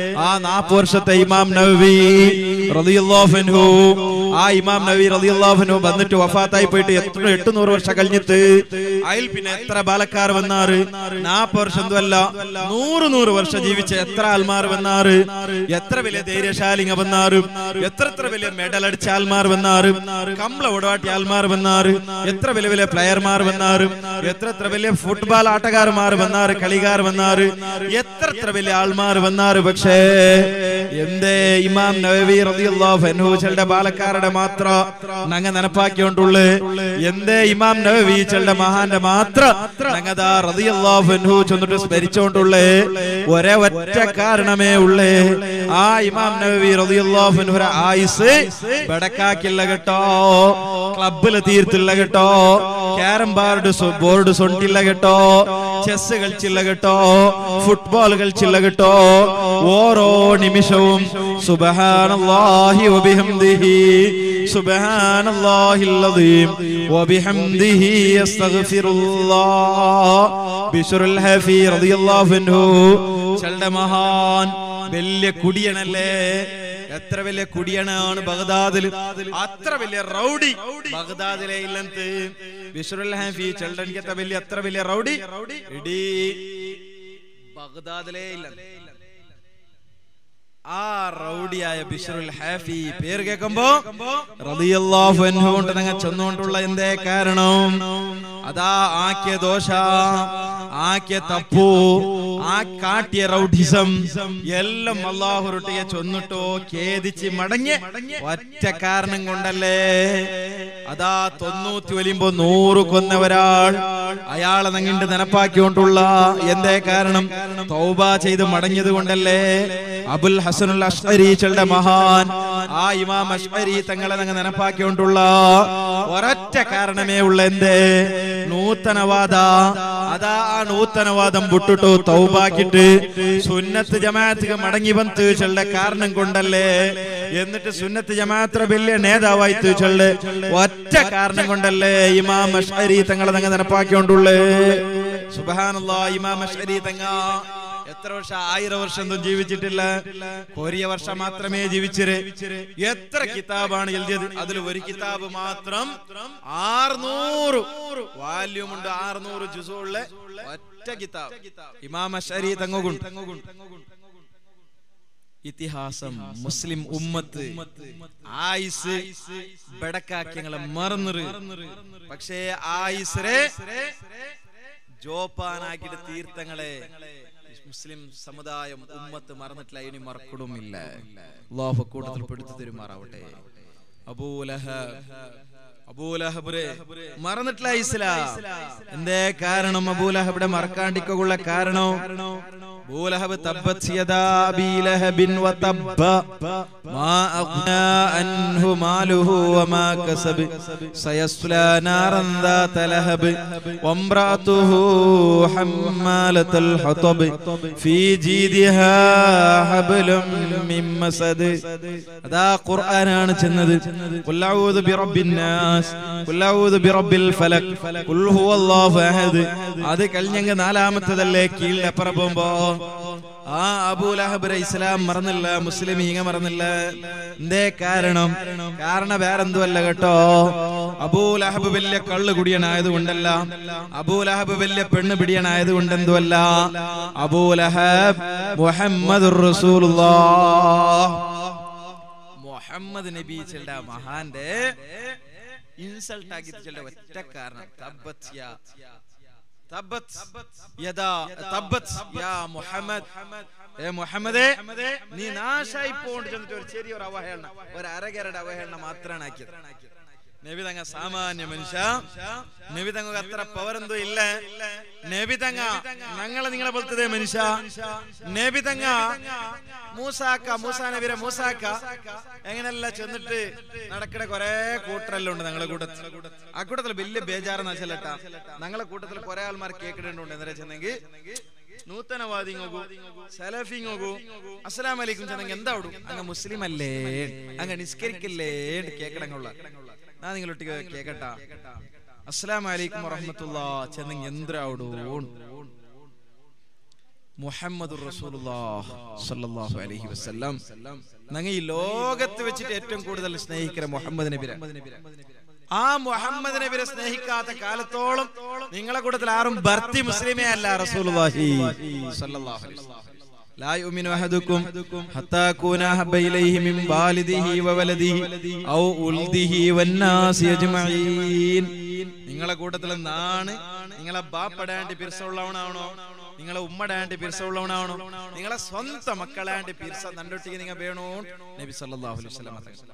Speaker 1: ആ നാൽപ്പത് വർഷത്തെ ഇമാം നവവി റളിയല്ലാഹു അൻഹു ആ ഇമാം നവവി റളിയല്ലാഹു അൻഹു വന്നിട്ട് വഫാത്തായി പോയിട്ട് എത്ര എട്ടുനൂറ് വർഷം കഴിഞ്ഞിട്ട് അതിൽ പിന്നെ എത്ര ബാലക്കാർ വന്നാറ് നാൽപ്പത് വർഷം എന്തുമല്ല നൂറ് നൂറ് വർഷം ജീവിച്ച എത്ര ആൽമാർ വന്നാറ് എത്ര വലിയ ധൈര്യശാലിങ്ങ വന്നാറ് എത്ര എത്ര വലിയ മെഡൽ അടിച്ച ആൽമാർ വന്നാറ് കമ്പള ഒടവാട്ടി ആൽമാർ വന്നാറ് എത്ര വലിയ വലിയ പ്ലെയർമാർ വന്നാറ് എത്ര എത്ര വലിയ ഫുട്ബോൾ ആട്ടക്കാരന്മാർ വന്നാറ് കളിക്കാർ വന്നാറ് എത്ര എത്ര വലിയ ആൾമാർ വന്നാറ് പക്ഷേ എന്തേ ഇമാം നവവി റളിയല്ലാഹു അൻഹു ചെളുടെ ബാലക്കാരുടെ മാത്ര നങ്ങ നനപ്പാക്കിയോണ്ടുള്ളു എന്തേ ഇമാം നവവി ചെളുടെ മഹാന്റെ മാത്ര നങ്ങതാ റളിയല്ലാഹു അൻഹു ചെന്നിട്ട് സ്മരിച്ചോണ്ടുള്ളേ ഒരേ ഒറ്റ കാരണമേ ഉള്ളേ ആ ഇമാം നവവി റളിയല്ലാഹു അൻഹു ആയുസ് ബടക്കാക്കില്ല കേട്ടോ ക്ലബില് തീർത്തില്ല കേട്ടോ ക്യാരം ബോർഡ് ബോർഡ് സൊണ്ടില്ല കേട്ടോ ചെസ് കളിച്ചില്ല കേട്ടോ ഫുട്ബോൾ കളിച്ചില്ല കേട്ടോ ഓരോ നിമിഷവും സുബ്ഹാനല്ലാഹി വബിഹംദിഹി സുബ്ഹാനല്ലാഹിൽ അദീം വബിഹംദിഹി അസ്തഗ്ഫിറുല്ലാഹ് ബിശ്റുൽ ഹഫി റളിയല്ലാഹു അൻഹു ചൽടെ മഹാൻ വലിയ കുടിയനല്ലേ എത്ര വലിയ കുടിയനാണ് ബഗ്ദാദിൽ അത്ര വലിയ റൗഡി ബഗ്ദാദിലെ ഇല്ലന്ത് ബിശ്റുൽ ഹഫി ചൽടെ എനിക്ക് വലിയ അത്ര വലിയ റൗഡി ഇടീ ബഗ്ദാദിലെ ഇല്ല ആ റൗഡിയായ ബിഷറുൽ ഹാഫി പേര് കേൾക്കുമ്പോ റളിയല്ലാഹു അൻഹു കൊണ്ട് നിങ്ങൾ ചെന്നുകൊണ്ടുള്ള എന്തേ കാരണം അതാ ആക്കിയ ദോഷ ആക്കിയ തപ്പു ആ കാട്ടിയ റൗഡിസം എല്ലാം അള്ളാഹുരുട്ടിയെ ചൊന്നിട്ടോ ഖേദിച്ച് മടങ്ങി ഒറ്റ കാരണം കൊണ്ടല്ലേ അതാ തൊണ്ണൂറ്റി വലിയുമ്പോ നൂറ് കൊന്ന ഒരാൾ അയാളെ നങ്ങിണ്ട് നനപ്പാക്കിക്കൊണ്ടുള്ള എന്തേ കാരണം തൗബ ചെയ്ത് മടങ്ങിയത് കൊണ്ടല്ലേ അബുൽ ഹസനുൽ അഷ്അരി ചെളുടെ മഹാൻ ആ ഇമാം അഷ്അരി തങ്ങളെ നങ്ങ നനപ്പാക്കിക്കൊണ്ടുള്ള ഒരൊറ്റ കാരണമേ ഉള്ള എന്തേ നൂതനവാദ അതാ ആ നൂതനവാദം വിട്ടിട്ടു തൗബാക്കിട്ട് സുന്നത്ത് ജമാഅത്ത് മടങ്ങി വന്ന് ചെളുടെ കാരണം കൊണ്ടല്ലേ എന്നിട്ട് സുന്നത്ത് ജമാഅത്ര വലിയ നേതാവായി തീച്ചള് ഒറ്റ കാരണം കൊണ്ടല്ലേ ഇമാം അഷ്അരി തങ്ങളെ തങ്ങ നനപ്പാക്കിക്കൊണ്ടുള്ളേ സുബ്ഹാനല്ലാ ഇമാം അഷ്അരി തങ്ങ എത്ര വർഷം ആയിരം വർഷം ഒന്നും ജീവിച്ചിട്ടില്ല കൊറിയ വർഷം മാത്രമേ ജീവിച്ചിര് എത്ര കിതാബാണ് എഴുതിയത് അതിൽ ഒരു കിതാബ് മാത്രം ആറുനൂറ് വാല്യൂം ഉണ്ട് ആറുനൂറ് ജുസുള്ള ഒറ്റ കിതാബ് ഇമാം അഷരി തങ്ങുണ്ട് ഇതിഹാസം മുസ്ലിം ഉമ്മത്ത് ആയിസ് ബടക്കാക്കിയങ്ങളെ മറന്നിറ് പക്ഷേ ആയിസരെ ജോപ്പാനാക്കിയിട്ട് തീർത്ഥങ്ങളെ മുസ്ലിം സമുദായം ഉമ്മത്ത് മറന്നിട്ടില്ല ഇനി മറക്കടുമില്ല അള്ളാഹു കൂട്ടത്തിൽ പെടുത്തു തരുമാറാവട്ടെ അബൂലഹ അബൂലഹബ് മറന്നിട്ടില്ല ഇസ്ലാം എന്തേ കാരണം അബൂലഹബിടെ മറക്കാണ്ടിക്കുള്ള കാരണം അബൂലഹബ് തബ്ബത് യദാ അബീ ലഹബിൻ വതബ്ബ മാ അഗ്നാ അൻഹു മാലുഹു വമാ കസബ് സയസ്ലാ നാറൻ ذات ലഹബ് വംറഅതുഹു ഹമ്മാലത്തുൽ ഹതബ് ഫീ ജീദിഹാ ഹബ്ലും മിൻ മസദ് അതാ ഖുർആനാണ് ചെന്നത് ഖുൽ അഊദു ബിറബ്ബിൻ നാസ് ഖുൽ അഊദു ബിറബ്ബിൽ ഫലക് ഖുൽ ഹുവല്ലാഹു അഹദ് അത് കഴിഞ്ഞങ്ങ് നാലാമത്തതല്ലേ കീഴിലപ്പുറം പോകുമ്പോ ആ അബൂലഹബ് ഇസ്ലാം മറന്നില്ല മുസ്ലിം ഈങ്ങ മറന്നില്ല എന്തേ കാരണം കാരണം വേറെന്തുമല്ല കേട്ടോ അബൂലഹബ് വലിയ കള്ളു കുടിയനായത് കൊണ്ടല്ല അബൂലഹബ് വലിയ പെണ്ണ് പിടിയനായത് കൊണ്ട് എന്തുമല്ല അബൂലഹബ് മുഹമ്മദ് മുഹമ്മദ് നബി ചെല്ല മഹാന്റെ ഇൻസൾട്ട് ആക്കി ചെല്ല ഒറ്റ കാരണം തബ്ബത് യാ തബ്ബത് യദാ തബ്ബത് യാ മുഹമ്മദ് ഏ മുഹമ്മദേ നീ നാശായി പോണ്ട് ചെന്നിട്ട് ഒരു ചെറിയൊരു അവഹേളന ഒരു അരകരയുടെ അവഹേളന മാത്രമാണ് ആക്കിയത് നബി തങ്ങ സാമാന്യ മനുഷ്യ നബി തങ്ങ അത്ര പവർ എന്തോ ഇല്ല നബി തങ്ങ ഞങ്ങളെ നിങ്ങളെ പോലത്തെ മനുഷ്യ നബി തങ്ങ മൂസാക്ക മൂസാ നബിരെ മൂസാക്ക എങ്ങനെയല്ല ചെന്നിട്ട് നടക്കണ കൊറേ കൂട്ടരെല്ലാം ഉണ്ട് ഞങ്ങളെ കൂട്ടത്തിൽ ആ കൂട്ടത്തിൽ വലിയ ബേജാറെന്ന് വെച്ചാലട്ടാ ഞങ്ങളെ കൂട്ടത്തിൽ കുറെ ആൾമാർ കേക്കിടേണ്ടുണ്ട് എന്താ ചെന്നെങ്കിൽ നൂതനവാദി നോക്കൂ സലഫി നോക്കൂ അസ്സലാം വലൈക്കും ചെന്നെങ്കിൽ എന്താ വിടും അങ്ങ് മുസ്ലിം അല്ലേ അങ്ങ് നിസ്കരിക്കില്ലേ കേക്കടങ്ങളുള്ള ഞാൻ നിങ്ങളൊട്ടിക്ക് കേക്കട്ട അസ്സലാം വലൈക്കും വറഹമത്തുള്ള ചെന്നെങ്കിൽ എന്താ വിടൂ മുഹമ്മദ് സല്ലല്ലാഹു അലൈഹി വസല്ലം നങ്ങ ഈ ലോകത്ത് വെച്ചിട്ട് ഏറ്റവും കൂടുതൽ സ്നേഹിക്കുന്ന മുഹമ്മദ് നബിരെ ആ മുഹമ്മദ് നബിരെ സ്നേഹിക്കാത്ത കാലത്തോളം നിങ്ങളെ കൂട്ടത്തിൽ ആരും ഭർത്തി മുസ്ലിമേ അല്ല റസൂലുള്ളാഹി സല്ലല്ലാഹു അലൈഹി വസല്ലം لا يؤمن أحدكم حتى أكون أحب إليه من والده وولده أو ولده والناس أجمعين നിങ്ങളെ കൂട്ടത്തിൽ നാണ് നിങ്ങളെ ബാപ്പടാണ്ട് പിരിസുള്ളവനാണോ നിങ്ങളെ ഉമ്മടാണ്ട് പിരിസുള്ളവനാണോ നിങ്ങളെ സ്വന്തം മക്കളാണ്ട് പിരിസ നണ്ടൊട്ടിക്ക് നിങ്ങൾ വേണോ നബി സല്ലല്ലാഹു അലൈഹി വസല്ലം തങ്ങൾ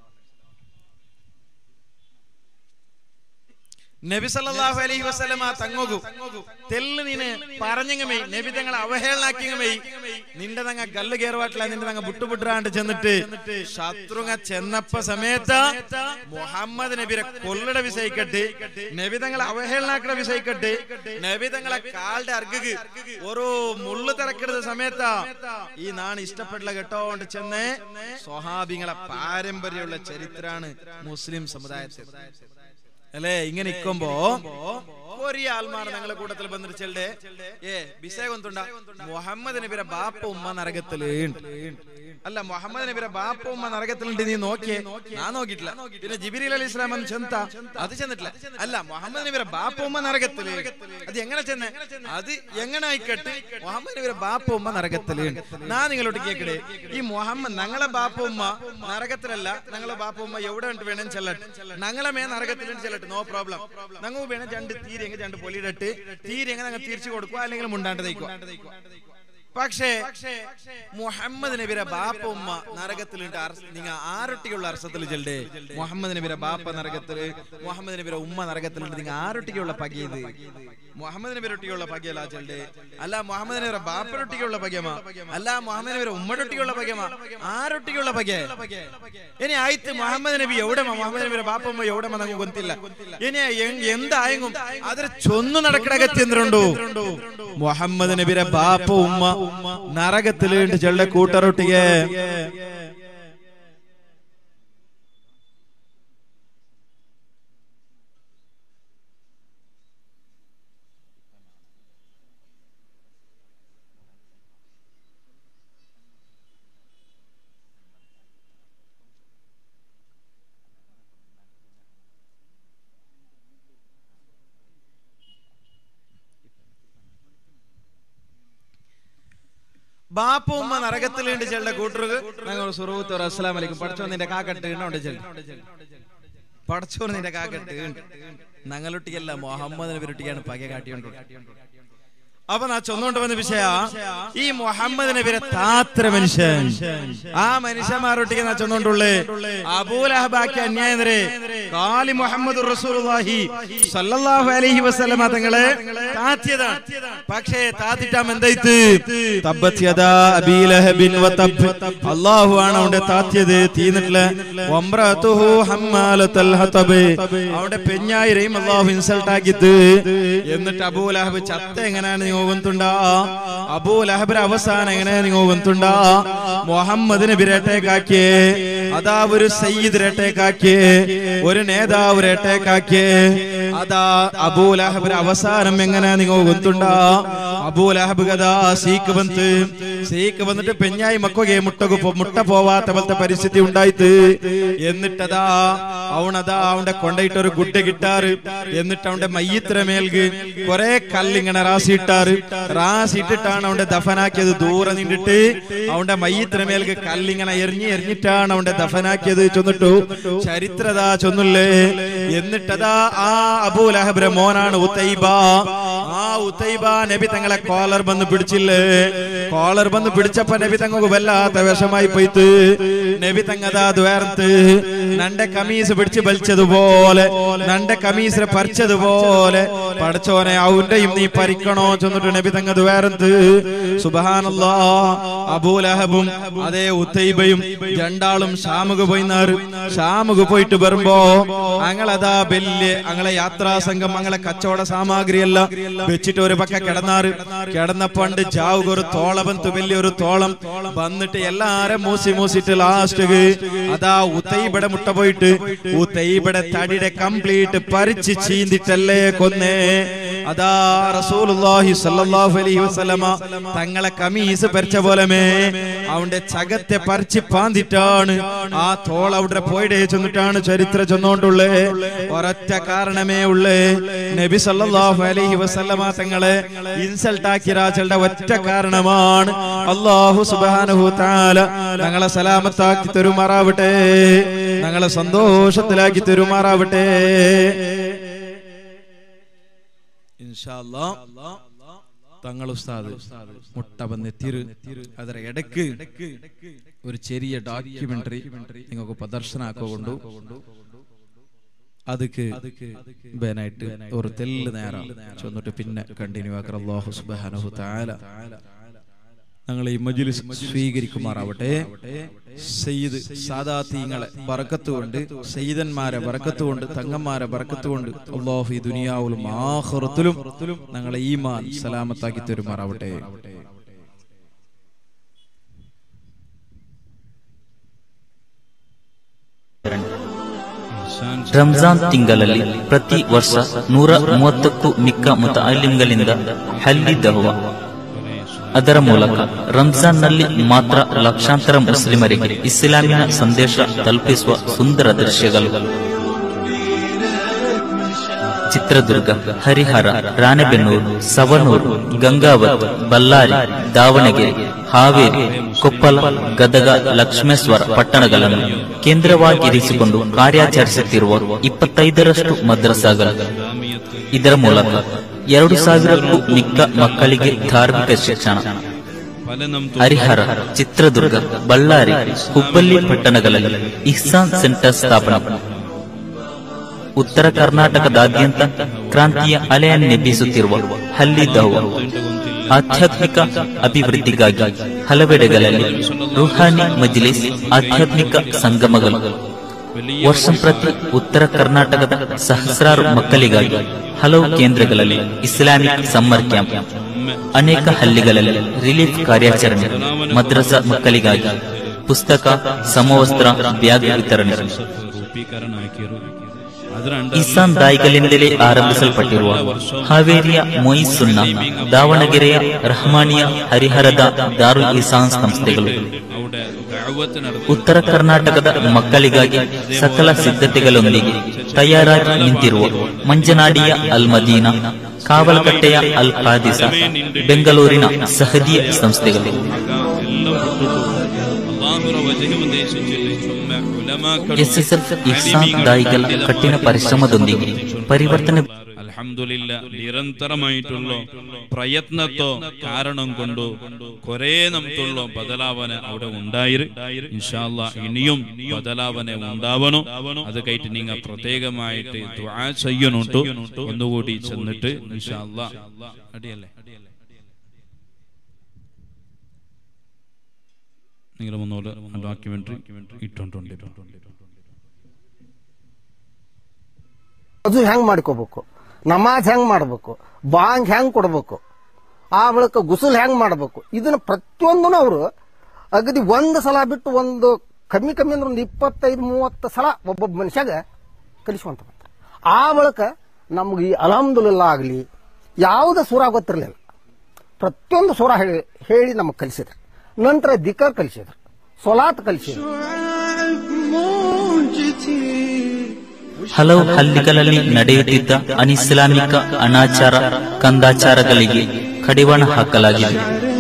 Speaker 1: നബി സല്ലല്ലാഹു അലൈഹി വസല്ലമ തങ്ങോകു തെല്ല് നീന് പറഞ്ഞങ്ങമേ നബി തങ്ങളെ അവഹേളനാക്കിങ്ങമേ നിന്റെ തങ്ങ കല്ല് കയറുവാട്ടില്ല നിന്റെ തങ്ങ ബുട്ടുപുട്ടാണ്ട് ചെന്നിട്ട് ശത്രുങ്ങ ചെന്നപ്പ സമയത്ത് മുഹമ്മദ് നബിരെ കൊല്ലട വിസയിക്കട്ട് നബി തങ്ങളെ അവഹേളനാക്കണ വിസയിക്കട്ട് നബി തങ്ങളെ കാലിന്റെ അർഗക്ക് ഓരോ മുള്ളു തിറക്കിടുന്ന സമയത്ത് ഈ നാണ് ഇഷ്ടപ്പെട്ടില്ല കേട്ടോണ്ട് ചെന്ന് സ്വഹാബിങ്ങളെ പാരമ്പര്യമുള്ള ചരിത്രാണ് മുസ്ലിം സമുദായത്തിൽ അല്ലേ ഇങ്ങനെ ഇക്കുമ്പോ കൊറിയ ആൾമാർ ഞങ്ങളെ കൂട്ടത്തിൽ ബന്ധിച്ചല്ലേ ഏ ബിസേകൊന്തുണ്ട മുഹമ്മദ് നബിയുടെ ബാപ്പ ഉമ്മ നരകത്തില് അല്ല മുഹമ്മദ് നബിയുടെ ബാപ്പ ഉമ്മ നരകത്തിലുണ്ട് നീ നോക്കിയേ ഞാൻ നോക്കിയിട്ടില്ല പിന്നെ ജിബിരി അലി ഇസ്ലാം എന്ന് ചെന്ത അത് ചെന്നിട്ടില്ല അല്ല മുഹമ്മദ് നബിയുടെ ബാപ്പ ഉമ്മ നരകത്തില് അത് എങ്ങനെ ചെന്ന് അത് എങ്ങനെ ആയിക്കട്ടെ മുഹമ്മദ് നബിയുടെ ബാപ്പ ഉമ്മ നരകത്തില് ഞാൻ നിങ്ങളോട് കേക്കടേ ഈ മുഹമ്മദ് ഞങ്ങളെ ബാപ്പ ഉമ്മ നരകത്തിലല്ല ഞങ്ങളെ ബാപ്പ ഉമ്മ എവിടെ ഉണ്ട് വേണം ചെല്ലട്ടെ ഞങ്ങളെ മേ നരകത്തിലുണ്ട് ചെല്ലട്ടെ നോ പ്രോബ്ലം ഞങ്ങൾ വേണം രണ്ട് തീരെങ്കിൽ രണ്ട് പൊലിയിടട്ട് തീരെങ്കിൽ ഞങ്ങൾ തിരിച്ചു കൊടുക്കുക അല്ലെങ്കിൽ മുണ്ടാണ്ട് തയ്ക്കുക പക്ഷേ മുഹമ്മദ് നബിയുടെ ബാപ്പ ഉമ്മ നരകത്തിലുണ്ട് നിങ്ങൾ ആരൊട്ടിയുള്ള അർസത്തിൽ ചെല്ലേ മുഹമ്മദ് നബിയുടെ ബാപ്പ നരകത്തില് മുഹമ്മദ് നബിയുടെ ഉമ്മ നരകത്തിലുണ്ട് നിങ്ങൾ ആരൊട്ടിക്കുള്ള പകിയത് മുഹമ്മദ് നബി ഒട്ടിക്കുള്ള പകിയല്ല ചെല്ലേ അല്ല മുഹമ്മദ് നബിയുടെ ബാപ്പരൊട്ടിക്കുള്ള പകിയമാ അല്ല മുഹമ്മദ് നബിയുടെ ഉമ്മടൊട്ടിക്കുള്ള പകിയമാ ആരൊട്ടിക്കുള്ള പകിയ ഇനി ആയിത്ത് മുഹമ്മദ് നബി എവിടെ മുഹമ്മദ് നബിയുടെ ബാപ്പ ഉമ്മ എവിടെ നമുക്ക് ಗೊತ್ತಿಲ್ಲ ഇനി എന്തായെങ്കും അതൊരു ചൊന്നു നടക്കണ ഗത്യന്തരുണ്ടോ മുഹമ്മദ് നബിയുടെ ബാപ്പ ഉമ്മ നരകത്തിലുണ്ട് ചെള്ള കൂട്ടറൊട്ടിಗೆ ബാപ്പ ഉമ്മ നരകത്തിലുണ്ട് ചെള്ള കൂട്ടറുക ഞങ്ങൾ സുറൂത്ത് അസ്സലാം വലൈക്കും പഠിച്ചോ നിന്റെ കാക്കട്ട് ഉണ്ട് ചെല്ല പഠിച്ചോ നിന്റെ കാക്കട്ട് ഞങ്ങളൊട്ടിക്കല്ല മുഹമ്മദ് നബിരൊട്ടിക്കാണ് പക കാട്ടിയോണ്ട് അപ്പൊ നാ ചൊന്നുകൊണ്ട് വന്ന വിഷയ ഈ മുഹമ്മദ് നബിരെ താത്ര മനുഷ്യൻ ആ മനുഷ്യന്മാരൊട്ടിക്ക് നാ ചൊന്നുകൊണ്ടുള്ളേ അബൂലഹബാക്കി അന്യായനരെ കാലി മുഹമ്മദ് റസൂലുള്ളാഹി സല്ലല്ലാഹു അലൈഹി വസല്ലമ തങ്ങളെ താത്തിയതാണ് പക്ഷേ താത്തിട്ടാം എന്തായിത്ത് തബ്ബത് യദാ അബീ ലഹബിൻ വതബ് അല്ലാഹു ആണ് അവന്റെ താത്തിയത് തീന്നിട്ടില്ല വംറതുഹു ഹമ്മാലത്തുൽ ഹതബ് അവന്റെ പെഞ്ഞായിരെയും അല്ലാഹു ഇൻസൾട്ട് ആക്കിയത് എന്നിട്ട് അബൂലഹബ് ചത്ത എങ്ങനെയാണ് നീ ഓവന്തുണ്ടാ അബൂലഹബിന്റെ അവസാനം എങ്ങനെ നീ ഓവന്തുണ്ടാ മുഹമ്മദ് നബിരേട്ടേക്കാക്കിയേ അതാ ഒരു സയ്യിദ് രേട്ടേക്കാക്കിയേ ഒരു നേതാവ് രേട്ടേക്കാക്കിയേ അതാ അബൂലഹബിന്റെ അവസാനം എങ്ങനെ നിങ്ങൾ ಗೊತ್ತುಂಡ അബൂലഹബ് കഥാ സീക്ക് ಬಂತು സീക്ക് വന്നിട്ട് പെഞ്ഞായി മക്കൊക്കെ മുട്ടകു മുട്ട പോവാത്ത പോലത്തെ പരിസ്ഥിതി ഉണ്ടായിട്ട് എന്നിട്ടതാ അവണതാ അവന്റെ കൊണ്ടയിട്ട് ഒരു ഗുഡ്ഡ കിട്ടാറ് എന്നിട്ട് അവന്റെ മയ്യത്ര മേൽക്ക് കൊറേ കല്ലിങ്ങനെ റാസിയിട്ടാറ് റാസിട്ടിട്ടാണ് അവന്റെ ദഫനാക്കിയത് ദൂരെ നിന്നിട്ട് അവന്റെ മയ്യത്ര മേൽക്ക് കല്ലിങ്ങനെ എറിഞ്ഞ് എറിഞ്ഞിട്ടാണ് അവന്റെ ദഫനാക്കിയത് ചൊന്നിട്ടു ചരിത്രതാ ചൊന്നില്ലേ എന്നിട്ടതാ ആ അബൂലഹബിന്റെ മോനാണ് ഉത്തൈബ ആ ഉത്തൈബ നബി തങ്ങളെ കോളർ വന്ന് പിടിച്ചില്ലേ കോളർ വന്ന് പിടിച്ചപ്പോ നബി തങ്ങൾക്ക് വല്ലാത്ത വിഷമായി പോയിട്ട് നബി തങ്ങതാ ദ്വേർത്ത് നന്റെ കമീസ് പിടിച്ച് വലിച്ചതുപോലെ നന്റെ കമീസിനെ പറിച്ചതുപോലെ പടച്ചോനെ അവന്റെയും നീ പരിക്കണോ ചെന്നിട്ട് നബി തങ്ങ ദ്വേർത്ത് സുബഹാനല്ലാ അബൂലഹബും അതേ ഉത്തൈബയും രണ്ടാളും ഷാമുക്ക് പോയിന്നാറ് ഷാമുക്ക് പോയിട്ട് വരുമ്പോ അങ്ങളതാ വലിയ അങ്ങളെ യാത്രാ സംഘം അങ്ങളെ കച്ചവട സാമഗ്രി എല്ലാം വെച്ചിട്ട് ഒരു പക്ക കിടന്നാറ് കിടന്ന പണ്ട് ജാവുക ഒരു തോള ಬಂತು വലിയൊരു തോളം വന്നിട്ട് എല്ലാരും മൂസി മൂസിട്ട് ലാസ്റ്റ് അതാ ഉത്തൈബടെ മുട്ട പോയിട്ട് ഉത്തൈബടെ തടിയുടെ കംപ്ലീറ്റ് പരിച്ച് ചീന്തിട്ടല്ലേ കൊന്നേ അതാ റസൂലുള്ളാഹി സ്വല്ലല്ലാഹു അലൈഹി വസല്ലമ തങ്ങളെ കമീസ് പരിച്ച പോലമേ അവന്റെ ചകത്തെ പരിച്ച് പാന്തിട്ടാണ് ആ തോൾ അവിടെ പോയിടേ ചെന്നിട്ടാണ് ചരിത്രം ചെന്നോണ്ടുള്ളേ ഒരൊറ്റ കാരണമേ ഉള്ളേ നബി സല്ലല്ലാഹു അലൈഹി വസല്ലമ തങ്ങളെ ഇൻസൾട്ട് ആക്കിയ രാജളുടെ ഒറ്റ കാരണമാണ് അള്ളാഹു സുബ്ഹാനഹു തആല ഞങ്ങളെ സലാമത്താക്കി തരുമാറാവട്ടെ ഞങ്ങളെ സന്തോഷത്തിലാക്കി തരുമാറാവട്ടെ ഇൻഷാ അല്ലാഹ് തങ്ങൾ ഉസ്താദ് മുട്ട വന്നെത്തിരു ಅದರ ഇടയ്ക്ക് ഒരു ചെറിയ ഡോക്യുമെന്ററി നിങ്ങൾക്ക് പ്രദർശനാക്കൊണ്ടു ಅದಕ್ಕೆ ಬೇನಾയിട്ട് ഒരു തെല്ല് നേരം ചെന്നിട്ട് പിന്നെ കണ്ടിന്യൂ ആക്കർ അല്ലാഹു സുബ്ഹാനഹു തആല ഞങ്ങൾ ഈ മജ്ലിസ് സ്വീകരിക്കുമാറാവട്ടെ സയ്യിദ് സാദാത്തീങ്ങളെ ബറക്കത്ത് കൊണ്ട് സയ്യിദന്മാരെ ബറക്കത്ത് കൊണ്ട് തങ്ങന്മാരെ ബറക്കത്ത് കൊണ്ട് അല്ലാഹു ഈ ദുനിയാവിലും ആഖിറത്തിലും ഞങ്ങളെ ഈമാൻ സലാമത്താക്കി തരുമാറാവട്ടെ
Speaker 2: ರಂಜಾನ್ ತಿಂಗಳಲ್ಲಿ ಪ್ರತಿ ವರ್ಷ ನೂರ ಮೂವತ್ತಕ್ಕೂ ಮಿಕ್ಕ ಮುತಾಲಿಂಗಳಿಂದ ಹಲ್ಲಿ ದಹ್ವ ಅದರ ಮೂಲಕ ರಂಜಾನ್ನಲ್ಲಿ ಮಾತ್ರ ಲಕ್ಷಾಂತರ ಮುಸ್ಲಿಮರಿಗೆ ಇಸ್ಲಾಮಿನ ಸಂದೇಶ ತಲುಪಿಸುವ ಸುಂದರ ದೃಶ್ಯಗಳು ಚಿತ್ರದುರ್ಗ ಹರಿಹರ ರಾಣೆಬೆನ್ನೂರು ಸವಣೂರು ಗಂಗಾವತಿ ಬಳ್ಳಾರಿ ದಾವಣಗೆರೆ ಹಾವೇರಿ ಕೊಪ್ಪಳ ಗದಗ ಲಕ್ಷ್ಮೇಶ್ವರ ಪಟ್ಟಣಗಳನ್ನು ಕೇಂದ್ರವಾಗಿರಿಸಿಕೊಂಡು ಕಾರ್ಯಾಚರಿಸುತ್ತಿರುವ ಇಪ್ಪತ್ತೈದರಷ್ಟು ಮದ್ರಸಾಗಳು ಇದರ ಮೂಲಕ ಎರಡು ಸಾವಿರಕ್ಕೂ ಮಿಕ್ಕ ಮಕ್ಕಳಿಗೆ ಧಾರ್ಮಿಕ ಶಿಕ್ಷಣ ಹರಿಹರ ಚಿತ್ರದುರ್ಗ ಬಳ್ಳಾರಿ ಹುಬ್ಬಳ್ಳಿ ಪಟ್ಟಣಗಳಲ್ಲಿ ಇಹ್ಸಾನ್ ಸೆಂಟರ್ ಸ್ಥಾಪನೆ ಉತ್ತರ ಕರ್ನಾಟಕದಾದ್ಯಂತ ಕ್ರಾಂತಿಯ ಅಲೆಯನ್ನೆಬ್ಬಿಸುತ್ತಿರುವ ಹಲ್ಲಿ ದಹ್ವ ಆಧ್ಯಾತ್ಮಿಕ ಅಭಿವೃದ್ಧಿಗಾಗಿ ಹಲವೆಡೆಗಳಲ್ಲಿ ರುಹಾನಿ ಮಜ್ಲಿಸ್ ಆಧ್ಯಾತ್ಮಿಕ ಸಂಗಮಗಳು ವರ್ಷಂಪ್ರತಿ ಉತ್ತರ ಕರ್ನಾಟಕದ ಸಹಸ್ರಾರು ಮಕ್ಕಳಿಗಾಗಿ ಹಲವು ಕೇಂದ್ರಗಳಲ್ಲಿ ಇಸ್ಲಾಮಿಕ್ ಸಮ್ಮರ್ ಕ್ಯಾಂಪ್ ಅನೇಕ ಹಳ್ಳಿಗಳಲ್ಲಿ ರಿಲೀಫ್ ಕಾರ್ಯಾಚರಣೆ ಮದ್ರಸಾ ಮಕ್ಕಳಿಗಾಗಿ ಪುಸ್ತಕ ಸಮವಸ್ತ್ರ ಬ್ಯಾಗ್ ವಿತರಣೆ ಇಸಾನ್ ದಾಯಿಗಳಿಂದಲೇ ಆರಂಭಿಸಲ್ಪಟ್ಟಿರುವ ಹಾವೇರಿಯ ಮೊಯಿಸ್ ಸುನ್ನ ದಾವಣಗೆರೆಯ ರಹಮಾನಿಯ ಹರಿಹರದ ದಾರುಲ್ ಇಸಾನ್ ಸಂಸ್ಥೆಗಳು ಉತ್ತರ ಕರ್ನಾಟಕದ ಮಕ್ಕಳಿಗಾಗಿ ಸಕಲ ಸಿದ್ಧತೆಗಳೊಂದಿಗೆ ತಯಾರಾಗಿ ನಿಂತಿರುವ ಮಂಜನಾಡಿಯ ಅಲ್ ಮದೀನಾ ಕಾವಲಕಟ್ಟೆಯ ಅಲ್ ಖಾದಿಸ ಬೆಂಗಳೂರಿನ ಸಹದಿಯ ಸಂಸ್ಥೆಗಳು ಎಸ್ಎಸ್ಎಫ್ ಇಹ್ಸಾನ್ ದಾಯಿಗಳ ಕಠಿಣ ಪರಿಶ್ರಮದೊಂದಿಗೆ ಪರಿವರ್ತನೆ
Speaker 3: അൽഹംദുലില്ല നിരന്തരമായിട്ടുള്ള പ്രയത്നത്തോ കാരണം കൊണ്ടു കുറെ നമുക്കുള്ള ബദലാവന അവിടെ ഉണ്ടായിരു ഇൻഷാല്ല ഇനിയും ബദലാവന ഉണ്ടാവണോ അത് കഴിഞ്ഞിട്ട് നിങ്ങൾ പ്രത്യേകമായിട്ട് ദുആ ചെയ്യണുണ്ട് ഒന്നുകൂടി ചെന്നിട്ട് ഇൻഷാല്ല അടിയല്ലേ നിങ്ങൾ ഒന്നുകൂടെ ഡോക്യുമെന്ററി ഇട്ടുകൊണ്ടിട്ടുണ്ട്
Speaker 4: ಅದು ಹೆಂಗ್ ಮಾಡ್ಕೋಬೇಕು ನಮಾಜ್ ಹೆಂಗ್ ಮಾಡ್ಬೇಕು ಬಾಂಗ್ ಹೆಂಗ್ ಕೊಡ್ಬೇಕು ಆ ಬಳಿಕ ಗುಸುಲ್ ಹೆಂಗ್ ಮಾಡ್ಬೇಕು ಇದನ್ನ ಪ್ರತಿಯೊಂದನ್ನು ಅವರು ಅಗದಿ ಒಂದು ಸಲ ಬಿಟ್ಟು ಒಂದು ಕಮ್ಮಿ ಕಮ್ಮಿ ಅಂದ್ರೆ ಒಂದು ಇಪ್ಪತ್ತೈದು ಮೂವತ್ತು ಸಲ ಒಬ್ಬೊಬ್ಬ ಮನುಷ್ಯಾಗ ಕಲಿಸುವಂತ ಬರ್ತಾರೆ. ಆ ಬಳಿಕ ನಮ್ಗೆ ಈ ಅಲಹಮ್ದುಲಿಲ್ಲ ಆಗಲಿ ಯಾವುದೇ ಸೂರ ಗೊತ್ತಿರಲಿಲ್ಲ ಪ್ರತಿಯೊಂದು ಸೂರ ಹೇಳಿ ಹೇಳಿ ನಮಗೆ ಕಲಿಸಿದ್ರು ನಂತರ ದಿಕ್ಕರ್ ಕಲಿಸಿದ್ರು ಸೊಲಾತ್ ಕಲಿಸಿದ್ರು
Speaker 2: ಹಲವು ಹಳ್ಳಿಗಳಲ್ಲಿ ನಡೆಯುತ್ತಿದ್ದ ಅನಿಸ್ಲಾಮಿಕ ಅನಾಚಾರ ಕಂದಾಚಾರಗಳಿಗೆ ಕಡಿವಾಣ ಹಾಕಲಾಗಿದೆ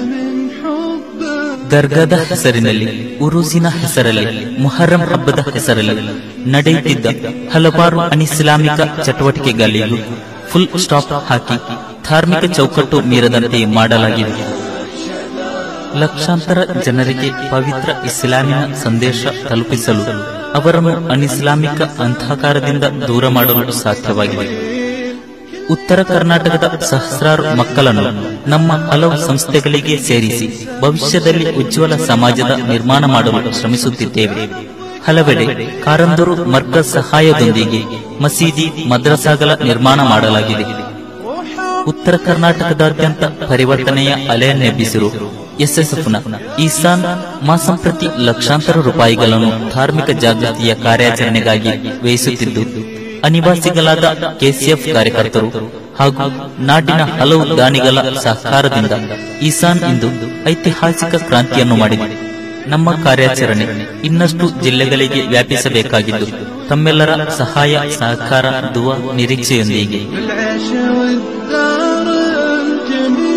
Speaker 2: ದರ್ಗಾದ ಹೆಸರಿನಲ್ಲಿ ಉರುಸಿನ ಹೆಸರಲ್ಲಿ ಮುಹರ್ರಂ ಹಬ್ಬದ ಹೆಸರಲ್ಲಿ ನಡೆಯುತ್ತಿದ್ದ ಹಲವಾರು ಅನಿಸ್ಲಾಮಿಕ ಚಟುವಟಿಕೆಗಳಿಗೂ ಫುಲ್ ಸ್ಟಾಪ್ ಹಾಕಿ ಧಾರ್ಮಿಕ ಚೌಕಟ್ಟು ಮೀರದಂತೆ ಮಾಡಲಾಗಿದೆ ಲಕ್ಷಾಂತರ ಜನರಿಗೆ ಪವಿತ್ರ ಇಸ್ಲಾಮಿನ ಸಂದೇಶ ತಲುಪಿಸಲು ಅವರನ್ನು ಅನಿಸ್ಲಾಮಿಕ ಅಂಧಕಾರದಿಂದ ದೂರ ಮಾಡಲು ಸಾಧ್ಯವಾಗಿದೆ ಉತ್ತರ ಕರ್ನಾಟಕದ ಸಹಸ್ರಾರು ಮಕ್ಕಳನ್ನು ನಮ್ಮ ಹಲವು ಸಂಸ್ಥೆಗಳಿಗೆ ಸೇರಿಸಿ ಭವಿಷ್ಯದಲ್ಲಿ ಉಜ್ವಲ ಸಮಾಜದ ನಿರ್ಮಾಣ ಮಾಡಲು ಶ್ರಮಿಸುತ್ತಿದ್ದೇವೆ ಹಲವೆಡೆ ಕಾರಂದೂರು ಮರ್ಕಜ್ ಸಹಾಯದೊಂದಿಗೆ ಮಸೀದಿ ಮದ್ರಸಾಗಳ ನಿರ್ಮಾಣ ಮಾಡಲಾಗಿದೆ ಉತ್ತರ ಕರ್ನಾಟಕದಾದ್ಯಂತ ಪರಿವರ್ತನೆಯ ಅಲೆಯನ್ನೆಬ್ಬಿಸಿರು ಎಸ್ಎಸ್ಎಫ್ನ ಈಸಾನ್ ಮಾಸಂಪ್ರತಿ ಲಕ್ಷಾಂತರ ರೂಪಾಯಿಗಳನ್ನು ಧಾರ್ಮಿಕ ಜಾಗೃತಿಯ ಕಾರ್ಯಾಚರಣೆಗಾಗಿ ವ್ಯಯಿಸುತ್ತಿದ್ದು ಅನಿವಾಸಿಗಳಾದ ಕೆಸಿಎಫ್ ಕಾರ್ಯಕರ್ತರು ಹಾಗೂ ನಾಡಿನ ಹಲವು ದಾನಿಗಳ ಸಹಕಾರದಿಂದ ಈಸಾನ್ ಇಂದು ಐತಿಹಾಸಿಕ ಕ್ರಾಂತಿಯನ್ನು ಮಾಡಿದೆ ನಮ್ಮ ಕಾರ್ಯಾಚರಣೆ ಇನ್ನಷ್ಟು ಜಿಲ್ಲೆಗಳಿಗೆ ವ್ಯಾಪಿಸಬೇಕಾಗಿದ್ದು ತಮ್ಮೆಲ್ಲರ ಸಹಾಯ ಸಹಕಾರ ದುವ ನಿರೀಕ್ಷೆಯೊಂದಿಗೆ
Speaker 5: العيش والدار الجميل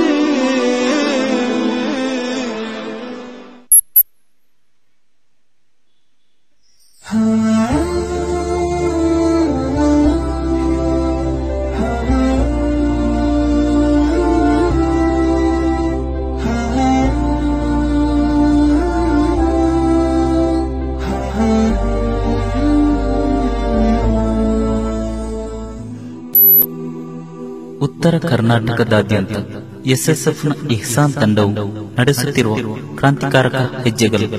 Speaker 2: ಉತ್ತರ ಕರ್ನಾಟಕದಾದ್ಯಂತ ಎಸ್ಎಸ್ಎಫ್ನ ಇಹ್ಸಾನ್ ತಂಡವು ನಡೆಸುತ್ತಿರುವ ಕ್ರಾಂತಿಕಾರಕ ಹೆಜ್ಜೆಗಳು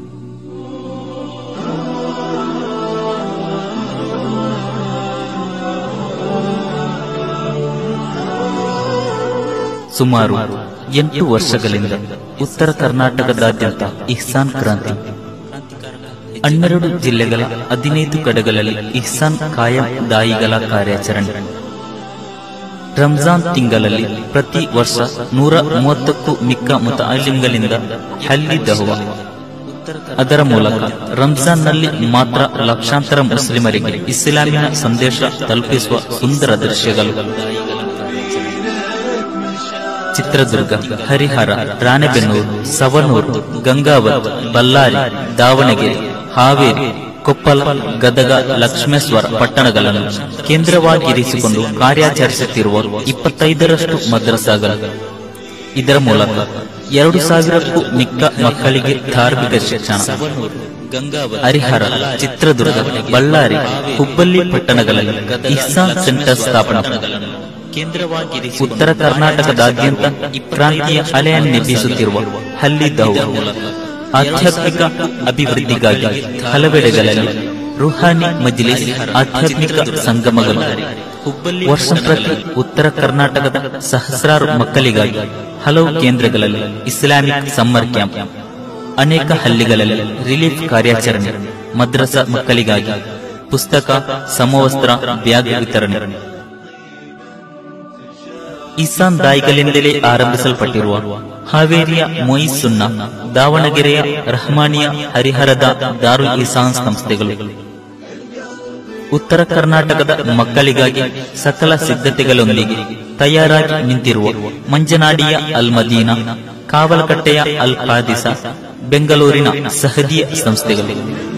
Speaker 2: ಸುಮಾರು ಎಂಟು ವರ್ಷಗಳಿಂದ ಉತ್ತರ ಕರ್ನಾಟಕದಾದ್ಯಂತ ಇಹ್ಸಾನ್ ಕ್ರಾಂತಿ ಹನ್ನೆರಡು ಜಿಲ್ಲೆಗಳ ಹದಿನೈದು ಕಡೆಗಳಲ್ಲಿ ಇಹ್ಸಾನ್ ಕಾಯಂ ದಾಯಿಗಳ ಕಾರ್ಯಾಚರಣೆ ರಂಜಾನ್ ತಿಂಗಳಲ್ಲಿ ಪ್ರತಿ ವರ್ಷ ನೂರ ಮೂವತ್ತಕ್ಕೂ ಮಿಕ್ಕ ಮುತಾಲಿಂಗಳಿಂದ ಹಲ್ಲಿ ದಹುವ ಅದರ ಮೂಲಕ ರಂಜಾನ್ನಲ್ಲಿ ಮಾತ್ರ ಲಕ್ಷಾಂತರ ಮುಸ್ಲಿಮರಿಗೆ ಇಸ್ಲಾಮಿನ ಸಂದೇಶ ತಲುಪಿಸುವ ಸುಂದರ ದೃಶ್ಯಗಳು ಚಿತ್ರದುರ್ಗ ಹರಿಹರ ರಾಣೆಬೆನ್ನೂರು ಸವಣೂರು ಗಂಗಾವತಿ ಬಳ್ಳಾರಿ ದಾವಣಗೆರೆ ಹಾವೇರಿ ಕೊಪ್ಪಳ ಗದಗ ಲಕ್ಷ್ಮೇಶ್ವರ ಪಟ್ಟಣಗಳನ್ನು ಕೇಂದ್ರವಾಗಿರಿಸಿಕೊಂಡು ಕಾರ್ಯಾಚರಿಸುತ್ತಿರುವ ಇಪ್ಪತ್ತೈದರಷ್ಟು ಮದ್ರಸಾಗಳು ಇದರ ಮೂಲಕ ಎರಡು ಸಾವಿರಕ್ಕೂ ಮಿಕ್ಕ ಮಕ್ಕಳಿಗೆ ಧಾರ್ಮಿಕ ಶಿಕ್ಷಣ ಹರಿಹರ ಚಿತ್ರದುರ್ಗ ಬಳ್ಳಾರಿ ಹುಬ್ಬಳ್ಳಿ ಪಟ್ಟಣಗಳಲ್ಲಿ ಇಹ್ಸಾನ್ ಸೆಂಟರ್ ಸ್ಥಾಪನೆ ಉತ್ತರ ಕರ್ನಾಟಕದಾದ್ಯಂತ ಕ್ರಾಂತಿಯ ಅಲೆಯನ್ನೆಬ್ಬಿಸುತ್ತಿರುವ ಹಲ್ಲಿ ದೌ ಆಧ್ಯಾತ್ಮಿಕ ಅಭಿವೃದ್ಧಿಗಾಗಿ ಹಲವೆಡೆಗಳಲ್ಲಿ ರುಹಾನಿ ಮಜ್ಲಿಸ್ ಆಧ್ಯಾತ್ಮಿಕ ಸಂಗಮಗಳು ವರ್ಷ ಪ್ರತಿ ಉತ್ತರ ಕರ್ನಾಟಕದ ಸಹಸ್ರಾರು ಮಕ್ಕಳಿಗಾಗಿ ಹಲವು ಕೇಂದ್ರಗಳಲ್ಲಿ ಇಸ್ಲಾಮಿಕ್ ಸಮ್ಮರ್ ಕ್ಯಾಂಪ್ ಅನೇಕ ಹಳ್ಳಿಗಳಲ್ಲಿ ರಿಲೀಫ್ ಕಾರ್ಯಾಚರಣೆ ಮದ್ರಸಾ ಮಕ್ಕಳಿಗಾಗಿ ಪುಸ್ತಕ ಸಮವಸ್ತ್ರ ಬ್ಯಾಗ್ ವಿತರಣೆ ಇಸಾನ್ ದಾಯಿಗಳಿಂದಲೇ ಆರಂಭಿಸಲ್ಪಟ್ಟಿರುವ ಹಾವೇರಿಯ ಮೊಯಿಸುನ್ನ ದಾವಣಗೆರೆಯ ರಹಮಾನಿಯ ಹರಿಹರದ ದಾರು ಇಸಾನ್ ಸಂಸ್ಥೆಗಳು ಉತ್ತರ ಕರ್ನಾಟಕದ ಮಕ್ಕಳಿಗಾಗಿ ಸಕಲ ಸಿದ್ಧತೆಗಳೊಂದಿಗೆ ತಯಾರಾಗಿ ನಿಂತಿರುವ ಮಂಜನಾಡಿಯ ಅಲ್ ಮದೀನಾ ಕಾವಲಕಟ್ಟೆಯ ಅಲ್ ಹಾದಿಸ ಬೆಂಗಳೂರಿನ ಸಹದಿಯ ಸಂಸ್ಥೆಗಳು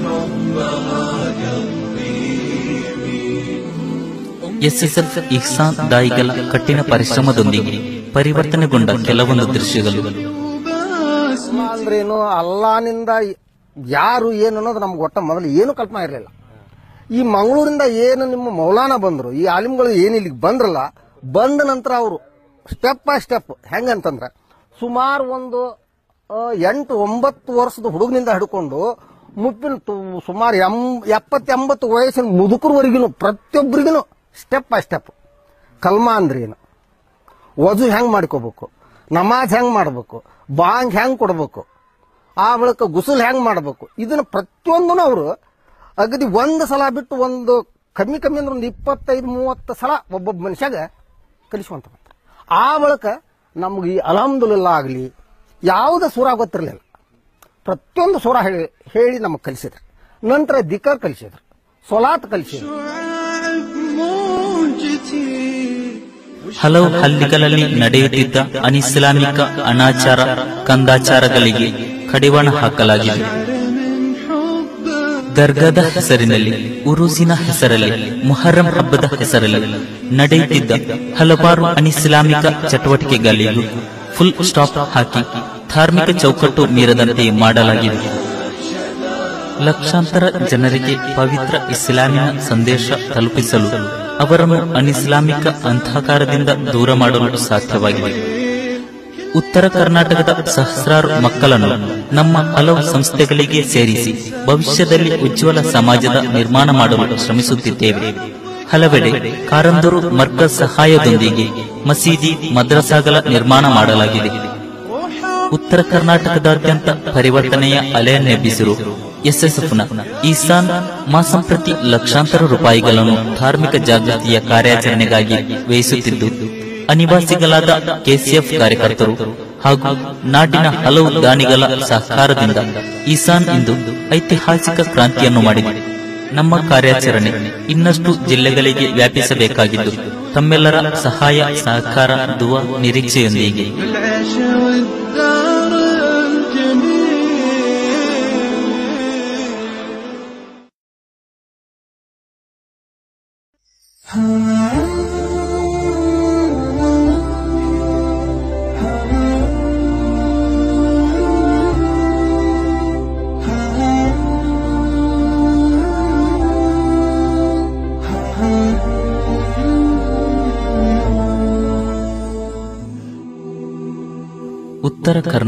Speaker 2: ಎಸ್ಎಸ್ಎಫ್ ಇಹ್ಸಾನ್ ದಾಯಿಗಳ ಕಠಿಣ ಪರಿಶ್ರಮದೊಂದಿಗೆ ಪರಿವರ್ತನೆಗೊಂಡ ಕೆಲವೊಂದು ದೃಶ್ಯಗಳು
Speaker 4: ಅಲ್ಲ ಅಂದ್ರೇನು ಅಲ್ಲಾನಿಂದ ಯಾರು ಏನು ಅನ್ನೋದು ನಮ್ಗೆ ಒಟ್ಟ ಮೊದಲು ಏನು ಕಲ್ಪನಾ ಇರಲಿಲ್ಲ ಈ ಮಂಗಳೂರಿಂದ ಏನು ನಿಮ್ಮ ಮೌಲಾನ ಬಂದ್ರು ಈ ಆಲಿಮ್ಗಳು ಏನು ಇಲ್ಲಿಗೆ ಬಂದ್ರಲ್ಲ ಬಂದ ನಂತರ ಅವರು ಸ್ಟೆಪ್ ಬೈ ಸ್ಟೆಪ್ ಹೆಂಗಂತಂದ್ರೆ ಸುಮಾರು ಒಂದು ಆ, ಎಂಟು ಒಂಬತ್ತು ವರ್ಷದ ಹುಡುಗನಿಂದ ಹಿಡ್ಕೊಂಡು ಮುಪ್ಪಿನ ತು- ಸುಮಾರು ಎಂ ಎಪ್ಪತ್ತೆಂಬತ್ತು ವಯಸ್ಸಿನ ಮುದುಕರವರೆಗಿನು ಪ್ರತಿಯೊಬ್ಬರಿಗೂ ಸ್ಟೆಪ್ ಬೈ ಸ್ಟೆಪ್ ಕಲ್ಮಾ ಅಂದ್ರೇನು ವಜು ಹೆಂಗ್ ಮಾಡ್ಕೋಬೇಕು ನಮಾಜ್ ಹೆಂಗ್ ಮಾಡ್ಬೇಕು ಬಾಂಗ್ ಹೆಂಗ್ ಕೊಡ್ಬೇಕು ಆ ಬಳಿಕ ಗುಸುಲ್ ಹೆಂಗ್ ಮಾಡ್ಬೇಕು ಇದನ್ನ ಪ್ರತಿಯೊಂದೂ ಅವರು ಅಗದಿ ಒಂದು ಸಲ ಬಿಟ್ಟು ಒಂದು ಕಮ್ಮಿ ಕಮ್ಮಿ ಅಂದ್ರೆ ಒಂದು ಇಪ್ಪತ್ತೈದು ಮೂವತ್ತು ಸಲ ಒಬ್ಬೊಬ್ಬ ಮನುಷ್ಯಾಗ ಕಲಿಸ್ಕೊಂತ ಬರ್ತಾರೆ ಆ ಬಳಿಕ ನಮ್ಗೆ ಈ ಅಲಹಮ್ದುಲಿಲ್ಲ ಆಗಲಿ ಯಾವುದೇ ಸೂರ ಗೊತ್ತಿರಲಿಲ್ಲ ಪ್ರತಿಯೊಂದು ಸೂರ ಹೇಳಿ ಹೇಳಿ ನಮಗೆ ಕಲಿಸಿದ್ರು ನಂತರ ದಿಕ್ಕರ್ ಕಲಿಸಿದ್ರು ಸೊಲಾತ್ ಕಲಿಸಿದ್ರು
Speaker 5: موجتي
Speaker 2: ಹಲವು ಹಳ್ಳಿಗಳಲ್ಲಿ ನಡೆಯುತ್ತಿದ್ದ ಅನಿಸ್ಲಾಮಿಕ ಅನಾಚಾರ ಕಂದಾಚಾರಗಳಿಗೆ ಕಡಿವಾಣ ಹಾಕಲಾಗಿದೆ ದರ್ಗಾದ ಹೆಸರಿನಲ್ಲಿ ಉರುಸಿನ ಹೆಸರಲ್ಲಿ ಮುಹರ್ರಂ ಹಬ್ಬದ ಹೆಸರಲ್ಲಿ ನಡೆಯುತ್ತಿದ್ದ ಹಲವಾರು ಅನಿಸ್ಲಾಮಿಕ ಚಟುವಟಿಕೆಗಳಿಗೂ ಫುಲ್ ಸ್ಟಾಪ್ ಹಾಕಿ ಧಾರ್ಮಿಕ ಚೌಕಟ್ಟು ಮೀರದಂತೆ ಮಾಡಲಾಗಿದೆ ಲಕ್ಷಾಂತರ ಜನರಿಗೆ ಪವಿತ್ರ ಇಸ್ಲಾಮಿನ ಸಂದೇಶ ತಲುಪಿಸಲು ಅವರನ್ನು ಅನಿಸ್ಲಾಮಿಕ ಅಂಧಕಾರದಿಂದ ದೂರ ಮಾಡಲು ಸಾಧ್ಯವಾಗಿದೆ ಉತ್ತರ ಕರ್ನಾಟಕದ ಸಹಸ್ರಾರು ಮಕ್ಕಳನ್ನು ನಮ್ಮ ಹಲವು ಸಂಸ್ಥೆಗಳಿಗೆ ಸೇರಿಸಿ ಭವಿಷ್ಯದಲ್ಲಿ ಉಜ್ವಲ ಸಮಾಜದ ನಿರ್ಮಾಣ ಮಾಡಲು ಶ್ರಮಿಸುತ್ತಿದ್ದೇವೆ ಹಲವೆಡೆ ಕಾರಂದೂರು ಮರ್ಕಜ್ ಸಹಾಯದೊಂದಿಗೆ ಮಸೀದಿ ಮದ್ರಸಾಗಳ ನಿರ್ಮಾಣ ಮಾಡಲಾಗಿದೆ ಉತ್ತರ ಕರ್ನಾಟಕದಾದ್ಯಂತ ಪರಿವರ್ತನೆಯ ಅಲೆಯನ್ನೆಬ್ಬಿಸಿರು ಎಸ್ಎಸ್ಎಫ್ನ ಈಸಾನ್ ಮಾಸಂಪ್ರತಿ ಲಕ್ಷಾಂತರ ರೂಪಾಯಿಗಳನ್ನು ಧಾರ್ಮಿಕ ಜಾಗೃತಿಯ ಕಾರ್ಯಾಚರಣೆಗಾಗಿ ವ್ಯಯಿಸುತ್ತಿದ್ದು ಅನಿವಾಸಿಗಳಾದ ಕೆಸಿಎಫ್ ಕಾರ್ಯಕರ್ತರು ಹಾಗೂ ನಾಡಿನ ಹಲವು ದಾನಿಗಳ ಸಹಕಾರದಿಂದ ಈಸಾನ್ ಇಂದು ಐತಿಹಾಸಿಕ ಕ್ರಾಂತಿಯನ್ನು ಮಾಡಿದೆ ನಮ್ಮ ಕಾರ್ಯಾಚರಣೆ ಇನ್ನಷ್ಟು ಜಿಲ್ಲೆಗಳಿಗೆ ವ್ಯಾಪಿಸಬೇಕಾಗಿದ್ದು ತಮ್ಮೆಲ್ಲರ ಸಹಾಯ ಸಹಕಾರ ದುವ ನಿರೀಕ್ಷೆಯೊಂದಿಗೆ
Speaker 5: العيش والدار الجميل
Speaker 2: ಉತ್ತರ ಕರ್ನಾಟಕ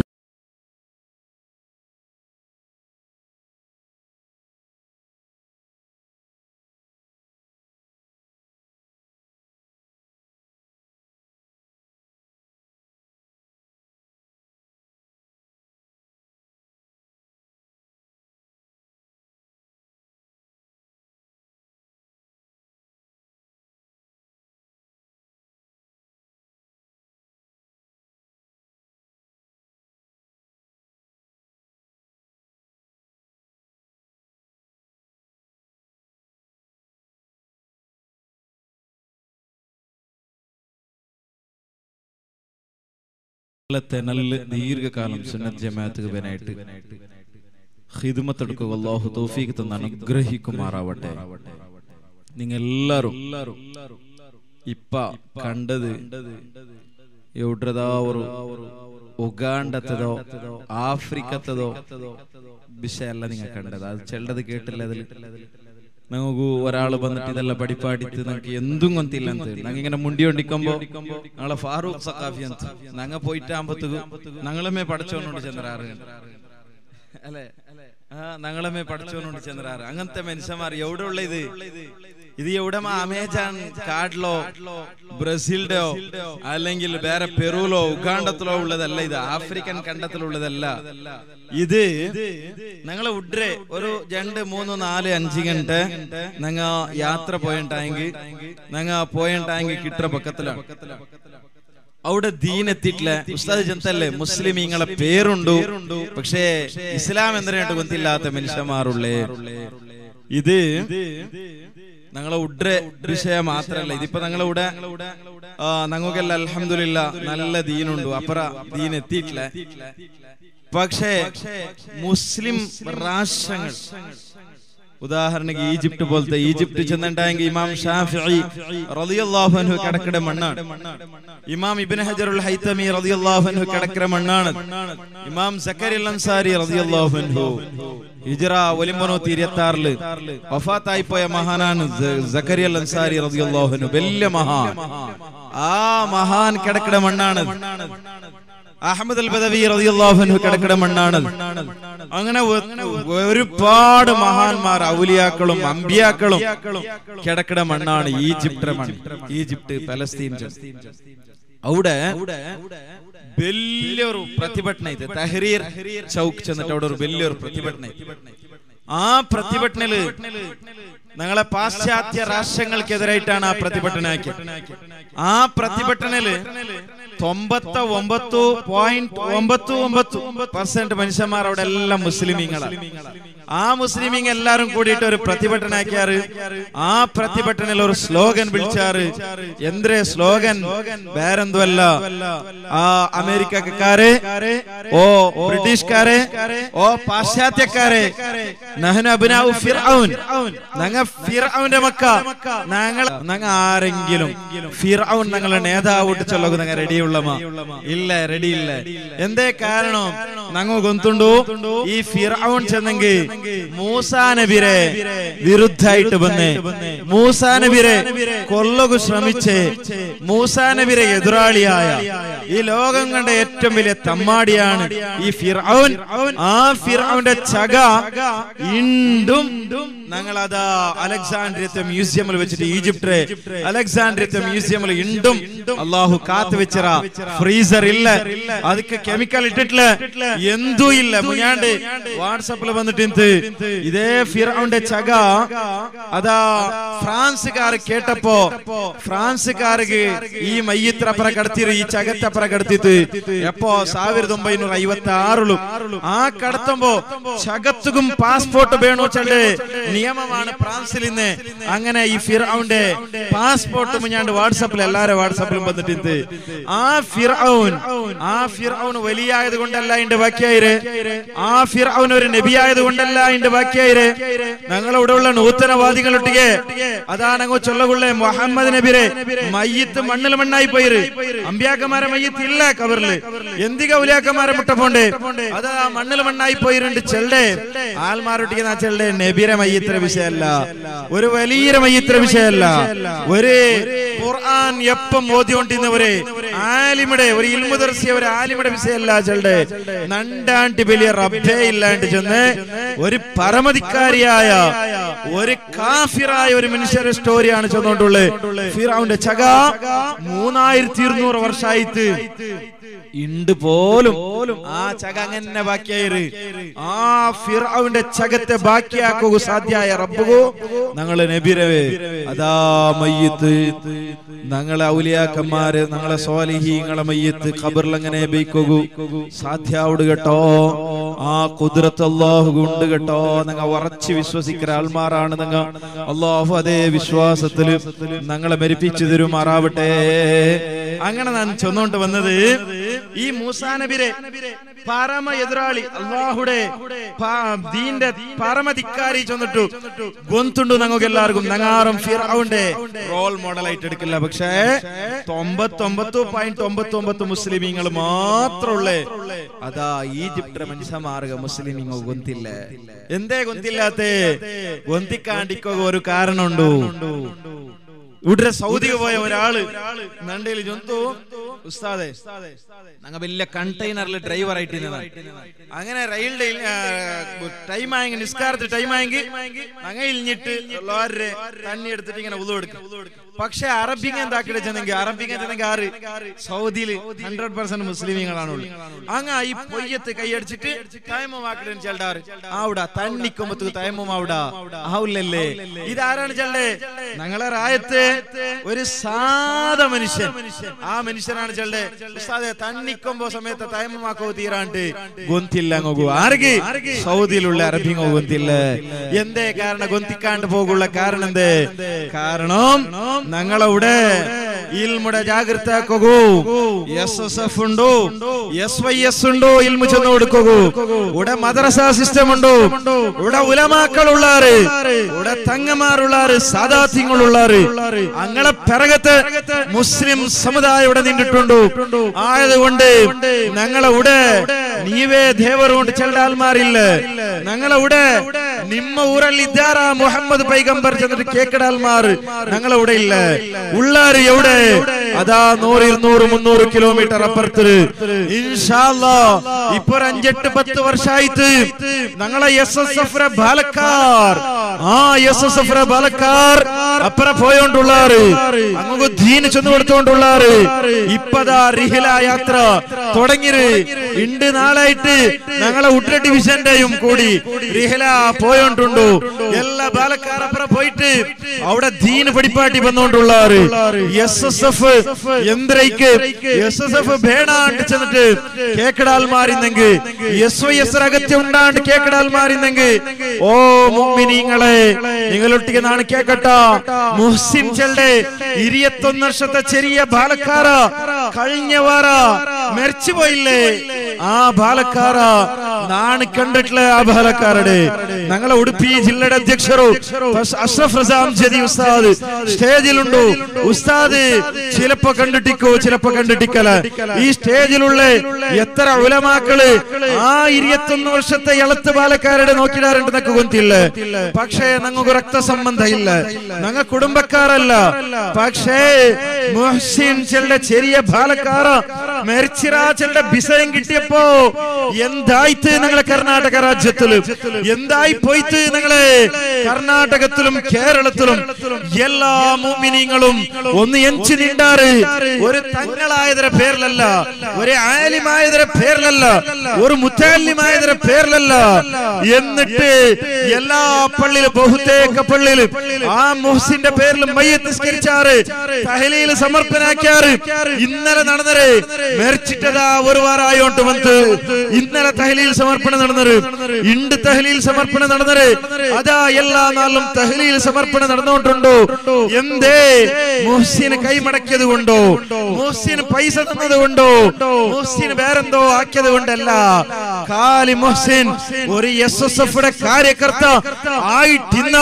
Speaker 1: കാലത്തെ നല്ല ദീർഘകാലം സുന്നത്ത് ജമാഅത്തുകാരായിട്ട് ഹിദ്മത്ത് എടുക്കുക അല്ലാഹു തൗഫീഖ് തന്ന് അനുഗ്രഹിക്കുമാറാവട്ടെ നിങ്ങൾ എല്ലാരും ഇപ്പ കണ്ടത് എവിടതാ ഒരു ഉഗാണ്ടത്തതോ ആഫ്രിക്കത്തതോ വിഷയമല്ല നിങ്ങൾ കണ്ടത് അത് ചെല്ലത് കേട്ടില്ല അതിൽ നമുക്ക് ഒരാള് വന്നിട്ട് ഇതെല്ലാം പഠിപ്പാടിത്ത് നമുക്ക് എന്തും കൊന്തില്ല ಅಂತ ನಂಗೆ ഇങ്ങനെ മുണ്ടി കൊണ്ടിക്കുമ്പോ ഞങ്ങളെ ഫാറൂഖ് സഖാഫി ಅಂತ ഞങ്ങ പോയിട്ടാകുമ്പത്തേക്ക് ഞങ്ങളമേ പഠിച്ചവനോട് ചെന്നറാറ് അല്ലെ ആ ഞങ്ങളമേ പഠിച്ചവനോട് ചെന്നറാറ് അങ്ങനത്തെ മനുഷ്യന്മാർ എവിടെ ഉള്ള ഇത് ഇത് എവിടെ അമേജാൻ കാട്ടിലോ ബ്രസീലിന്റെയോ അല്ലെങ്കിൽ വേറെ പെറുവിലോ ഉഗാണ്ടത്തിലോ ഉള്ളതല്ല ഇത് ആഫ്രിക്കൻ ഖണ്ഡത്തിലുള്ളതല്ല ഇത് ഞങ്ങളെ ഉഡ്രെ ഒരു രണ്ട് മൂന്ന് നാല് അഞ്ച് ഗಂಟ ഞങ്ങ യാത്ര പോയിട്ടായെങ്കിൽ ഞങ്ങ പോയിട്ടായെങ്കിൽ കിട്ടുന്ന പക്കത്തിലാണ് അവിടെ ദീൻ എത്തിയിട്ടില്ല ഉസ്താദ് ജനത്തല്ലേ മുസ്ലിമീങ്ങളെ പേരുണ്ടു പക്ഷേ ഇസ്ലാം എന്തിനായിട്ട് ഗൊന്തില്ലാത്ത മനുഷ്യന്മാരുള്ളേ ഇത് ഞങ്ങളെ ഉഡ്രെ വിഷയം മാത്രല്ല ഇതിപ്പോ ഞങ്ങളെ ഇവിടെ ആ, ഞങ്ങൾക്കെല്ലാം അൽഹംദുലില്ല നല്ല ദീനുണ്ട് അപ്പറ ദീൻ എത്തിയിട്ടില്ല പക്ഷേ മുസ്ലിം രാഷ്ട്രങ്ങൾ ഉദാഹരണക്ക് ഈജിപ്ത് പോലത്തെ ഈജിപ്ത് ചെന്നിട്ടായെങ്കിൽ ഇമാം ഷാഫിഈ റളിയല്ലാഹു അൻഹു കിടക്കട മണ്ണാണ് ഇമാം ഇബ്നു ഹജറുൽ ഹൈതമി റളിയല്ലാഹു അൻഹു കിടക്കട മണ്ണാണ് ഇമാം സക്കരിൽ അൻസാരി റളിയല്ലാഹു അൻഹു ഹിജ്റ ഒലിമ്പനൂറ്റി ഇരുപത്തി ആറില് വഫാത്തായി പോയ മഹാനാണ് സക്കരിയൽ അൻസാരി റളിയല്ലാഹു അൻഹു വലിയ മഹാൻ ആ മഹാൻ കിടക്കട മണ്ണാണ് അഹമ്മദ് അൽ ബദവി റളിയല്ലാഹു അൻഹു കിടക്കട മണ്ണാണ് അങ്ങനെ ഒ- ഒരുപാട് മഹാന്മാർ ഔലിയാക്കളും അമ്പിയാക്കളും കിടക്കട മണ്ണാണ് ഈജിപ്റ്റ് മണ്ണ് ഈജിപ്റ്റ് പലസ്തീൻ അവിടെ വലിയൊരു പ്രതിഭಟನೆ ಇದೆ തഹരീർ ചൗക്ക് ചെന്നിട്ട് അവിടെ ഒരു വലിയൊരു പ്രതിഭಟನೆ ആ പ്രതിഭಟನೆല് ഞങ്ങളെ പാശ്ചാത്യ രാഷ്ട്രങ്ങൾക്കെതിരായിട്ടാണ് ആ പ്രതിഭಟನೆ ആക്കിയത് ആ പ്രതിഭಟನೆല് തൊമ്പത്ത ഒമ്പത്തു പോയിന്റ് ഒമ്പത്തു ഒമ്പത്തു പെർസെന്റ് മനുഷ്യന്മാർ അവിടെ എല്ലാം മുസ്ലിമീങ്ങളാണ് ആ മുസ്ലിമീങ് എല്ലാരും കൂടിയിട്ട് ഒരു പ്രതിഭಟನೆ ആക്കിയാറ് ആ പ്രതിഭಟನೆയിൽ ഒരു സ്ലോഗൻ വിളിച്ചാറ് എന്തേ സ്ലോഗൻ വേറെന്തുമല്ല ആ അമേരിക്കക്കാരെ ഓ ബ്രിട്ടീഷ്കാരെ ഓ പാശ്ചാത്യക്കാരെ നഹ്നു അബ്നാഉ ഫിർഔൻ ഞങ്ങ ഫിർഔന്റെ മക്ക ഞങ്ങൾ ഞങ്ങ ആരെങ്കിലും ഫിർഔൻ ഞങ്ങളെ നേതാവ് ചൊല്ലുക ഞങ്ങൾ റെഡിയുള്ളമ ഇല്ല റെഡി ഇല്ല എന്തേ കാരണം നങ്ങ ഗൊಂತುಂಡು ഈ ഫിറഔൻ ചെന്നെങ്കിൽ മൂസാ നബിരെ വിരുദ്ധായിട്ട് വന്ന് മൂസാ നബിരെ കൊല്ലകു ശ്രമിച്ച് മൂസാ നബിരെ എതിരാളിയായ ഈ ലോകം കണ്ട ഏറ്റവും വലിയ തമ്മാടിയാണ് ഈ ഫിറഔൻ ആ ഫിറൌന്റെ ചക ഇണ്ടും ഞങ്ങൾ അതാ അലക്സാണ്ട്രിയത്തെ മ്യൂസിയമിൽ വെച്ചിട്ട് ഈജിപ്റ്റ് അലക്സാണ്ട്രിയത്തെ മ്യൂസിയമിൽ ഇണ്ടും അള്ളാഹു കാത്തു വെച്ചിറ ഫ്രീസർ ഇല്ല ಅದಕ್ಕೆ ಕೆಮಿಕಲ್ ಇಟ್ಟಿಟ್ಲ ಎಂದೂ ಇಲ್ಲ ಮುಯಾണ്ട് ವಾಟ್ಸಪ್ വന്നിട്ട് ಇಂത് ഇതേ ഫിറൗന്റെ ചക അതാ ഫ്രാൻസുകാർ കേട്ടപ്പോ ഫ്രാൻസുകാർക്ക് ഈ മയ്യത്രപ്പുറ കടത്തിರು ഈ ചകത്തപ്പുറ കടത്തിത്ത് എപ്പോ ಸಾವಿರದ ಒಂಬೈನೂರ ಐವತ್ತ ಆರುಳು ആ കടത്തുമ്പോ ചകത്തുകും പാസ്പോർട്ട് വേണോ ചണ്ട് നിയമമാണ് ഫ്രാൻസിൽ നിന്ന് അങ്ങനെ ഈ ഫിറൗന്റെ പാസ്പോർട്ട് മുഞ്ഞാണ്ട് വാട്സപ്പിൽ എല്ലാരും വാട്സപ്പിലും വന്നിട്ടുണ്ട് ആ ഫിറൗൻ ആ ഫിറൗൻ വലിയായത് കൊണ്ടല്ല ഇതിന്റെ ബാക്കിയായിര് ആ ഫിറൗൻ ഒരു നബിയായത് കൊണ്ടല്ല ഇതിന്റെ ബാക്കിയായിര് ഞങ്ങളിവിടെ ഉള്ള നൂതനവാദികളൊട്ടിಗೆ അതാണ് അങ്ങ് ചൊല്ലകുള്ള മുഹമ്മദ് നബിരെ മയ്യത്ത് മണ്ണിൽ മണ്ണായി പോയിര് അമ്പ്യാക്കന്മാരെ മയ്യത്ത് ഇല്ല കവറില് എന്തിക ഉലിയാക്കന്മാരെ മുട്ടപ്പോണ്ട് അതാ മണ്ണിൽ മണ്ണായി പോയിട്ടുണ്ട് ചെල්ടെ ആൽമാരൊട്ടിക്ക് നാ ചെල්ടെ നബിരെ മയ്യത്ര വിഷയമല്ല ഒരു വലിയ മയ്യത്ര വിഷയമല്ല ഒരു ഖുർആൻ എപ്പം ഓതിക്കൊണ്ടിരുന്നവരെ ആലിമിടെ ഒരു ഇൽമുദർസിയ ഒരു ആലിമിടെ വിഷയമല്ല ചെල්ടെ നണ്ടാണ്ട് വലിയ റബ്ബേ ഇല്ലാണ്ട് ചെന്ന് ഒരു പരമധിക്കാരിയായ ഒരു കാഫിറായ ഒരു മനുഷ്യരുടെ സ്റ്റോറിയാണ് ചെന്നുകൊണ്ടുള്ളത് ഫിറാവുന്റെ ചക മൂന്നായിരത്തി ഇരുന്നൂറ് വർഷമായിട്ട് ഇണ്ട് പോലും ആ ചക അങ്ങനെ ബാക്കിയായിര് ആ ഫിറാവിന്റെ ചകത്തെ ബാക്കിയാക്കുക സാധ്യായ റബ്ബുകു ഞങ്ങളെ നബിരവേ അതാ മയ്യത്ത് ഞങ്ങളെ ഔലിയാക്കന്മാര് ഞങ്ങളെ സ്വാലിഹീങ്ങളെ മയ്യത്ത് ഖബറിൽ അങ്ങനെ ബൈക്കോകു സാധ്യാവുട് കേട്ടോ ആ കുതിരത്ത് അള്ളാഹു ഉണ്ട് കേട്ടോ ഞങ്ങൾ ഉറച്ച് വിശ്വസിക്കുന്ന ആൾമാരാണ് ഞങ്ങ അള്ളാഹു അതേ വിശ്വാസത്തില് ഞങ്ങളെ മരിപ്പിച്ചു തരുമാറാവട്ടെ അങ്ങനെ ഞാൻ ചെന്നോണ്ട് വന്നത് ഈ മൂസാ നബിരെ പരമ എതിരാളി അള്ളാഹുടെ പ- ദീന്റെ പരമധിക്കാരി ചെന്നിട്ടു ഗൊന്തുണ്ടു ഞങ്ങൾക്ക് എല്ലാവർക്കും ഞങ്ങാറും ഫിറാവുണ്ട് റോൾ മോഡൽ ആയിട്ട് എടുക്കില്ല പക്ഷേ തൊമ്പത്തൊമ്പത്ത് പോയിന്റ് തൊമ്പത്തി ഒമ്പത് മുസ്ലിമീങ്ങൾ മാത്രമുള്ളേ അതാ ഈജിപ്റ്റ് മനുഷ്യമാർഗ മുസ്ലിമീങ്ങൾ ഗൊന്തില്ല എന്തേ ഗൊന്തില്ലാത്തേ ഗൊന്തിക്കാണ്ടിക്കോ ഒരു കാരണമുണ്ടോ ഇവിടെ സൗദിക്ക് പോയ ഒരാള് നണ്ടയിൽ ജന്തു ഉസ്താദെ ഞങ്ങൾ വലിയ കണ്ടെയ്നറിൽ ഡ്രൈവർ ആയിട്ട് ഇരുന്നതാണ്. അങ്ങനെ റെയിലിന്റെ ടൈം ആയെങ്കിൽ നിസ്കാരത്തിൽ ടൈം ആയെങ്കിൽ ഞങ്ങൾ ഇഞ്ഞിട്ട് ലോറെ തണ്ണി എടുത്തിട്ട് ഇങ്ങനെ ഉതു എടുക്കും പക്ഷെ അറബിക്ക് എന്താക്കി ചെന്നെങ്കിൽ അറബിക്ക് ചെന്നെങ്കിൽ ആറ് സൗദിയിൽ ഹൺഡ്രഡ് പെർസെന്റ് മുസ്ലിമീങ്ങളാണുള്ളൂ അങ്ങ ഈ പൊയ്യത്ത് കൈയടിച്ചിട്ട് തയമമാക്കിട്ട് ചെല്ലാറ് ആവിടാ തണ്ണിക്കൊമ്പത്ത് തയമം ആവിടാ ആവില്ലല്ലേ ഇതാരാണ് ചെല്ലേ ഞങ്ങളെ റായത്ത് ഒരു സാധ മനുഷ്യൻ ആ മനുഷ്യനാണ് ചെല്ലേ ഉസ്താദെ തണ്ണിക്കൊമ്പോ സമയത്ത് തയമമാക്കോ തീരാണ്ട് ഗൊന്തില്ല അങ്ങോക്കു ആർക്ക് സൗദിയിലുള്ള അറബിങ്ങോ ഗൊന്തില്ല എന്തേ കാരണം ഗൊന്തിക്കാണ്ട് പോകുള്ള കാരണം എന്തേ കാരണം ഞങ്ങളവിടെ ഇൽമുടെ ജാഗ്രത ആക്കൂ എസ് എസ് എഫ് ഉണ്ടോ എസ് വൈ എസ് ഉണ്ടോ ഇൽമു ചെന്ന് കൊടുക്കൂ ഇവിടെ മദ്രസ സിസ്റ്റം ഉണ്ടോ ഇവിടെ ഉലമാക്കൾ ഉള്ളാറ് ഇവിടെ തങ്ങമാറുള്ളാറ് സാദാത്യങ്ങളുള്ളാറ് അങ്ങനെ പിറകത്ത് മുസ്ലിം സമുദായം ഇവിടെ നിന്നിട്ടുണ്ടോ ആയതുകൊണ്ട് ഞങ്ങളവിടെ നീവേ ദേവറുകൊണ്ട് ചില ആൾമാരില്ല ഞങ്ങളവിടെ ನಿಮ್ಮ ಊರಲ್ಲಿ ಇದ್ದಾರ ಮೊಹಮ್ಮದ್ ಪೈಗಂಬರ್ ചെന്നിട്ട് കേക്കട ആൾമാർ ഞങ്ങളവിടെ ഇല്ല ഉള്ളാര് എവിടെ അതാ നൂറ് ഇരുന്നൂറ് മുന്നൂറ് കിലോമീറ്റർ അപ്പുറത്ത് ഇൻഷാല്ലാ ഇപ്പൊ ഒരു അഞ്ചെട്ട് പത്ത് വർഷമായിട്ട് ഞങ്ങളെ എസ് എസ് എഫ് ബാലക്കാർ ആ എസ് എസ് എഫ് ബാലക്കാർ അപ്പുറ പോയോണ്ടുള്ളാറ് അങ്ങ് ദീന് ചെന്ന് കൊടുത്തോണ്ടുള്ളാറ് ഇപ്പതാ റിഹില യാത്ര തുടങ്ങിയത് ഇണ്ട് നാളായിട്ട് ഞങ്ങളെ ഉട്ര ഡിവിഷന്റെയും കൂടി റിഹില പോയോണ്ടുണ്ടു എല്ലാ ബാലക്കാരപ്പുറം പോയിട്ട് അവിടെ ദീന് പഠിപ്പാട്ടി വന്നോണ്ടുള്ളാറ് എസ് എസ് എഫ് എന്തരയ്ക്ക് എസ് എസ് എഫ് വേണാണ്ട് ചെന്നിട്ട് കേക്കടാൽ മാറിന്നെങ്കിൽ എസ് വൈ എസ് അകത്ത് ഉണ്ടാണ്ട് കേക്കടാൽ മാറിന്നെങ്കിൽ ഓ മുമ്മിനിങ്ങളെ നിങ്ങളൊട്ടിക്ക് നാണ് കേക്കട്ട മുഹ്സിൻ ചെල්ടെ ഇരുപത്തൊന്ന് വർഷത്തെ ചെറിയ ബാലക്കാര കഴിഞ്ഞ വാര മരിച്ചുപോയില്ലേ ആ ബാലക്കാര നാണ് കണ്ടിട്ടുള്ള ആ ബഹളക്കാരുടെ ഞങ്ങളെ ഉടുപ്പി ജില്ലയുടെ അധ്യക്ഷരോ ഫസ് അഷ്റഫ് റസാം ജദി ഉസ്താദ് സ്റ്റേജിലുണ്ടോ ഉസ്താദ് ചിലപ്പോ കണ്ടിട്ടിക്കോ ചിലപ്പോ കണ്ടിട്ടിക്കല ഈ സ്റ്റേജിലുള്ള എത്ര ഉലമാക്കള് ആ ഇരുപത്തൊന്ന് വർഷത്തെ ഇളത്ത് ബാലക്കാരുടെ നോക്കിടാറുണ്ടെന്നൊക്കെ ഗൊന്തില്ല പക്ഷേ ഞങ്ങൾക്ക് രക്തസംബന്ധം ഇല്ല ഞങ്ങ കുടുംബക്കാരല്ല പക്ഷേ മുഹ്സിൻ ചെല്ലുടെ ചെറിയ ബാലക്കാര മെർച്ചിറാച്ചന്റെ വിഷയം കിട്ടിയപ്പോ എന്തായിത്ത് ഞങ്ങളെ കർണാടക രാജ്യത്തില് എന്തായി പോയിത്ത് ഞങ്ങളെ കർണാടകത്തിലും കേരളത്തിലും എല്ലാ മൂമിനിങ്ങളും ഒന്ന് എഞ്ചു നിണ്ടാറ് ഒരു തങ്ങളായതിന്റെ പേരിലല്ല ഒരു ആലിമായതിന്റെ പേരിലല്ല ഒരു മുത്താലിമായതിന്റെ പേരിലല്ല എന്നിട്ട് എല്ലാ പള്ളിയിലും ബഹുത്തേക്ക പള്ളിയിലും ആ മുഹസിന്റെ പേരിൽ മയ്യത്ത് നിസ്കരിച്ചാറ് തഹലിയിൽ സമർപ്പനാക്കിയാറ് ഇന്നലെ നടന്നത് മെറിച്ചിട്ടതാ ഒരു വാറായോണ്ട് വന്ന് ഇന്നലെ തഹലിയിൽ സമർപ്പണം നടന്നത് ഇണ്ട് തഹലിയിൽ സമർപ്പണം നടന്നത് അതാ എല്ലാ നാളും തഹലിയിൽ സമർപ്പണം നടന്നുകൊണ്ടുണ്ടോ എന്തേ മുഹ്സിന് കൈമടക്കിയത് കൊണ്ടോ മുഹ്സിന് പൈസ തന്നത് കൊണ്ടോ മുഹ്സിന് വേറെന്തോ ആക്കിയത് കൊണ്ടല്ല കാലി മുഹ്സിൻ ഒരു എസ് എസ് എഫ് കാര്യകർത്ത ആയിട്ടിന്ന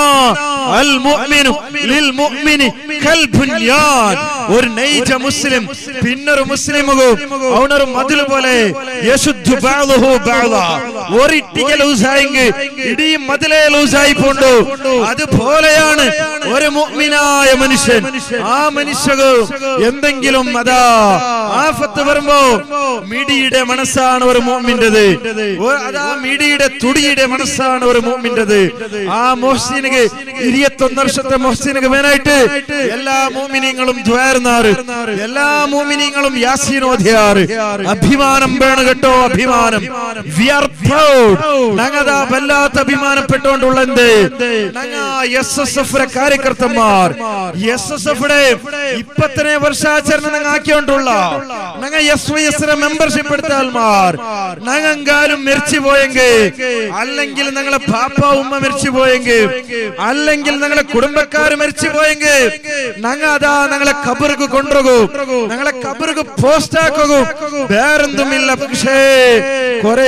Speaker 1: അൽ മുഅ്മിനു ലിൽ മുഅ്മിനി കൽ ബുൻയാൻ ഒരു നൈജ മുസ്ലിം പിന്നൊരു മുസ്ലിമുകു അവനൊരു മതിൽ പോലെ യശുദ്ധു ബഅദുഹു ബഅദ ഒരിട്ടിക ലൂസായെങ്കിൽ ഇടീ മതിലേ ലൂസായി പോണ്ടു അതുപോലെയാണ് ഒരു മുഅ്മിനായ മനുഷ്യൻ ആ മനുഷ്യകു എന്തെങ്കിലും അതാ ആഫത്ത് വരുമ്പോ മിടിയുടെ മനസ്സാണ് ഒരു മുഅ്മിന്റേത് ഒ- അതാ മിടിയുടെ തുടിയുടെ മനസ്സാണ് ഒരു മുഅ്മിന്റേത് ആ മുഹ്സിനുക്ക് ഇരുപത്തൊന്ന് വർഷത്തെ മുഹ്സിനുക്ക് മേനായിട്ട് എല്ലാ മോമിനിങ്ങളും ദ്വാരുന്നാറ് എല്ലാ മോമിനിങ്ങളും യാസീൻ ഓതിയാറ് അഭിമാനം വേണം കേട്ടോ അഭിമാനം വി ആർ പ്രൗഡ് ഞങ്ങതാ വല്ലാത്ത അഭിമാനപ്പെട്ടുകൊണ്ടുള്ള എന്ത് ഞങ്ങ എസ് എസ് എഫ് കാര്യകർത്തന്മാർ എസ് എസ് എഫ് ഇപ്പത്തനെ വർഷാചരണം ഞങ്ങൾ ആക്കിക്കൊണ്ടുള്ള ഞങ്ങൾ എസ് വൈ എസ് മെമ്പർഷിപ്പ് എടുത്ത ആൾമാർ ഞങ്ങെങ്കാലും മരിച്ചു പോയെങ്കിൽ അല്ലെങ്കിൽ ഞങ്ങളെ പാപ്പ ഉമ്മ മരിച്ചു പോയെങ്കിൽ അല്ലെങ്കിൽ ഞങ്ങളെ കുടുംബക്കാർ മരിച്ചു പോയെങ്കിൽ ഞങ്ങ അതാ ഞങ്ങളെ കബർക്ക് കൊണ്ടുപോകൂ ഞങ്ങളെ കബർക്ക് പോസ്റ്റ് ആക്കൂ വേറെന്തുമില്ല പക്ഷേ കൊറേ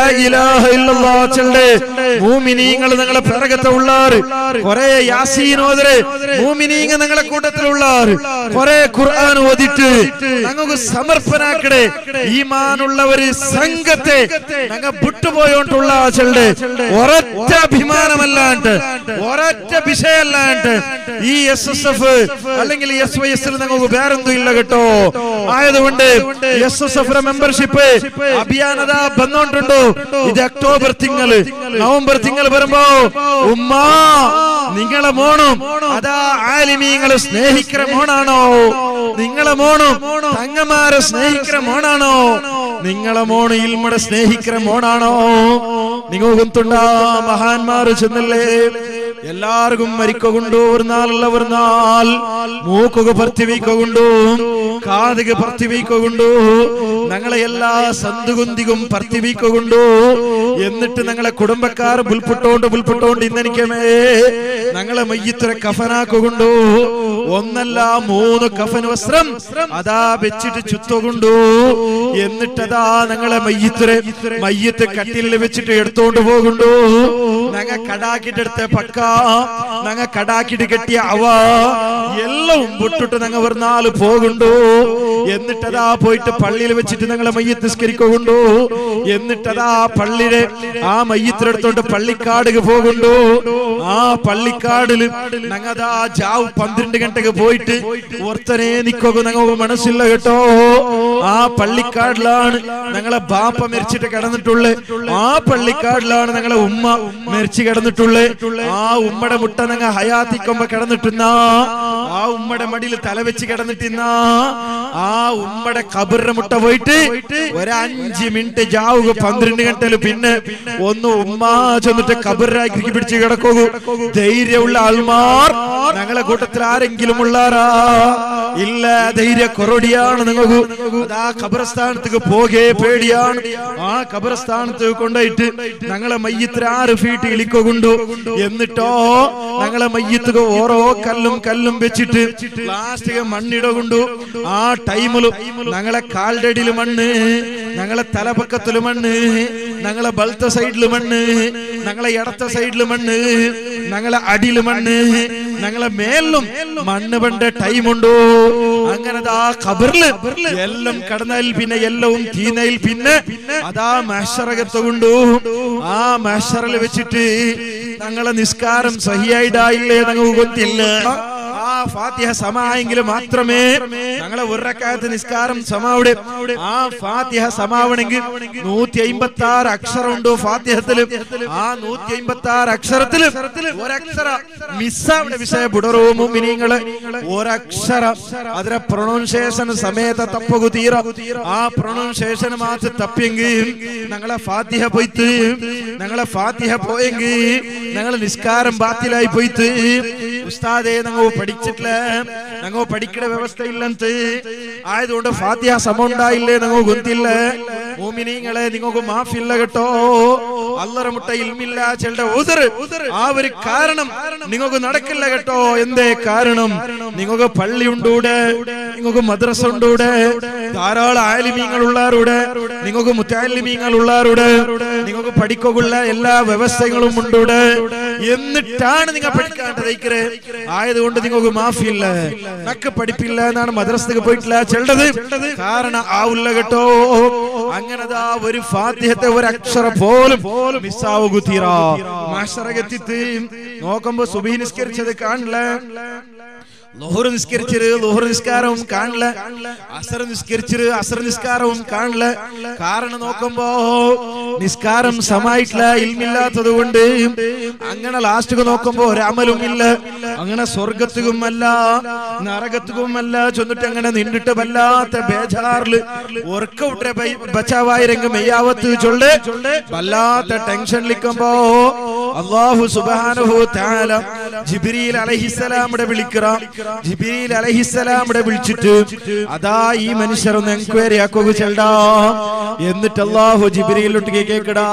Speaker 1: മൂമിനീങ്ങൾ ഞങ്ങളെ പിറകത്തെ ഉള്ളാറ് കൊറേ യാസീനോദര് മൂമിനീങ്ങ ഞങ്ങളെ കൂട്ടത്തിലുള്ളാറ് കൊറേ ഖുർആൻ ഓതിട്ട് ഞങ്ങൾക്ക് സമർപ്പനാക്കടെ ഈമാനുള്ള ഒരു സംഘത്തെ ഞങ്ങൾ വിട്ടുപോയോണ്ടുള്ള ആച്ചളുടെ ഒരൊറ്റ അഭിമാനമല്ലാണ്ട് ഒരൊറ്റ വിഷയമല്ലാണ്ട് ഈ എസ് എസ് എഫ് അല്ലെങ്കിൽ എസ് വൈ എസ് ഞങ്ങൾക്ക് വേറെന്തും ഇല്ല കേട്ടോ ആയതുകൊണ്ട് എസ് എസ് എഫ് മെമ്പർഷിപ്പ് അഭിയാനത വന്നോണ്ടുണ്ടോ ഇത് ഒക്ടോബർ തിങ്കള് നവംബർ തിങ്കൾ വരുമ്പോ ഉമ്മ നിങ്ങളെ മോണും അതാ ആലിമീങ്ങളെ സ്നേഹിക്കുന്ന മോണാണോ നിങ്ങളെ മോണും തങ്ങമാരെ സ്നേഹിക്കുന്ന മോണാണോ നിങ്ങളെ മോണ് ഇൽമടെ സ്നേഹിക്കുന്ന മോണാണോ നിങ്ങൾ ഗുന്തുണ്ടാ മഹാന്മാര് ചെന്നല്ലേ എല്ലാവർക്കും മരിക്കൊണ്ടു ഒരു നാളുള്ള ഒരു നാൾ മൂക്കുക ഭർത്തിവയ്ക്കൊണ്ടു കാതുക ഭർത്തിവയ്ക്കൊണ്ടു ഞങ്ങളെ എല്ലാ സന്തുകുന്തികും ഭർത്തിവയ്ക്കൊണ്ടു എന്നിട്ട് ഞങ്ങളെ കുടുംബക്കാർ പുൽപ്പെട്ടോണ്ട് പുൽപ്പെട്ടോണ്ട് ഇന്നെനിക്കമേ ഞങ്ങളെ മയ്യത്തുര കഫനാക്കൊണ്ടു ഒന്നല്ല മൂന്ന് കഫൻ വസ്ത്രം അതാ വെച്ചിട്ട് ചുത്തുകൊണ്ടു എന്നിട്ടതാ ഞങ്ങളെ മയ്യത്തുരെ മയ്യത്ത് കട്ടിലിൽ വെച്ചിട്ട് എടുത്തോണ്ട് പോകുണ്ടു ഞങ്ങ കടാക്കിട്ടെടുത്ത പക്ക ഞങ്ങ കടാക്കിട്ട് കെട്ടിയ അവ എല്ലാം വിട്ടിട്ട് ഞങ്ങ ഒരു നാല് പോകുണ്ടു എന്നിട്ടതാ പോയിട്ട് പള്ളിയിൽ വെച്ചിട്ട് ഞങ്ങളെ മയ്യത്ത് നിസ്കരിക്കൊണ്ടു എന്നിട്ടതാ പള്ളിയുടെ ആ മയ്യത്തിനെടുത്തോണ്ട് പള്ളിക്കാടുക പോകുണ്ടു ആ പള്ളിക്കാടില് ഞങ്ങതാ ജാവ് പന്ത്രണ്ട് ഗಂಟೆಗೆ പോയിട്ട് ഓർത്തനെ നിക്കോക ഞങ്ങൾ മനസ്സില്ല കേട്ടോ ആ പള്ളിക്കാടിലാണ് ഞങ്ങളെ ബാപ്പ മരിച്ചിട്ട് കിടന്നിട്ടുള്ളത് ആ പള്ളിക്കാടിലാണ് ഞങ്ങളെ ഉമ്മ മരിച്ചു കിടന്നിട്ടുള്ളത് ആ ഉമ്മയുടെ മുട്ട ഞങ്ങൾ ഹയാത്തിക്കൊമ്പ കിടന്നിട്ടുന്ന ആ ഉമ്മയുടെ മടിയിൽ തല വെച്ച് കിടന്നിട്ടുന്ന ആ ഉമ്മയുടെ കബറിന്റെ മുട്ട പോയിട്ട് ഒരു അഞ്ച് മിനിറ്റ് ജാവുക പന്ത്രണ്ട് ഗಂಟೆല് പിന്നെ ഒന്ന് ഉമ്മ ചെന്നിട്ട് കബറിനാക്കി പിടിച്ച് കിടക്കൂ ധൈര്യമുള്ള ആൾമാർ ഞങ്ങളെ കൂട്ടത്തിൽ ആരെങ്കിലും ഉള്ളാരാ ഇല്ല ധൈര്യ കൊറോടിയാണ് നിങ്ങൾക്ക് അതാ ഖബർസ്ഥാനത്തേക്ക് പോകെ പേടിയാണ് ആ ഖബർസ്ഥാനത്ത് കൊണ്ടുപോയിട്ട് ഞങ്ങളെ മയ്യത്തിന് ആറ് ഫീറ്റ് ഇളിക്കൊണ്ടു എന്നിട്ടോ ഞങ്ങളെ മയ്യത്തുക ഓരോ കല്ലും കല്ലും വെച്ചിട്ട് പ്ലാസ്റ്റിക് മണ്ണിട കൊണ്ടു ആ ടൈമിലും ഞങ്ങളെ കാൽഡടിയിൽ മണ്ണ് ഞങ്ങളെ തലപക്കത്തില് മണ്ണ് ഞങ്ങളെ ബലത്തെ സൈഡില് മണ്ണ് ഞങ്ങളെ ഇടത്തെ സൈഡില് മണ്ണ് ഞങ്ങളെ അടിയില് മണ്ണ് ഞങ്ങളെ മേലും മണ്ണ് പണ്ട് ടൈമുണ്ടോ അങ്ങനെ ആ ഖബറില് എല്ലാം കടന്നതിൽ പിന്നെ എല്ലവും തീനയിൽ പിന്നെ അതാ മഹ്ഷറകത്ത് കൊണ്ടു ആ മഹ്ഷറിൽ വെച്ചിട്ട് ഞങ്ങളെ നിസ്കാരം സഹിയായിട്ടായില്ലേ ഞങ്ങൾക്ക് ಗೊತ್ತಿಲ್ಲ ആ ഫാത്തിഹ സമായെങ്കിൽ മാത്രമേ ഞങ്ങളെ ഒരക്കാലത്ത് നിസ്കാരം സമാവിടെ ആ ഫാത്തിഹ സമാവണമെങ്കിൽ നൂറ്റി അമ്പത്തി ആറ് അക്ഷരമുണ്ടോ ഫാത്തിഹത്തില് ആ നൂറ്റി അമ്പത്തി ആറ് അക്ഷരത്തില് ഒരക്ഷര മിസ്സാവിടെ വിഷയ ബുഡറോ മുമിനിങ്ങള് ഒരക്ഷര അതിലെ പ്രൊണൗൺസിയേഷൻ സമേത തപ്പകു തീര ആ പ്രൊണൗൺസിയേഷൻ മാത്രം തപ്പിയെങ്കിൽ ഞങ്ങളെ ഫാത്തിഹ പോയിത്ത് ഞങ്ങളെ ഫാത്തിഹ പോയെങ്കിൽ ഞങ്ങളെ നിസ്കാരം ബാത്തിലായി പോയിത്ത് ഉസ്താദെ ഞങ്ങൾ പഠിച്ചിട്ടില്ല ഞങ്ങൾ പഠിക്കണ വ്യവസ്ഥ ഇല്ലಂತ ആയതുകൊണ്ട് ഫാത്തിഹ സമ ഉണ്ടായില്ലേ ഞങ്ങൾ ಗೊತ್ತಿಲ್ಲ മോമിനിങ്ങളെ നിങ്ങൾക്ക് മാഫില്ല കേട്ടോ അല്ലറ മുട്ട ഇൽമില്ല ചെളുടെ ഉദറ് ആ ഒരു കാരണം നിങ്ങൾക്ക് നടക്കില്ല കേട്ടോ എന്തേ കാരണം നിങ്ങൾക്ക് പള്ളി ഉണ്ടൂടെ നിങ്ങൾക്ക് മദ്രസ ഉണ്ടൂടെ ധാരാളം ആലിമീങ്ങൾ ഉള്ളാറുടെ നിങ്ങൾക്ക് മുറ്റാലിമീങ്ങൾ ഉള്ളാറുടെ നിങ്ങൾക്ക് പഠിക്കുള്ള എല്ലാ വ്യവസ്ഥകളും ഉണ്ടൂടെ എന്നിട്ടാണ് നിങ്ങൾ പഠിക്കാണ്ടത് ആയതുകൊണ്ട് നിങ്ങൾക്ക് മാഫില്ല നക്ക് പഠിപ്പില്ല എന്നാണ് മദ്രസക്ക് പോയിട്ടില്ല ചെല്ലത് കാരണം ആവില്ല കേട്ടോ അങ്ങനതാ ഒരു ഫാത്തിഹത്തെ ഒരു അക്ഷരം പോലും മിസ്സാവുകു തീരാ മാഷറകെത്തിത്ത് നോക്കുമ്പോ സുബി നിസ്കരിച്ചത് കാണില്ല ലോഹർ നിസ്കരിച്ചത് ലോഹർ നിസ്കാരവും കാണില്ല അസർ നിസ്കരിച്ചത് അസർ നിസ്കാരവും കാണില്ല കാരണം നോക്കുമ്പോ നിസ്കാരം സമായിട്ടില്ല ഇൽമില്ലാത്തത് കൊണ്ട് അങ്ങനെ ലാസ്റ്റ് നോക്കുമ്പോ ഒരമലും ഇല്ല അങ്ങനെ സ്വർഗത്തുക്കും അല്ല നരകത്തുക്കും അല്ല ചൊന്നിട്ട് അങ്ങനെ നിന്നിട്ട് വല്ലാത്ത ബേജാറില് വർക്കൗട്ട് ബച്ചാവായ രംഗം മെയ്യാവത്ത് ചൊല്ല് വല്ലാത്ത ടെൻഷനിലിക്കുമ്പോ അള്ളാഹു സുബാനുഹു താല ജിബിരിയിൽ അലഹിസലാമിടെ വിളിക്കറ ജിബിരിയിൽ അലഹിസലാമിടെ വിളിച്ചിട്ട് അതാ ഈ മനുഷ്യർ ഒന്ന് എൻക്വയറി ആക്കുക ചെല്ലടാ എന്നിട്ട് അള്ളാഹു ജിബിരിയിലൊട്ടിക്ക് കേക്കടാ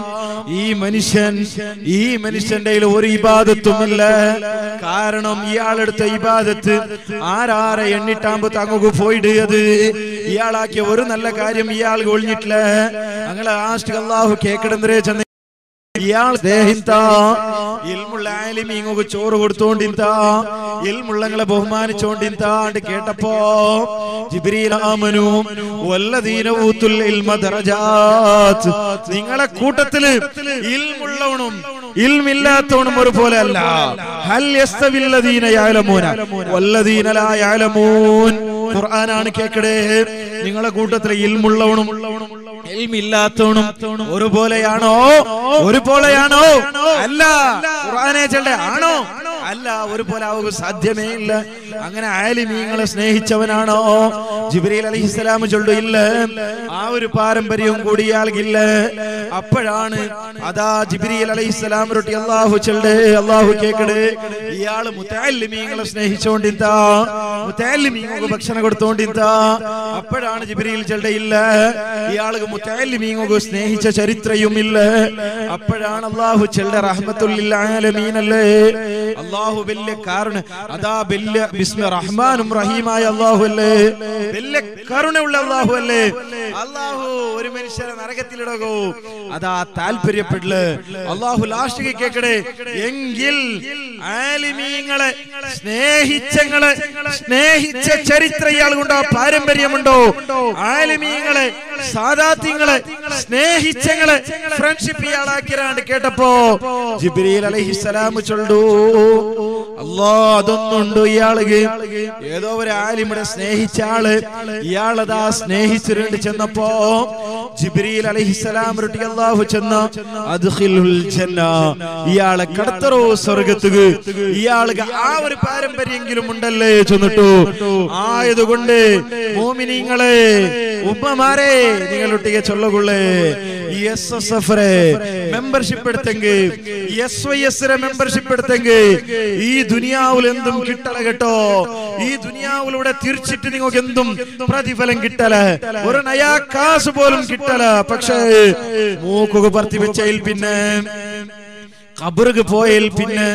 Speaker 1: ഈ മനുഷ്യൻ ഈ മനുഷ്യന്റെ കയ്യിൽ ഒരു ഇബാദത്തുമില്ല കാരണം ഇയാളെടുത്ത ഇബാദത്ത് ആരാരെ എണ്ണിട്ടാകുമ്പോ തങ്ങക്ക് പോയിട് അത് ഇയാളാക്കിയ ഒരു നല്ല കാര്യം ഇയാൾ ഒഴിഞ്ഞിട്ടില്ല അങ്ങനെ ലാസ്റ്റ് അള്ളാഹു കേക്കടെന്തരേ ചെന്ന് ഇയാൾ ദേഹിന്ത ഇൽമുള്ള ആലിമീങ്ങക്ക് ചോറ് കൊടുത്തോണ്ടിന്ത ഇൽമുള്ളങ്ങളെ ബഹുമാനിച്ചോണ്ടിന്താണ്ട് കേട്ടപ്പോ ജിബ്രീലാമനു വല്ലദീന ഊത്തുൽ ഇൽമ ദറജാത്ത് നിങ്ങളെ കൂട്ടത്തില് ഇൽമുള്ളവനും ഇൽമില്ലാത്തവനും ഒരുപോലെ അല്ല ഹൽ യസ്തവില്ലദീന യഅലമൂന വല്ലദീന ലാ യഅലമൂൻ ഖുർആനാണ് കേക്കടേ നിങ്ങളെ കൂട്ടത്തിലെ ഇൽമുള്ളവനും ഇൽമില്ലാത്തവനും ഒരുപോലെയാണോ ഒരുപോലെയാണോ അല്ല ഖുർആനെ ചെല്ലേ ആണോ അല്ല ഒരുപോലെ ആവുക സാധ്യമേ ഇല്ല അങ്ങനെ ആലിമീങ്ങളെ സ്നേഹിച്ചവനാണോ ജിബ്രീൽ അലഹിസ്സലാം ചൊല്ലു ഇല്ല ആ ഒരു പാരമ്പര്യവും കൂടി ഇയാൾക്കില്ല അപ്പോഴാണ് അതാ ജിബ്രീൽ അലഹിസ്സലാം റൊട്ടി അള്ളാഹു ചെല്ലേ അള്ളാഹു കേക്കട് ഇയാള് മുത്താലിമീങ്ങളെ സ്നേഹിച്ചോണ്ടിന്താ മുത്താലിമീങ്ങൾക്ക് ഭക്ഷണം കൊടുത്തോണ്ടിന്താ അപ്പോഴാണ് ജിബ്രീൽ ചെല്ലേ ഇല്ല ഇയാൾക്ക് മുത്താലിമീങ്ങൾക്ക് സ്നേഹിച്ച ചരിത്രയും ഇല്ല അപ്പോഴാണ് അള്ളാഹു ചെല്ല റഹ്മത്തുല്ലിൽ ആലമീനല്ലേ അള്ളാഹു വലിയ കാരണം അതാ വലിയ ബിസ്മി റഹ്മാനും റഹീമായ അള്ളാഹു അല്ലേ വലിയ കരുണയുള്ള അള്ളാഹു അല്ലേ അള്ളാഹു ഒരു മനുഷ്യരെ നരകത്തിലിടകോ അതാ താല്പര്യപ്പെടില്ല അള്ളാഹു ലാസ്റ്റ് കേക്കടേ എങ്കിൽ ആലിമീങ്ങളെ സ്നേഹിച്ചങ്ങളെ സ്നേഹിച്ച ചരിത്ര ഇയാൾക്കുണ്ടോ പാരമ്പര്യമുണ്ടോ ആലിമീങ്ങളെ സാദാത്യങ്ങളെ സ്നേഹിച്ചങ്ങളെ ഫ്രണ്ട്ഷിപ്പ് ഇയാളാക്കിരാണ്ട് കേട്ടപ്പോ ജിബ്രീൽ അലഹിസ്സലാം ചൊല്ലു അല്ലോ അതൊന്നുണ്ട് ഇയാൾക്ക് ഏതോ ഒരു ആലിമിടെ സ്നേഹിച്ച ആള് ഇയാളതാ സ്നേഹിച്ചിട്ടുണ്ട് ചെന്നപ്പോ ജിബ്രീൽ അലഹിസ്സലാം റൊട്ടി അള്ളാഹു ചെന്ന അദ്ഖിലുൽ ജന്ന ഇയാളെ കടത്തറോ സ്വർഗത്തുക്ക് ഇയാൾക്ക് ആ ഒരു പാരമ്പര്യമെങ്കിലും ഉണ്ടല്ലേ ചെന്നിട്ടു ആയതുകൊണ്ട് മോമിനിങ്ങളെ ഉമ്മമാരെ നിങ്ങളൊട്ടിಗೆ ചൊല്ലുകൊള്ളേ എസ് എസ് എഫ് മെമ്പർഷിപ്പ് എടുത്തെങ്കിൽ എസ് വൈ എസ് മെമ്പർഷിപ്പ് എടുത്തെങ്കിൽ ഈ ദുനിയാവിൽ എന്തും കിട്ടല കേട്ടോ ഈ ദുനിയാവിലൂടെ തിരിച്ചിട്ട് നിങ്ങൾക്ക് എന്തും പ്രതിഫലം കിട്ടല ഒരു നയാ കാസ് പോലും കിട്ടല പക്ഷേ മൂക്കുക പറത്തി വെച്ചതിൽ പിന്നെ കബറുക്ക് പോയതിൽ പിന്നെ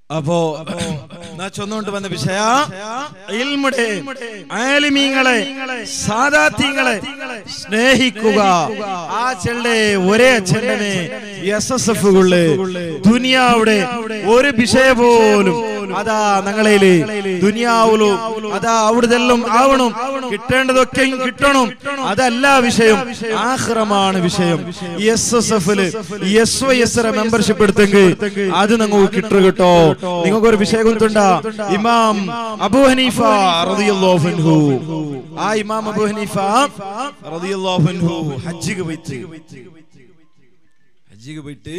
Speaker 1: അപ്പോ നാ ചൊന്നുകൊണ്ട് വന്ന വിഷയ ഇൽമുടെ ആലിമീങ്ങളെ സാദാത്യങ്ങളെ സ്നേഹിക്കുക ആ ചെള്ളെ ഒരേ ചെള്ളനെ എസ് എസ് എഫുകള് ദുനിയാവിടെ ഒരു വിഷയ പോലും അതാ ഞങ്ങളേല് ദുനിയാവുലു അതാ അവിടുതെല്ലാം ആവണം കിട്ടേണ്ടതൊക്കെയും കിട്ടണം അതല്ല വിഷയം ആഹ്റമാണ് വിഷയം എസ് എസ് എഫില് എസ് വൈ എസ് മെമ്പർഷിപ്പ് എടുത്തെങ്കിൽ അത് നിങ്ങൾക്ക് കിട്ടു കിട്ടോ നിങ്ങൾക്ക് ഒരു വിഷയം കൊടുത്തുണ്ട ഇമാം അബു ഹനീഫ റളിയല്ലാഹു അൻഹു ആ ഇമാം അബു ഹനീഫ റളിയല്ലാഹു അൻഹു ഹജ്ജിക്ക് പോയിട്ട് ഹജ്ജിക്ക് പോയിട്ട്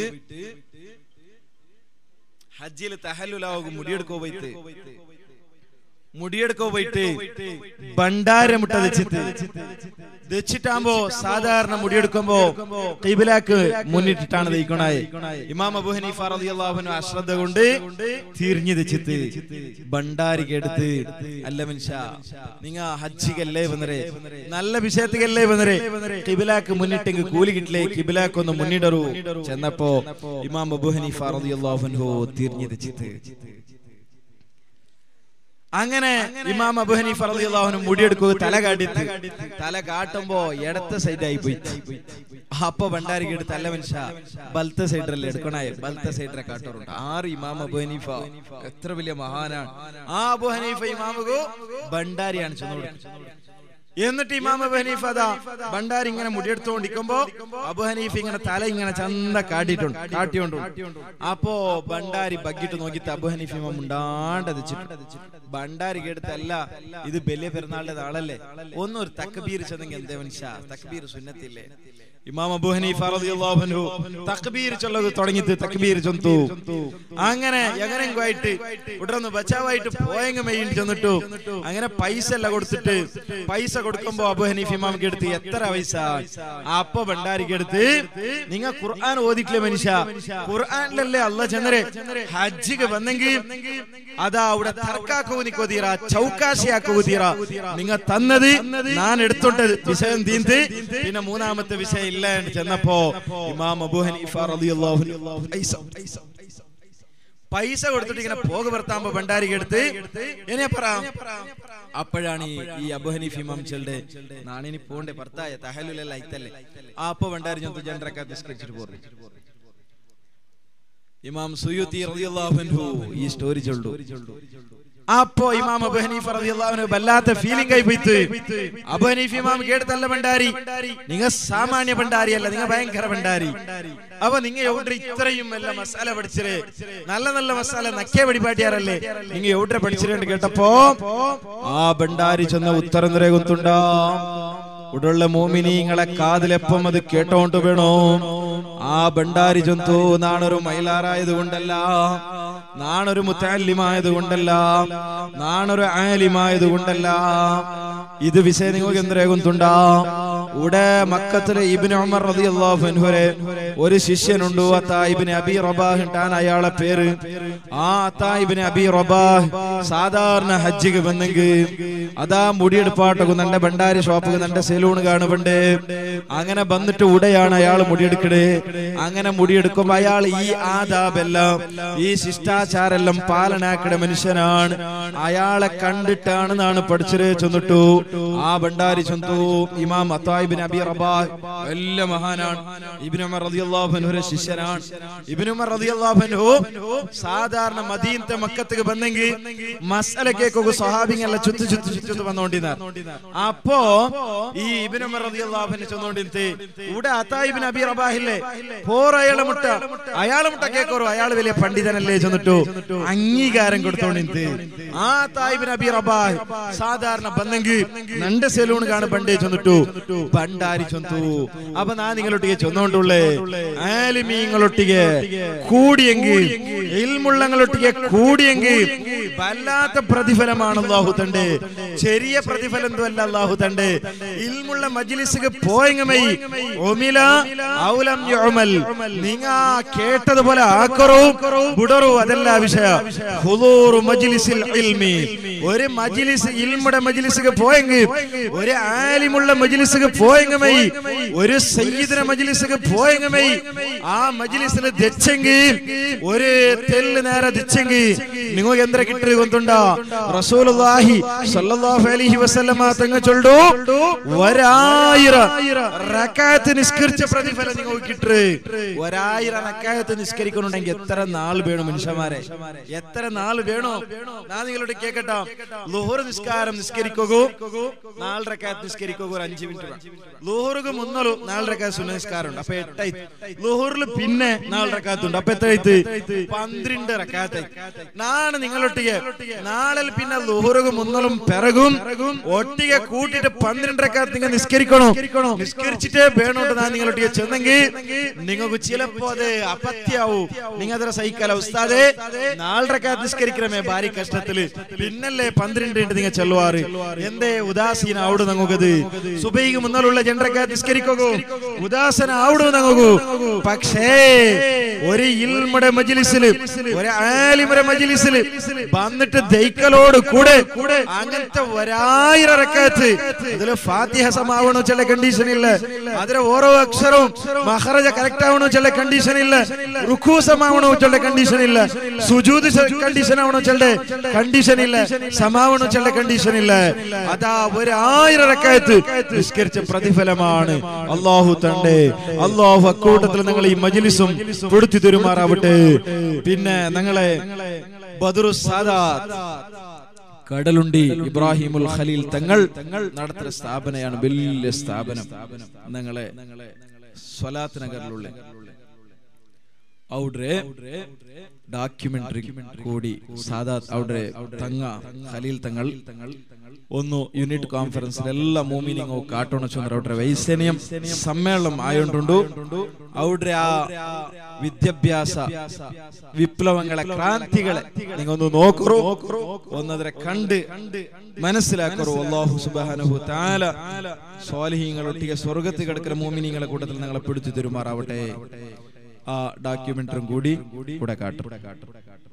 Speaker 1: ഹജ്ജിൽ തഹല്ലുലാവും മുടിയെടുക്കോ പോയിട്ട് മുടിയെടുക്കോ പോയിട്ട് ഭണ്ഡാരമുട്ട വെച്ചിട്ട് ദച്ചിട്ടാകുമ്പോ സാധാരണ മുടിയെടുക്കുമ്പോ കൈബിലാക്ക് മുന്നിട്ടിട്ടാണ് ദയിക്കണായി ഇമാം അബു ഹനീഫ റളിയല്ലാഹു അൻഹു അശ്രദ്ധ കൊണ്ട് തിരിഞ്ഞു ദച്ചിട്ട് ഭണ്ഡാരിക്ക് എടുത്ത് അല്ല മനുഷ്യ നിങ്ങ ഹജ്ജികല്ലേ വന്നരെ നല്ല വിഷയത്തിക്കല്ലേ വന്നരെ കിബിലാക്ക് മുന്നിട്ടെങ്കിൽ കൂലി കിട്ടില്ലേ കിബിലാക്ക് ഒന്ന് മുന്നിടറു ചെന്നപ്പോ ഇമാം അബു ഹനീഫ റളിയല്ലാഹു അൻഹു തിരിഞ്ഞു ദച്ചിട്ട് അങ്ങനെ ഇമാം അബു ഹനീഫ റളിയല്ലാഹു അൻഹു മുടിയെടുക്കുക തല കാട്ടിട്ട് തല കാട്ടുമ്പോ ഇടത്തെ സൈഡായി പോയി അപ്പൊ ഭണ്ഡാരിക്ക് എടുത്ത് അല്ല മനുഷ്യ ബലത്തെ സൈഡല്ലേ എടുക്കണായ ബലത്തെ സൈഡിലെ കാട്ടറുണ്ട് ആറ് ഇമാം അബു ഹനീഫ എത്ര വലിയ മഹാനാണ് ആ അബു ഹനീഫ ഇമാമുകു ഭണ്ഡാരിയാണ് ചെന്നു എന്നിട്ട് ഇമാം അബു ഹനീഫ അതാ ഭണ്ഡാരി ഇങ്ങനെ മുടിയെടുത്തോണ്ടിരിക്കുമ്പോ അബു ഹനീഫ് ഇങ്ങനെ തല ഇങ്ങനെ ചന്ത കാട്ടിട്ടുണ്ട് കാട്ടിയോണ്ട് അപ്പോ ഭണ്ഡാരി ബഗ്ഗിട്ട് നോക്കിട്ട് അബു ഹനീഫ് ഇമാം മുണ്ടാണ്ട് വെച്ചിട്ട് ഭണ്ഡാരി കേട്ടല്ല ഇത് വലിയ പെരുന്നാളിന്റെ നാളല്ലേ ഒന്നും ഒരു തക്കബീർ ചെന്നെങ്കിൽ എന്തേ മനുഷ്യ തക്കബീർ സുന്നത്തില്ലേ ഇമാം അബു ഹനീഫ റളിയല്ലാഹു അൻഹു തക്ബീർ ചൊല്ലത് തുടങ്ങിയിട്ട് തക്ബീർ ചൊന്തു അങ്ങനെ എങ്ങനെയെങ്കിലും ആയിട്ട് ഉടനെ ബച്ചാവായിട്ട് പോയെങ്കിൽ മെയിൻ ചെന്നിട്ടു അങ്ങനെ പൈസ എല്ലാം കൊടുത്തിട്ട് പൈസ കൊടുക്കുമ്പോ അബു ഹനീഫ് ഇമാമിക്ക് എടുത്ത് എത്ര പൈസ അപ്പൊ ഭണ്ഡാരിക്ക് എടുത്ത് നിങ്ങൾ ഖുർആൻ ഓതിട്ടില്ലേ മനുഷ്യ ഖുർആനിലല്ലേ അല്ല ചന്ദ്രെ ഹജ്ജിക്ക് വന്നെങ്കിൽ അതാ അവിടെ തർക്കാക്കൂനിക്ക് ഒതീറ ചൗക്കാശിയാക്ക് ഒതീറ നിങ്ങ തന്നത് ഞാൻ എടുത്തോണ്ടത് വിഷയം തീന്ത് പിന്നെ മൂന്നാമത്തെ വിഷയം ഇല്ല എന്ന് ചെന്നപ്പോ ഇമാം അബു ഹനീഫ റളിയല്ലാഹു അൻഹു പൈസ പൈസ കൊടുത്തിട്ട് ഇങ്ങനെ പോക ഭർത്താകുമ്പോ ഭണ്ഡാരിക്ക് എടുത്ത് എന്നെ പറ അപ്പോഴാണ് ഈ- ഈ അബു ഹനീഫ് ഇമാം ചെല്ലുടെ നാണിനി പോണ്ടേ ഭർത്തായ തഹലുലല്ല ഇത്തല്ലേ ആ അപ്പൊ ഭണ്ഡാരി ചൊന്തു ജനറൊക്കെ നിസ്കരിച്ചിട്ട് പോറി ഇമാം സുയൂത്തി റളിയല്ലാഹു അൻഹു ഈ സ്റ്റോറി ചൊല്ലു അപ്പോ ഇമാം അബു ഹനീഫ റളിയല്ലാഹു അൻഹു വല്ലാത്ത ഫീലിംഗ് ആയി പോയിട്ട് അബു ഹനീഫ് ഇമാം കേട്ടല്ല ഭണ്ഡാരി നിങ്ങ സാമാന്യ ഭണ്ഡാരി അല്ല നിങ്ങ ഭയങ്കര ഭണ്ഡാരി അപ്പൊ നിങ്ങ എവിടെ ഇത്രയും നല്ല മസാല പഠിച്ചത് നല്ല നല്ല മസാല നക്കിയ പിടിപാട്ടിയാറല്ലേ നിങ്ങ എവിടെ പഠിച്ചിട്ടുണ്ട് കേട്ടപ്പോ ആ ഭണ്ഡാരി ചെന്ന ഉത്തരം നിറകുന്നുണ്ടാ ഉടുള്ള മോമിനിങ്ങളെ കാതിലെപ്പം അത് കേട്ടോണ്ട് വേണോ ആ ഭണ്ഡാരി ജന്തു നാണൊരു മൈലാറായത് കൊണ്ടല്ല നാണൊരു മുത്താലിമായത് കൊണ്ടല്ല നാണൊരു ആലിമായത് കൊണ്ടല്ല ഇത് വിഷയം നിങ്ങൾക്ക് എന്തരേകുന്നുണ്ടാ ഉടെ മക്കത്തിലെ ഇബിന് ഉമർ റളിയല്ലാഹു അൻഹുരെ ഒരു ശിഷ്യനുണ്ട് അത്താ ഇബ്നു അബി റബാഹ് ട്ടാൻ അയാളെ പേര് ആ അത്താ ഇബ്നു അബി റബാഹ് സാധാരണ ഹജ്ജിക്ക് വന്നെങ്കിൽ അതാ മുടിയെടുപ്പാട്ടൊക്കെ നന്റെ ഭണ്ഡാരി ഷോപ്പ് നന്റെ സെലൂൺ കാണുന്നുണ്ട് അങ്ങനെ വന്നിട്ട് ഉടയാണ് അയാൾ മുടിയെടുക്കണേ അങ്ങനെ മുടിയെടുക്കുമ്പോ അയാൾ ഈ ആദാബെല്ലാം ഈ ശിഷ്ടാചാരെല്ലാം പാലനാക്കട മനുഷ്യനാണ് അയാളെ കണ്ടിട്ടാണ് നാണ് പഠിച്ചത് ചെന്നിട്ടു ആ ഭണ്ഡാരി ചെന്നു ഇമാം അത്തായിബിൻ അബി റബാഹ് വലിയ മഹാനാണ് ഇബ്നു ഉമർ റളിയല്ലാഹു അൻഹുരെ ശിഷ്യനാണ് ഇബ്നു ഉമർ റളിയല്ലാഹു അൻഹു സാധാരണ മദീനത്തെ മക്കത്തേക്ക് വന്നെങ്കിൽ മസലക്കേക്കൊക്കെ സ്വഹാബിങ്ങല്ല ചുറ്റു ചുറ്റു ചുറ്റു വന്നോണ്ടിരുന്ന അപ്പോ ഈ ഇബ്നു ഉമർ റളിയല്ലാഹു അൻഹു ചെന്നോണ്ടിരുത്ത് ഇവിടെ അത്തായിബിൻ അബി റബാഹില്ലേ പോർ അയാളെ മുട്ട അയാളെ മുട്ട കേക്കോറു അയാൾ വലിയ പണ്ഡിതനല്ലേ ചെന്നിട്ടു അംഗീകാരം കൊടുത്തോണ്ടിരുത്ത് ആ തായിബിൻ അബി റബാഹ് സാധാരണ ബന്നെങ്കിൽ നണ്ട് സെലൂൺ കാണു പണ്ടേ ചെന്നിട്ടു പണ്ടാരി ചൊന്തു അപ്പൊ ഞാൻ നിങ്ങളൊട്ടിಗೆ ചൊന്നോണ്ടുള്ളേ ആലിമീങ്ങളൊട്ടിಗೆ കൂടിയെങ്കിൽ ഇൽമുള്ളങ്ങളൊട്ടിಗೆ കൂടിയെങ്കിൽ വല്ലാത്ത പ്രതിഫലമാണ് അള്ളാഹു തണ്ട് ചെറിയ പ്രതിഫലം അല്ല അള്ളാഹു തണ്ട് ഇൽമുള്ള മജ്ലിസിക്ക് പോയെങ്കിൽ പോയെങ്ങമൈ ഒമില ഔലം യുഅമൽ നിങ്ങ കേട്ടതുപോലെ ആക്കറു ബുടറു അതല്ല വിഷയ ഹുദൂർ മജ്ലിസിൽ ഇൽമി ഒരു മജ്ലിസ് ഇൽമുടെ മജ്ലിസിക്ക് പോയെങ്കിൽ ഒരു ആലിമുള്ള മജ്ലിസിക്ക് പോയെങ്ങമൈ ഒരു സയ്യിദിന്റെ മജ്ലിസിക്ക് പോയെങ്ങമൈ ആ മജ്ലിസിൽ ദച്ചെങ്കിൽ ഒരു തെല്ല് നേരെ ദിച്ചെങ്കിൽ നിങ്ങൾക്ക് എന്ത്ര കിട്ടത് കൊണ്ടുണ്ട റസൂലുള്ളാഹി സ്വല്ലല്ലാഹു അലൈഹി വസല്ലമ തങ്ങ ചൊല്ലു ഒരായിരം റകാത്ത് നിസ്കരിച്ച പ്രതിഫലം നിങ്ങൾക്ക് കിട്ടു ഒരായിരം റകാത്ത് നിസ്കരിക്കുന്നുണ്ടെങ്കിൽ എത്ര നാൾ വേണം മനുഷ്യന്മാരെ എത്ര നാൾ വേണോ ഞാൻ നിങ്ങളോട് കേക്കട്ടോ ലുഹുർ നിസ്കാരം നിസ്കരിക്കൂ നാല് റക്കാത്ത് നിസ്കരിക്കൂ ഒരു അഞ്ചു മിനിറ്റ് ലുഹുറുക്ക് മുന്നോളൂ നാല് റക്കാത്ത് സുന്ന നിസ്കാരം ഉണ്ട് അപ്പൊ എട്ടായി ലുഹുറിൽ പിന്നെ നാല് റക്കാത്തുണ്ട് അപ്പൊ എത്രയായിട്ട് പന്ത്രണ്ട് റക്കാത്ത് നാണ് നിങ്ങളൊട്ടിಗೆ നാളെ പിന്നെ ലുഹുറുക്ക് മുന്നോളും പിറകും ഒട്ടിಗೆ കൂട്ടിട്ട് പന്ത്രണ്ട് റക്കാത്ത് നിങ്ങൾ നിസ്കരിക്കണോ നിസ്കരിച്ചിട്ടേ വേണോട്ട് ഞാൻ നിങ്ങളൊട്ടിಗೆ ചെന്നെങ്കിൽ നിങ്ങൾക്ക് ചിലപ്പോ അത് അപത്യാവും നിങ്ങൾ ಅದರ സഹിക്കല ഉസ്താദേ നാലരക്കാത്ത് നിസ്കരിക്കണമേ ഭാര്യ കഷ്ടത്തില് പിന്നല്ലേ പന്ത്രണ്ട് ഉണ്ട് നിങ്ങൾ ചെല്ലുവാറ് എന്തേ ഉദാസീന അവിടെ നങ്ങുകത് സുബൈക്ക് മുന്നാലുള്ള ജനറക്കാത്ത് നിസ്കരിക്കൂ ഉദാസന അവിടെ നങ്ങുകൂ പക്ഷേ ഒരു ഇൽമുടെ മജിലിസില് ഒരു ആലിമുടെ മജിലിസില് വന്നിട്ട് ദൈക്കലോട് കൂടെ അങ്ങനത്തെ ഒരായിരം റക്കാത്ത് ഇതില് ഫാത്തിഹ സമാവണോ ചില കണ്ടീഷൻ ഇല്ല അതിലെ ഓരോ അക്ഷരവും മഹറജ കറക്റ്റ് ആവണോ ചില കണ്ടീഷൻ ഇല്ല റുഖു സമാവണോ ചില കണ്ടീഷൻ ഇല്ല സുജൂദ് കണ്ടീഷൻ ആവണോ ചില കണ്ടീഷൻ ഇല്ല സമാവണോ ചില കണ്ടീഷൻ ഇല്ല അതാ ഒരായിരം റക്കാത്ത് നിസ്കരിച്ച പ്രതിഫലമാണ് അള്ളാഹു തന്റെ അള്ളാഹു അക്കൂട്ടത്തിൽ നിങ്ങൾ ഈ മജിലിസും കൊടുത്തു തരുമാറാവട്ടെ പിന്നെ ഞങ്ങളെ ബദറു സാദാത്ത് കടലുണ്ടി ഇബ്രാഹിമുൽ ഖലീൽ തങ്ങൾ നടത്തുന്ന സ്ഥാപനയാണ് വലിയ സ്ഥാപനം ഞങ്ങളെ സ്വലാത്ത് നഗറിലുള്ള ഔഡ്രെ ഡോക്യുമെന്ററി കൂടി സാദാത്ത് ഔഡ്രെ തങ്ങ ഖലീൽ തങ്ങൾ ഒന്ന് യൂണിറ്റ് കോൺഫറൻസിൽ എല്ലാ മൂമിനിങ്ങോ കാട്ടോണ ചന്ദ്ര ഔഡ്രെ വൈസന്യം സമ്മേളനം ആയോണ്ടുണ്ടു ഔഡ്രെ ആ വിദ്യാഭ്യാസ വിപ്ലവങ്ങളെ ക്രാന്തികളെ നിങ്ങൾ ഒന്ന് നോക്കറോ ഒന്നതിനെ കണ്ട് മനസ്സിലാക്കറോ അള്ളാഹു സുബാനഹു താല സ്വാലിഹീങ്ങളൊട്ടിಗೆ സ്വർഗത്തിൽ കിടക്കുന്ന മൂമിനിങ്ങളെ കൂട്ടത്തിൽ ഞങ്ങളെ പിടിച്ചു തരുമാറാവട്ടെ ആ ഡോക്യുമെന്ററും കൂടി കൂടെ കാട്ടും